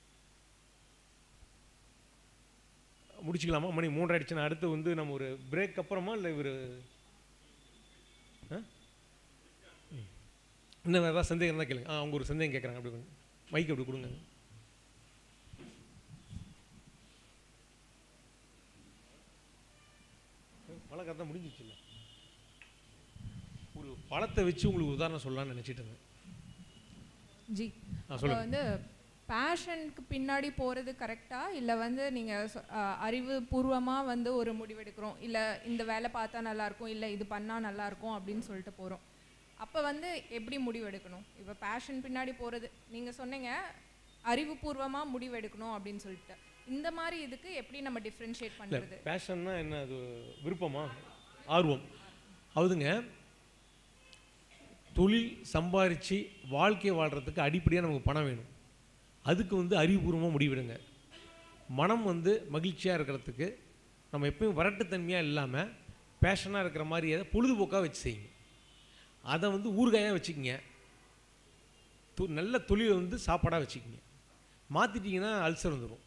முடிச்சுக்கலாமா மணி மூன்றாயிடுச்சுன்னா அடுத்து வந்து நம்ம ஒரு பிரேக் அப்புறமா இல்லை இவர் இன்னும் வேறு ஏதாவது சந்தேகம் இருந்தால் கேளுங்க ஆ அவங்க ஒரு சந்தேகம் கேட்குறாங்க அப்படி கொஞ்சம் மைக் அப்படி கொடுங்க மழை கதை முடிஞ்சிச்சு இல்லை ஒரு பழத்தை வச்சு உங்களுக்கு உதாரணம் சொல்லலாம்னு நினச்சிட்டு இருந்தேன் ஜி ஆ, அப்போ சொல்லுங்க. வந்து பேஷனுக்கு பின்னாடி போகிறது கரெக்டா இல்லை வந்து நீங்கள் அறிவு பூர்வமாக வந்து ஒரு முடிவெடுக்கிறோம் இல்லை இந்த வேலை பார்த்தா நல்லாயிருக்கும் இல்லை இது பண்ணால் நல்லாயிருக்கும் அப்படின்னு சொல்லிட்டு போகிறோம் அப்போ வந்து எப்படி முடிவெடுக்கணும் இப்போ பேஷன் பின்னாடி போகிறது நீங்கள் சொன்னீங்க அறிவுபூர்வமாக முடிவெடுக்கணும் அப்படின்னு சொல்லிட்டு இந்த மாதிரி இதுக்கு எப்படி நம்ம டிஃப்ரென்ஷியேட் இல்லை பண்ணுறது பேஷன்னா என்ன அது விருப்பமா ஆர்வம் அவுதுங்க தொழில் சம்பாரித்து வாழ்க்கை வாழ்கிறதுக்கு அடிப்படையாக நமக்கு பணம் வேணும் அதுக்கு வந்து அறிவுபூர்வமாக முடிவெடுங்க மனம் வந்து மகிழ்ச்சியாக இருக்கிறதுக்கு நம்ம எப்பயும் வரட்டுத்தன்மையாக இல்லாமல் பேஷனாக இருக்கிற மாதிரி எதை பொழுதுபோக்காக வச்சு செய்யுங்க அதை வந்து ஊறுகாயாக வச்சுக்கிங்க தொ- நல்ல தொழிலை வந்து சாப்பாடாக வச்சுக்கிங்க மாற்றிட்டிங்கன்னா அல்சர் வந்துடும்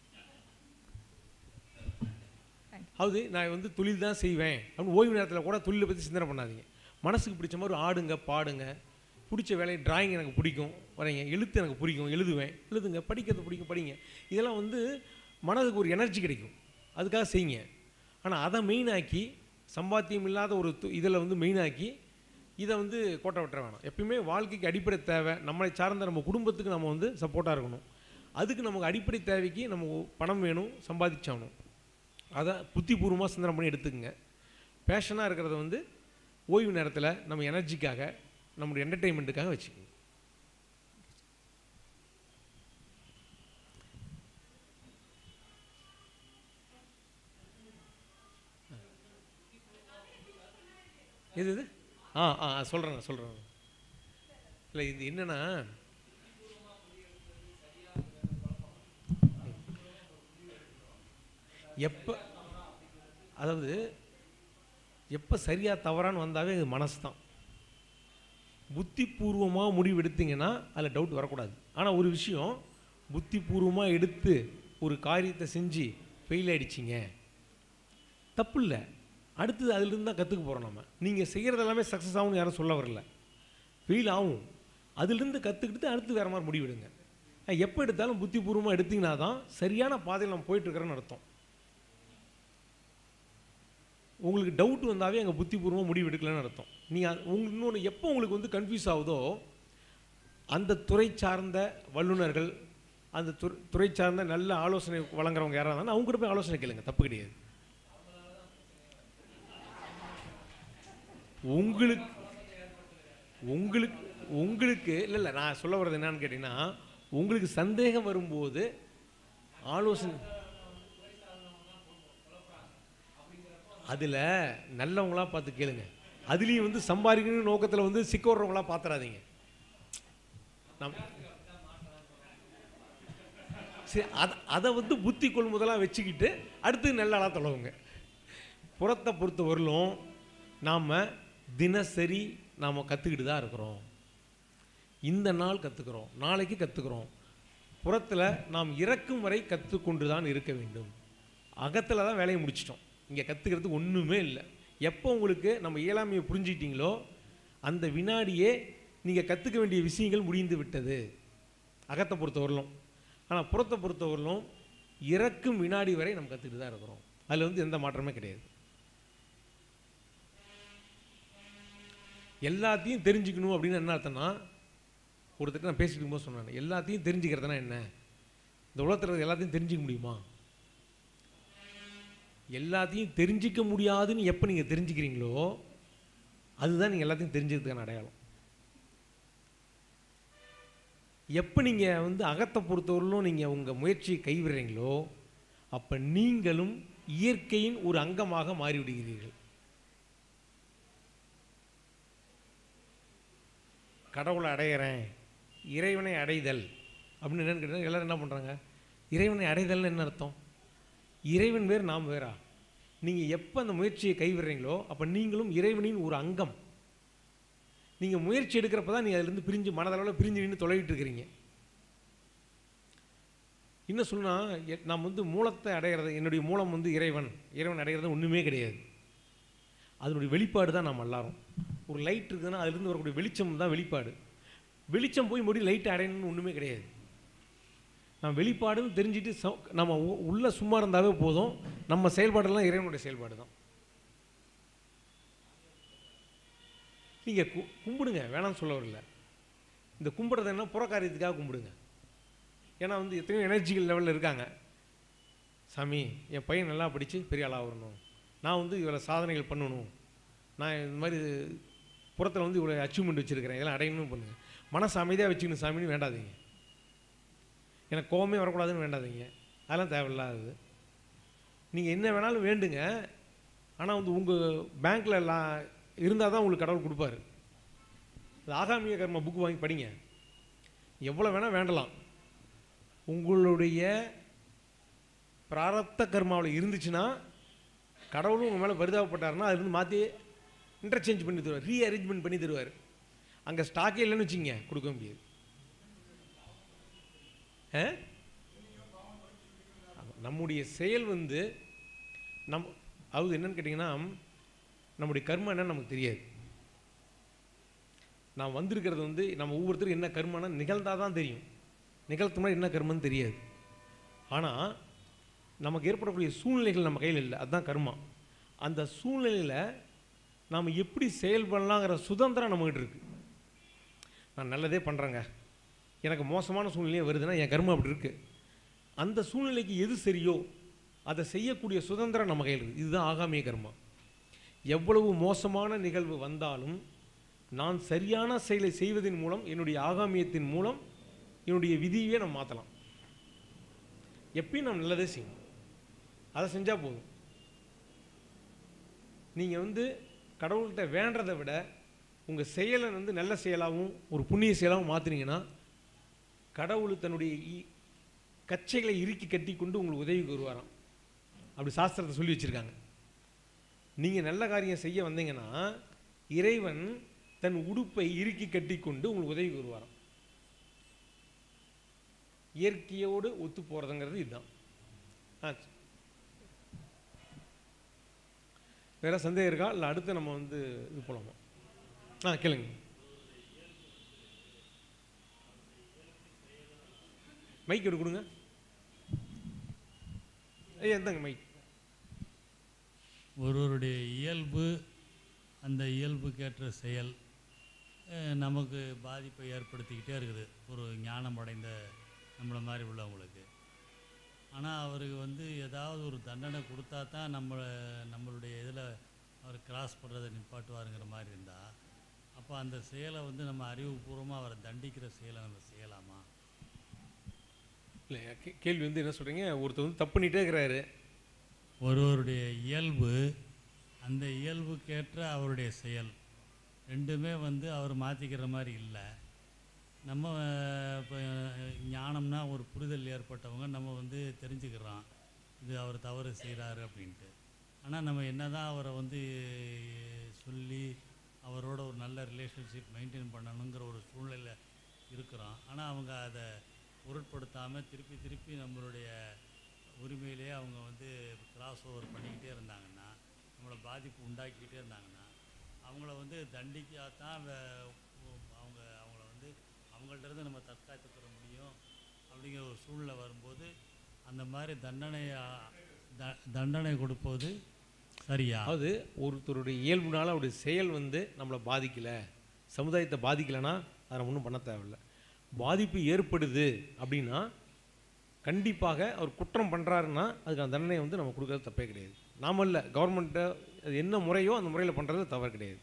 அதாவது நான் வந்து தொழில் தான் செய்வேன் அப்படின்னு ஓய்வு நேரத்தில் கூட தொழிலை பற்றி சிந்தனை பண்ணாதீங்க மனசுக்கு பிடிச்ச மாதிரி ஆடுங்க பாடுங்க பிடிச்ச வேலையை டிராயிங் எனக்கு பிடிக்கும் வரைங்க எழுத்து எனக்கு பிடிக்கும் எழுதுவேன் எழுதுங்க படிக்கிறது பிடிக்கும் படிங்க இதெல்லாம் வந்து மனதுக்கு ஒரு எனர்ஜி கிடைக்கும் அதுக்காக செய்யுங்க ஆனால் அதை மெயினாக்கி சம்பாத்தியம் இல்லாத ஒரு இதில் வந்து மெயினாக்கி இதை வந்து கோட்டை விட்டுற வேணாம் எப்பயுமே வாழ்க்கைக்கு அடிப்படை தேவை நம்மளை சார்ந்த நம்ம குடும்பத்துக்கு நம்ம வந்து சப்போர்ட்டாக இருக்கணும் அதுக்கு நமக்கு அடிப்படை தேவைக்கு நம்ம பணம் வேணும் சம்பாதிச்சாகணும் அதை புத்திபூர்வமாக சிந்தனை பண்ணி எடுத்துக்கங்க பேஷனாக இருக்கிறத வந்து ஓய்வு நேரத்தில் நம்ம எனர்ஜிக்காக நம்மளுடைய என்டர்டெயின்மெண்ட்டுக்காக வச்சுக்கோங்க எது இது ஆ ஆ சொல்கிறேன் சொல்கிறேன் இல்லை இது என்னென்னா எப்போ அதாவது எப்போ சரியாக தவறான்னு வந்தாவே அது மனசு தான் புத்திபூர்வமாக முடிவு எடுத்தீங்கன்னா அதில் டவுட் வரக்கூடாது ஆனால் ஒரு விஷயம் புத்திபூர்வமாக எடுத்து ஒரு காரியத்தை செஞ்சு ஃபெயில் ஆயிடுச்சிங்க தப்பு இல்லை அடுத்தது அதிலிருந்து தான் கற்றுக்க போகிறோம் நம்ம நீங்கள் செய்கிறது எல்லாமே சக்ஸஸ் ஆகும்னு யாரும் சொல்ல வரல ஃபெயில் ஆகும் அதிலிருந்து கற்றுக்கிட்டு அடுத்து வேறு மாதிரி முடிவெடுங்க அஹ் எப்போ எடுத்தாலும் புத்திபூர்வமாக எடுத்தீங்கன்னா தான் சரியான பாதையில் நம்ம போயிட்டுருக்கிறோன்னு அர்த்தம் உங்களுக்கு டவுட் வந்தாவே அங்கே புத்திபூர்வமாக முடிவு எடுக்கலன்னு அர்த்தம் நீங்கள் உங்களுக்கு இன்னொன்று எப்போ உங்களுக்கு வந்து கன்ஃபியூஸ் ஆகுதோ அந்த துறை சார்ந்த வல்லுநர்கள் அந்த துறை துறை சார்ந்த நல்ல ஆலோசனை வழங்குறவங்க யாராக இருந்தாலும் அவங்க கூட போய் ஆலோசனை கேளுங்க தப்பு கிடையாது உங்களுக்கு உங்களுக்கு உங்களுக்கு இல்லை இல்லை நான் சொல்ல வர்றது என்னன்னு கேட்டிங்கன்னா உங்களுக்கு சந்தேகம் வரும்போது ஆலோசனை அதில் நல்லவங்களா பார்த்து கேளுங்க அதுலேயும் வந்து சம்பாதிக்கணும் நோக்கத்தில் வந்து சிக்க வர்றவங்களா பார்த்துறாதீங்க நம் சரி அதை அதை வந்து புத்தி கொள்முதலாக வச்சுக்கிட்டு அடுத்து நல்ல ஆளாக தொலைவுங்க புறத்தை பொறுத்த வரலும் நாம் தினசரி நாம் கற்றுக்கிட்டு தான் இருக்கிறோம் இந்த நாள் கற்றுக்கிறோம் நாளைக்கு கற்றுக்கிறோம் புறத்தில் நாம் இறக்கும் வரை கற்றுக்கொண்டு தான் இருக்க வேண்டும் அகத்தில் தான் வேலையை முடிச்சிட்டோம் இங்கே கற்றுக்கிறது ஒன்றுமே இல்லை எப்போ உங்களுக்கு நம்ம இயலாமையை புரிஞ்சிக்கிட்டீங்களோ அந்த வினாடியே நீங்கள் கற்றுக்க வேண்டிய விஷயங்கள் முடிந்து விட்டது அகத்தை பொறுத்தவரையிலும் ஆனால் புறத்தை பொறுத்தவரையிலும் இறக்கும் வினாடி வரை நம்ம கற்றுக்கிட்டு தான் இருக்கிறோம் அதில் வந்து எந்த மாற்றமே கிடையாது எல்லாத்தையும் தெரிஞ்சுக்கணும் அப்படின்னு என்ன அர்த்தம்னா ஒருத்தர் நான் பேசிட்டு இருக்கும்போது சொன்னான் எல்லாத்தையும் தெரிஞ்சுக்கிறதுனா என்ன இந்த உலகத்தில் இருக்கிற எல்லாத்தையும் தெரிஞ்சுக்க முடியுமா எல்லாத்தையும் தெரிஞ்சிக்க முடியாதுன்னு எப்போ நீங்கள் தெரிஞ்சுக்கிறீங்களோ அதுதான் நீங்கள் எல்லாத்தையும் தெரிஞ்சதுக்கான அடையாளம் எப்போ நீங்கள் வந்து அகத்தை பொறுத்தவரையிலும் நீங்கள் உங்கள் முயற்சியை கைவிடுறீங்களோ அப்போ நீங்களும் இயற்கையின் ஒரு அங்கமாக மாறிவிடுகிறீர்கள் கடவுளை அடையிறேன் இறைவனை அடைதல் அப்படின்னு என்னன்னு கேட்டால் எல்லாரும் என்ன பண்ணுறாங்க இறைவனை அடைதல்னு என்ன அர்த்தம் இறைவன் வேறு நாம் வேறா நீங்கள் எப்போ அந்த முயற்சியை கைவிடுறீங்களோ அப்போ நீங்களும் இறைவனின் ஒரு அங்கம் நீங்கள் முயற்சி எடுக்கிறப்ப தான் நீங்கள் அதுலேருந்து பிரிஞ்சு மனதளவில் பிரிஞ்சு நின்று தொலைவிட்டு இருக்கிறீங்க இன்னும் சொன்னால் நாம் வந்து மூலத்தை அடையிறது என்னுடைய மூலம் வந்து இறைவன் இறைவன் அடைகிறது ஒன்றுமே கிடையாது அதனுடைய வெளிப்பாடு தான் நாம் எல்லாரும் ஒரு லைட் இருக்குதுன்னா அதுலேருந்து வரக்கூடிய வெளிச்சம் தான் வெளிப்பாடு வெளிச்சம் போய் மறுபடியும் லைட்டை அடையணும்னு ஒன்றுமே கிடையாது நம்ம வெளிப்பாடுன்னு தெரிஞ்சுட்டு ச- நம்ம உ- உள்ள சும்மா இருந்தாவே போதும் நம்ம செயல்பாடெல்லாம் இறைவனுடைய செயல்பாடு தான் நீங்கள் கு கும்பிடுங்க வேணாம்னு சொல்ல வரல இந்த கும்பிட்றது என்ன புறக்காரியத்துக்காக கும்பிடுங்க ஏன்னா வந்து எத்தனையோ எனர்ஜிக்கல் லெவலில் இருக்காங்க சாமி என் பையன் நல்லா படித்து பெரிய ஆளாக வரணும் நான் வந்து இவ்வளோ சாதனைகள் பண்ணணும் நான் இந்த மாதிரி புறத்தில் வந்து இவ்வளோ அச்சீவ்மெண்ட் வச்சுருக்கிறேன் இதெல்லாம் அடையணும்னு பண்ணுங்க மனசு அமைதியாக வச்சுக்கணும் சாமின்னு வேண்டாதீங்க எனக்கு கோவமே வரக்கூடாதுன்னு வேண்டாதீங்க அதெல்லாம் தேவையில்லாதது நீங்கள் என்ன வேணாலும் வேண்டுங்க ஆனால் வந்து உங்கள் பேங்க்கில் எல்லாம் இருந்தால் தான் உங்களுக்கு கடவுள் கொடுப்பாரு அது ஆகாமிய கர்ம புக் வாங்கி படிங்க எவ்வளோ வேணால் வேண்டலாம் உங்களுடைய பிராரப்த கர்மாவில் இருந்துச்சுன்னா கடவுளும் உங்கள் மேலே பரிதாபப்பட்டாருன்னா அதுலேருந்து மாற்றி இன்டர்சேஞ்ச் பண்ணி தருவார் ரீஅரேஞ்ச்மெண்ட் பண்ணி தருவார் அங்கே ஸ்டாக்கே இல்லைன்னு வச்சுங்க கொடுக்க முடியாது ஆ? நம்முடைய செயல் வந்து நம் அது என்னன்னு கேட்டிங்கன்னா நம்முடைய கர்மம் என்னன்னு நமக்கு தெரியாது நான் வந்திருக்கிறது வந்து நம்ம ஒவ்வொருத்தருக்கும் என்ன கர்மம்னா நிகழ்ந்தாதான் தான் தெரியும் நிகழ்த்து மாதிரி என்ன கர்மம்னு தெரியாது ஆனால் நமக்கு ஏற்படக்கூடிய சூழ்நிலைகள் நம்ம கையில் இல்லை அதுதான் கர்மா அந்த சூழ்நிலையில் நாம் எப்படி செயல்படலாங்கிற சுதந்திரம் நம்மகிட்ட இருக்குது நான் நல்லதே பண்ணுறேங்க எனக்கு மோசமான சூழ்நிலையே வருதுன்னா என் கர்மம் அப்படி இருக்குது அந்த சூழ்நிலைக்கு எது சரியோ அதை செய்யக்கூடிய சுதந்திரம் நம்ம கையில் இருக்குது இதுதான் ஆகாமிய கர்மா எவ்வளவு மோசமான நிகழ்வு வந்தாலும் நான் சரியான செயலை செய்வதன் மூலம் என்னுடைய ஆகாமியத்தின் மூலம் என்னுடைய விதியை நம்ம மாற்றலாம் எப்பயும் நாம் நல்லதே செய்யணும் அதை செஞ்சால் போதும் நீங்கள் வந்து கடவுள்கிட்ட வேண்டதை விட உங்கள் செயலை வந்து நல்ல செயலாகவும் ஒரு புண்ணிய செயலாகவும் மாற்றினீங்கன்னா கடவுள் தன்னுடைய இ- கச்சைகளை இறுக்கி கட்டி கொண்டு உங்களுக்கு உதவிக்கு வருவாராம் அப்படி சாஸ்திரத்தை சொல்லி வச்சுருக்காங்க நீங்கள் நல்ல காரியம் செய்ய வந்தீங்கன்னா இறைவன் தன் உடுப்பை இறுக்கி கட்டி கொண்டு உங்களுக்கு உதவிக்கு வருவாராம் இயற்கையோடு ஒத்து போகிறதுங்கிறது இதுதான் ஆ வேற சந்தேகம் இருக்கா இல்லை அடுத்து நம்ம வந்து இது போலாமா ஆ கேளுங்க மைக் எடுத்து கொடுங்க ஐயா எந்தங்க மைக் ஒருவருடைய இயல்பு அந்த இயல்புக்கேற்ற செயல் அஹ், நமக்கு பாதிப்பை ஏற்படுத்திக்கிட்டே இருக்குது ஒரு ஞானம் அடைந்த நம்மளை மாதிரி உள்ளவங்களுக்கு ஆனால் அவருக்கு வந்து ஏதாவது ஒரு தண்டனை கொடுத்தா தான் நம்மளை நம்மளுடைய இதில் அவர் கிராஸ் பண்ணுறதை நிப்பாட்டுவாருங்கிற மாதிரி இருந்தால் அப்போ அந்த செயலை வந்து நம்ம அறிவுபூர்வமாக அவரை தண்டிக்கிற செயலை நம்ம செய்யலாமா இல்லை கே- கேள்வி வந்து என்ன சொல்கிறீங்க ஒருத்தர் வந்து தப்பு பண்ணிட்டே இருக்கிறாரு ஒருவருடைய இயல்பு அந்த இயல்புக்கேற்ற அவருடைய செயல் ரெண்டுமே வந்து அவர் மாற்றிக்கிற மாதிரி இல்லை நம்ம இப்போ ஞானம்னா ஒரு புரிதல் ஏற்பட்டவங்க நம்ம வந்து தெரிஞ்சுக்கிறோம் இது அவர் தவறு செய்கிறாரு அப்படின்ட்டு ஆனால் நம்ம என்னதான் அவரை வந்து சொல்லி அவரோட ஒரு நல்ல ரிலேஷன்ஷிப் மெயின்டைன் பண்ணணுங்கிற ஒரு சூழ்நிலை இருக்கிறோம் ஆனால் அவங்க அதை பொருட்படுத்தாமல் திருப்பி திருப்பி நம்மளுடைய உரிமையிலேயே அவங்க வந்து கிராஸ் ஓவர் பண்ணிக்கிட்டே இருந்தாங்கன்னா நம்மளை பாதிப்பு உண்டாக்கிக்கிட்டே இருந்தாங்கன்னா அவங்கள வந்து தண்டிக்காதான் வே- அவங்க அவங்கள வந்து அவங்கள்ட்ட இருந்து நம்ம தற்காத்துக்கிற முடியும் அப்படிங்கிற ஒரு சூழ்நிலை வரும்போது அந்த மாதிரி தண்டனை த- தண்டனை கொடுப்பது சரியா அதாவது ஒருத்தருடைய இயல்புனால அவருடைய செயல் வந்து நம்மளை பாதிக்கலை சமுதாயத்தை பாதிக்கலைன்னா அதை நம்ம ஒன்றும் பண்ண தேவையில்ல பாதிப்பு ஏற்படுது அப்படின்னா கண்டிப்பாக அவர் குற்றம் பண்ணுறாருன்னா அதுக்கான தண்டனை வந்து நம்ம கொடுக்கறது தப்பே கிடையாது நாம இல்லை கவர்மெண்ட்டை அது என்ன முறையோ அந்த முறையில் பண்ணுறது தவறு கிடையாது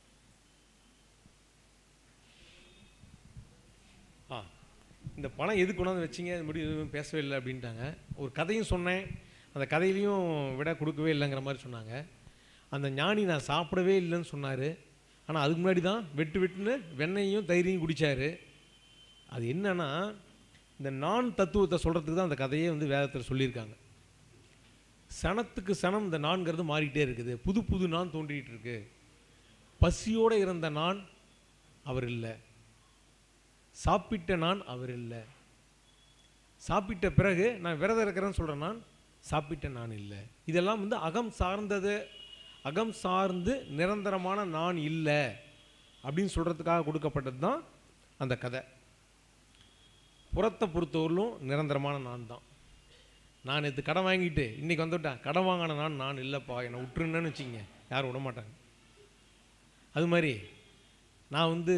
ஆ இந்த பணம் எதுக்கு கொண்டாந்து வச்சிங்க இது மாதிரி எதுவும் பேசவே இல்லை அப்படின்ட்டாங்க ஒரு கதையும் சொன்னேன் அந்த கதையிலையும் விட கொடுக்கவே இல்லைங்கிற மாதிரி சொன்னாங்க அந்த ஞானி நான் சாப்பிடவே இல்லைன்னு சொன்னார் ஆனால் அதுக்கு முன்னாடி தான் வெட்டு வெட்டுன்னு வெண்ணெயும் தயிரையும் குடித்தார் அது என்னன்னா இந்த நான் தத்துவத்தை சொல்கிறதுக்கு தான் அந்த கதையே வந்து வேதத்தில் சொல்லியிருக்காங்க சனத்துக்கு சனம் இந்த நான்கிறது மாறிட்டே இருக்குது புது புது நான் தோன்றிட்டு இருக்கு பசியோடு இருந்த நான் அவர் இல்லை சாப்பிட்ட நான் அவர் இல்லை சாப்பிட்ட பிறகு நான் விரதம் இருக்கிறேன்னு சொல்கிறேன் நான் சாப்பிட்ட நான் இல்லை இதெல்லாம் வந்து அகம் சார்ந்தது அகம் சார்ந்து நிரந்தரமான நான் இல்லை அப்படின்னு சொல்கிறதுக்காக கொடுக்கப்பட்டது தான் அந்த கதை புறத்தை பொறுத்தவரையிலும் நிரந்தரமான நான் தான் நான் நேற்று கடன் வாங்கிட்டு இன்றைக்கி வந்துவிட்டேன் கடன் வாங்கின நான் நான் இல்லைப்பா என்னை விட்டுருந்தேன்னு வச்சுங்க யாரும் விட மாட்டாங்க அது மாதிரி நான் வந்து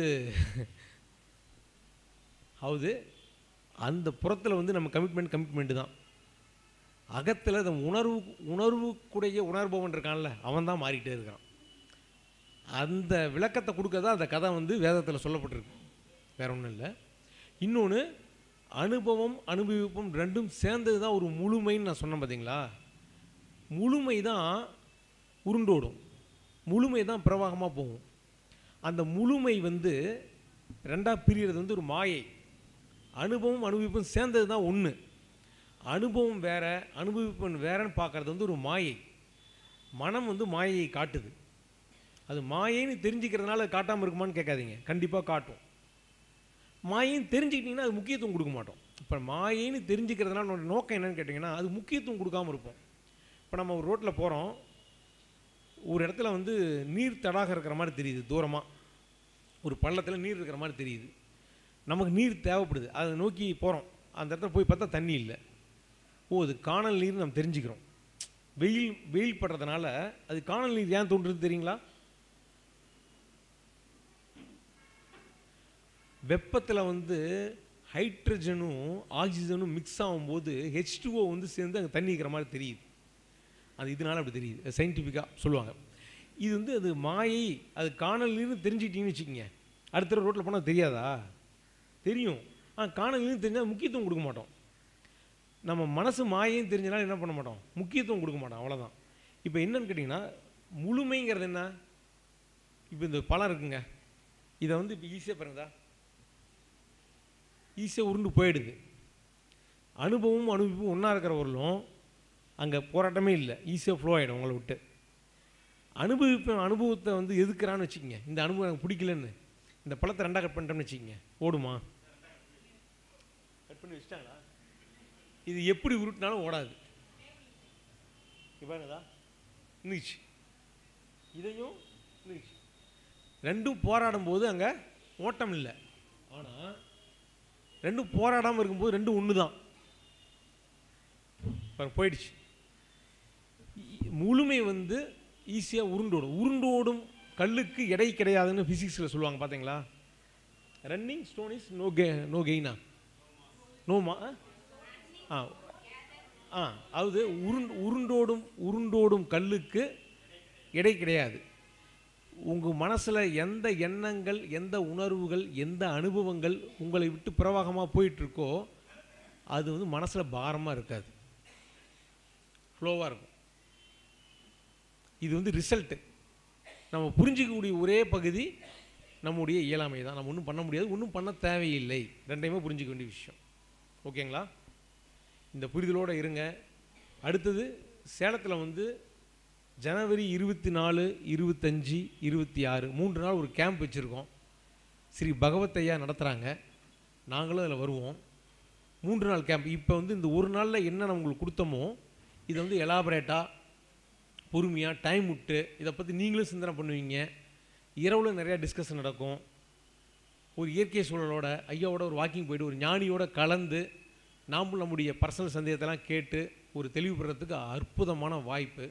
அதாவது அந்த புறத்தில் வந்து நம்ம கமிட்மெண்ட் கமிட்மெண்ட்டு தான் அகத்தில் அந்த உணர்வு உணர்வுக்குடைய உணர்பவன் இருக்கான்ல அவன் தான் மாறிட்டே இருக்கிறான் அந்த விளக்கத்தை கொடுக்க தான் அந்த கதை வந்து வேதத்தில் சொல்லப்பட்டிருக்கு வேற ஒன்றும் இல்லை இன்னொன்று அனுபவம் அனுபவிப்பும் ரெண்டும் சேர்ந்தது தான் ஒரு முழுமைன்னு நான் சொன்னேன் பார்த்தீங்களா முழுமை தான் உருண்டோடும் முழுமை தான் பிரவாகமாக போகும் அந்த முழுமை வந்து ரெண்டாக பிரியறது வந்து ஒரு மாயை அனுபவம் அனுபவிப்பும் சேர்ந்தது தான் ஒன்று அனுபவம் வேற அனுபவிப்பன் வேறன்னு பார்க்குறது வந்து ஒரு மாயை மனம் வந்து மாயையை காட்டுது அது மாயைன்னு தெரிஞ்சுக்கிறதுனால அது காட்டாமல் இருக்குமான்னு கேட்காதீங்க கண்டிப்பாக காட்டும் மாயைன்னு தெரிஞ்சுக்கிட்டிங்கன்னா அது முக்கியத்துவம் கொடுக்க மாட்டோம் இப்போ மாயைன்னு தெரிஞ்சுக்கிறதுனால நம்மளோட நோக்கம் என்னன்னு கேட்டிங்கன்னா அது முக்கியத்துவம் கொடுக்காம இருப்போம் இப்போ நம்ம ஒரு ரோட்டில் போகிறோம் ஒரு இடத்துல வந்து நீர் தடாகம் இருக்கிற மாதிரி தெரியுது தூரமாக ஒரு பள்ளத்தில் நீர் இருக்கிற மாதிரி தெரியுது நமக்கு நீர் தேவைப்படுது அதை நோக்கி போகிறோம் அந்த இடத்துல போய் பார்த்தா தண்ணி இல்லை ஓ அது காணல் நீர் நம்ம தெரிஞ்சுக்கிறோம் வெயில் வெயில் படுறதுனால அது காணல் நீர் ஏன் தோன்றுறது தெரியுங்களா வெப்பத்தில் வந்து ஹைட்ரஜனும் ஆக்சிஜனும் மிக்ஸ் ஆகும்போது ஹெச் வந்து சேர்ந்து அங்கே தண்ணி இருக்கிற மாதிரி தெரியுது அது இதனால அப்படி தெரியுது சயின்டிஃபிக்காக சொல்லுவாங்க இது வந்து அது மாயை அது காணல் நீர்னு தெரிஞ்சுக்கிட்டீங்கன்னு வச்சுக்கோங்க அடுத்த ரோட்டில் போனால் தெரியாதா தெரியும் ஆ காணல் நீர்னு தெரிஞ்சால் முக்கியத்துவம் கொடுக்க மாட்டோம் நம்ம மனசு மாயையும் தெரிஞ்சனால என்ன பண்ண மாட்டோம் முக்கியத்துவம் கொடுக்க மாட்டோம் அவ்வளோதான் இப்போ என்னன்னு கேட்டிங்கன்னா முழுமைங்கிறது என்ன இப்போ இந்த பழம் இருக்குங்க இதை வந்து இப்போ ஈஸியாக பாருங்கதா ஈஸியாக உருண்டு போயிடுது அனுபவமும் அனுபவமும் ஒன்றா இருக்கிறவர்களும் அங்கே போராட்டமே இல்லை ஈஸியாக ஃப்ளோ ஆகிடும் உங்களை விட்டு அனுபவிப்ப அனுபவத்தை வந்து எதுக்குறான்னு வச்சுக்கோங்க இந்த அனுபவம் எனக்கு பிடிக்கலன்னு இந்த பழத்தை ரெண்டாக கட் பண்ணிட்டோம்னு வச்சுக்கோங்க ஓடுமா கட் பண்ணி வச்சிட்டாங்களா இது எப்படி உருட்டினாலும் ஓடாது இப்பாருங்கதா நின்றுச்சு இதையும் நின்றுச்சு ரெண்டும் போராடும் போது அங்கே ஓட்டம் இல்லை ஆனால் ரெண்டும் போராடாமல் இருக்கும்போது ரெண்டும் ஒன்று தான் பாருங்க, போயிடுச்சு இ- முழுமை வந்து ஈஸியாக உருண்டோடும் உருண்டோடும் கல்லுக்கு எடை கிடையாதுன்னு ஃபிசிக்ஸில் சொல்லுவாங்க பார்த்தீங்களா ரன்னிங் ஸ்டோன் இஸ் நோ கே நோ கெய்னா நோமா ஆ ஆ அதாவது உருண்டு உருண்டோடும் உருண்டோடும் கல்லுக்கு எடை கிடையாது உங்கள் மனசில் எந்த எண்ணங்கள் எந்த உணர்வுகள் எந்த அனுபவங்கள் உங்களை விட்டு பிரவாகமாக போயிட்டுருக்கோ அது வந்து மனசில் பாரமாக இருக்காது ஃப்ளோவாக இருக்கும் இது வந்து ரிசல்ட்டு நம்ம புரிஞ்சிக்கக்கூடிய ஒரே பகுதி நம்முடைய இயலாமை தான் நம்ம ஒன்றும் பண்ண முடியாது ஒன்றும் பண்ண தேவையில்லை ரெண்டையுமே புரிஞ்சிக்க வேண்டிய விஷயம் ஓகேங்களா இந்த புரிதலோடு இருங்க அடுத்தது சேலத்தில் வந்து ஜனவரி இருபத்தி நாலு இருபத்தஞ்சி இருபத்தி ஆறு மூன்று நாள் ஒரு கேம்ப் வச்சுருக்கோம் ஸ்ரீ பகவத் ஐயா நடத்துகிறாங்க நாங்களும் அதில் வருவோம் மூன்று நாள் கேம்ப் இப்போ வந்து இந்த ஒரு நாளில் என்ன நம்ம உங்களுக்கு கொடுத்தோமோ இதை வந்து எலாபரேட்டாக பொறுமையாக டைம் விட்டு இதை பற்றி நீங்களும் சிந்தனை பண்ணுவீங்க இரவில் நிறையா டிஸ்கஷன் நடக்கும் ஒரு இயற்கை சூழலோட ஐயாவோட ஒரு வாக்கிங் போயிட்டு ஒரு ஞானியோட கலந்து நாமும் நம்முடைய பர்சனல் சந்தேகத்தெல்லாம் கேட்டு ஒரு தெளிவு பெறத்துக்கு அற்புதமான வாய்ப்பு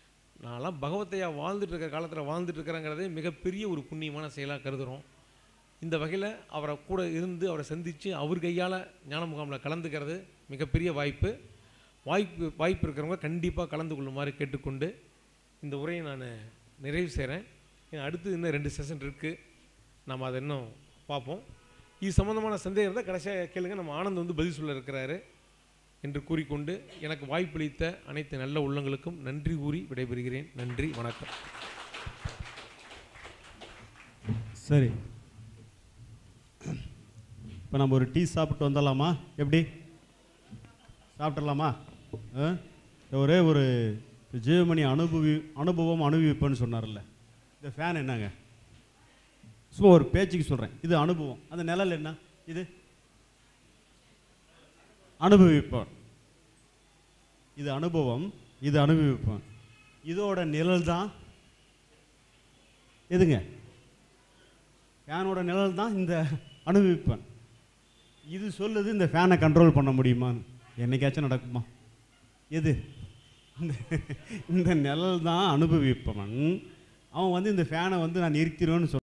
நான்லாம் பகவத்தையா வாழ்ந்துட்டு இருக்கிற காலத்தில் வாழ்ந்துட்டு இருக்கிறேங்கிறதே மிகப்பெரிய ஒரு புண்ணியமான செயலாக கருதுகிறோம் இந்த வகையில் அவரை கூட இருந்து அவரை சந்தித்து அவர் கையால் ஞான முகாமில் கலந்துக்கிறது மிகப்பெரிய வாய்ப்பு வாய்ப்பு வாய்ப்பு இருக்கிறவங்க கண்டிப்பாக கலந்து கொள்ளுமாறு கேட்டுக்கொண்டு இந்த உரையை நான் நிறைவு செய்கிறேன் அடுத்து இன்னும் ரெண்டு செஷன் இருக்குது நாம் அதை இன்னும் பார்ப்போம் இது சம்மந்தமான சந்தேகம் இருந்தால் கடைசியாக கேளுங்க நம்ம ஆனந்த் வந்து பதில் சொல்ல இருக்கிறாரு என்று கூறிக்கொண்டு எனக்கு வாய்ப்பளித்த அனைத்து நல்ல உள்ளங்களுக்கும் நன்றி கூறி விடைபெறுகிறேன் நன்றி வணக்கம் சரி இப்போ நம்ம ஒரு டீ சாப்பிட்டு வந்துடலாமா எப்படி சாப்பிட்றலாமா ஆ? ஒரே ஒரு ஜீவமணி அனுபவி அனுபவம் அனுபவிப்பேன்னு சொன்னார்ல இந்த ஃபேன் என்னங்க சும்மா ஒரு பேச்சுக்கு சொல்கிறேன் இது அனுபவம் அந்த நிழல் என்ன இது அனுபவிப்பேன் இது அனுபவம் இது அனுபவிப்பேன் இதோட நிழல் தான் எதுங்க ஃபேனோட நிழல் தான் இந்த அனுபவிப்பேன் இது சொல்லுது இந்த ஃபேனை கண்ட்ரோல் பண்ண முடியுமான்னு என்னைக்காச்சும் நடக்குமா எது இந்த- இந்த நிழல் தான் அனுபவிப்பவன் அவன் வந்து இந்த ஃபேனை வந்து நான் நிறுத்திடுவேன்னு சொல்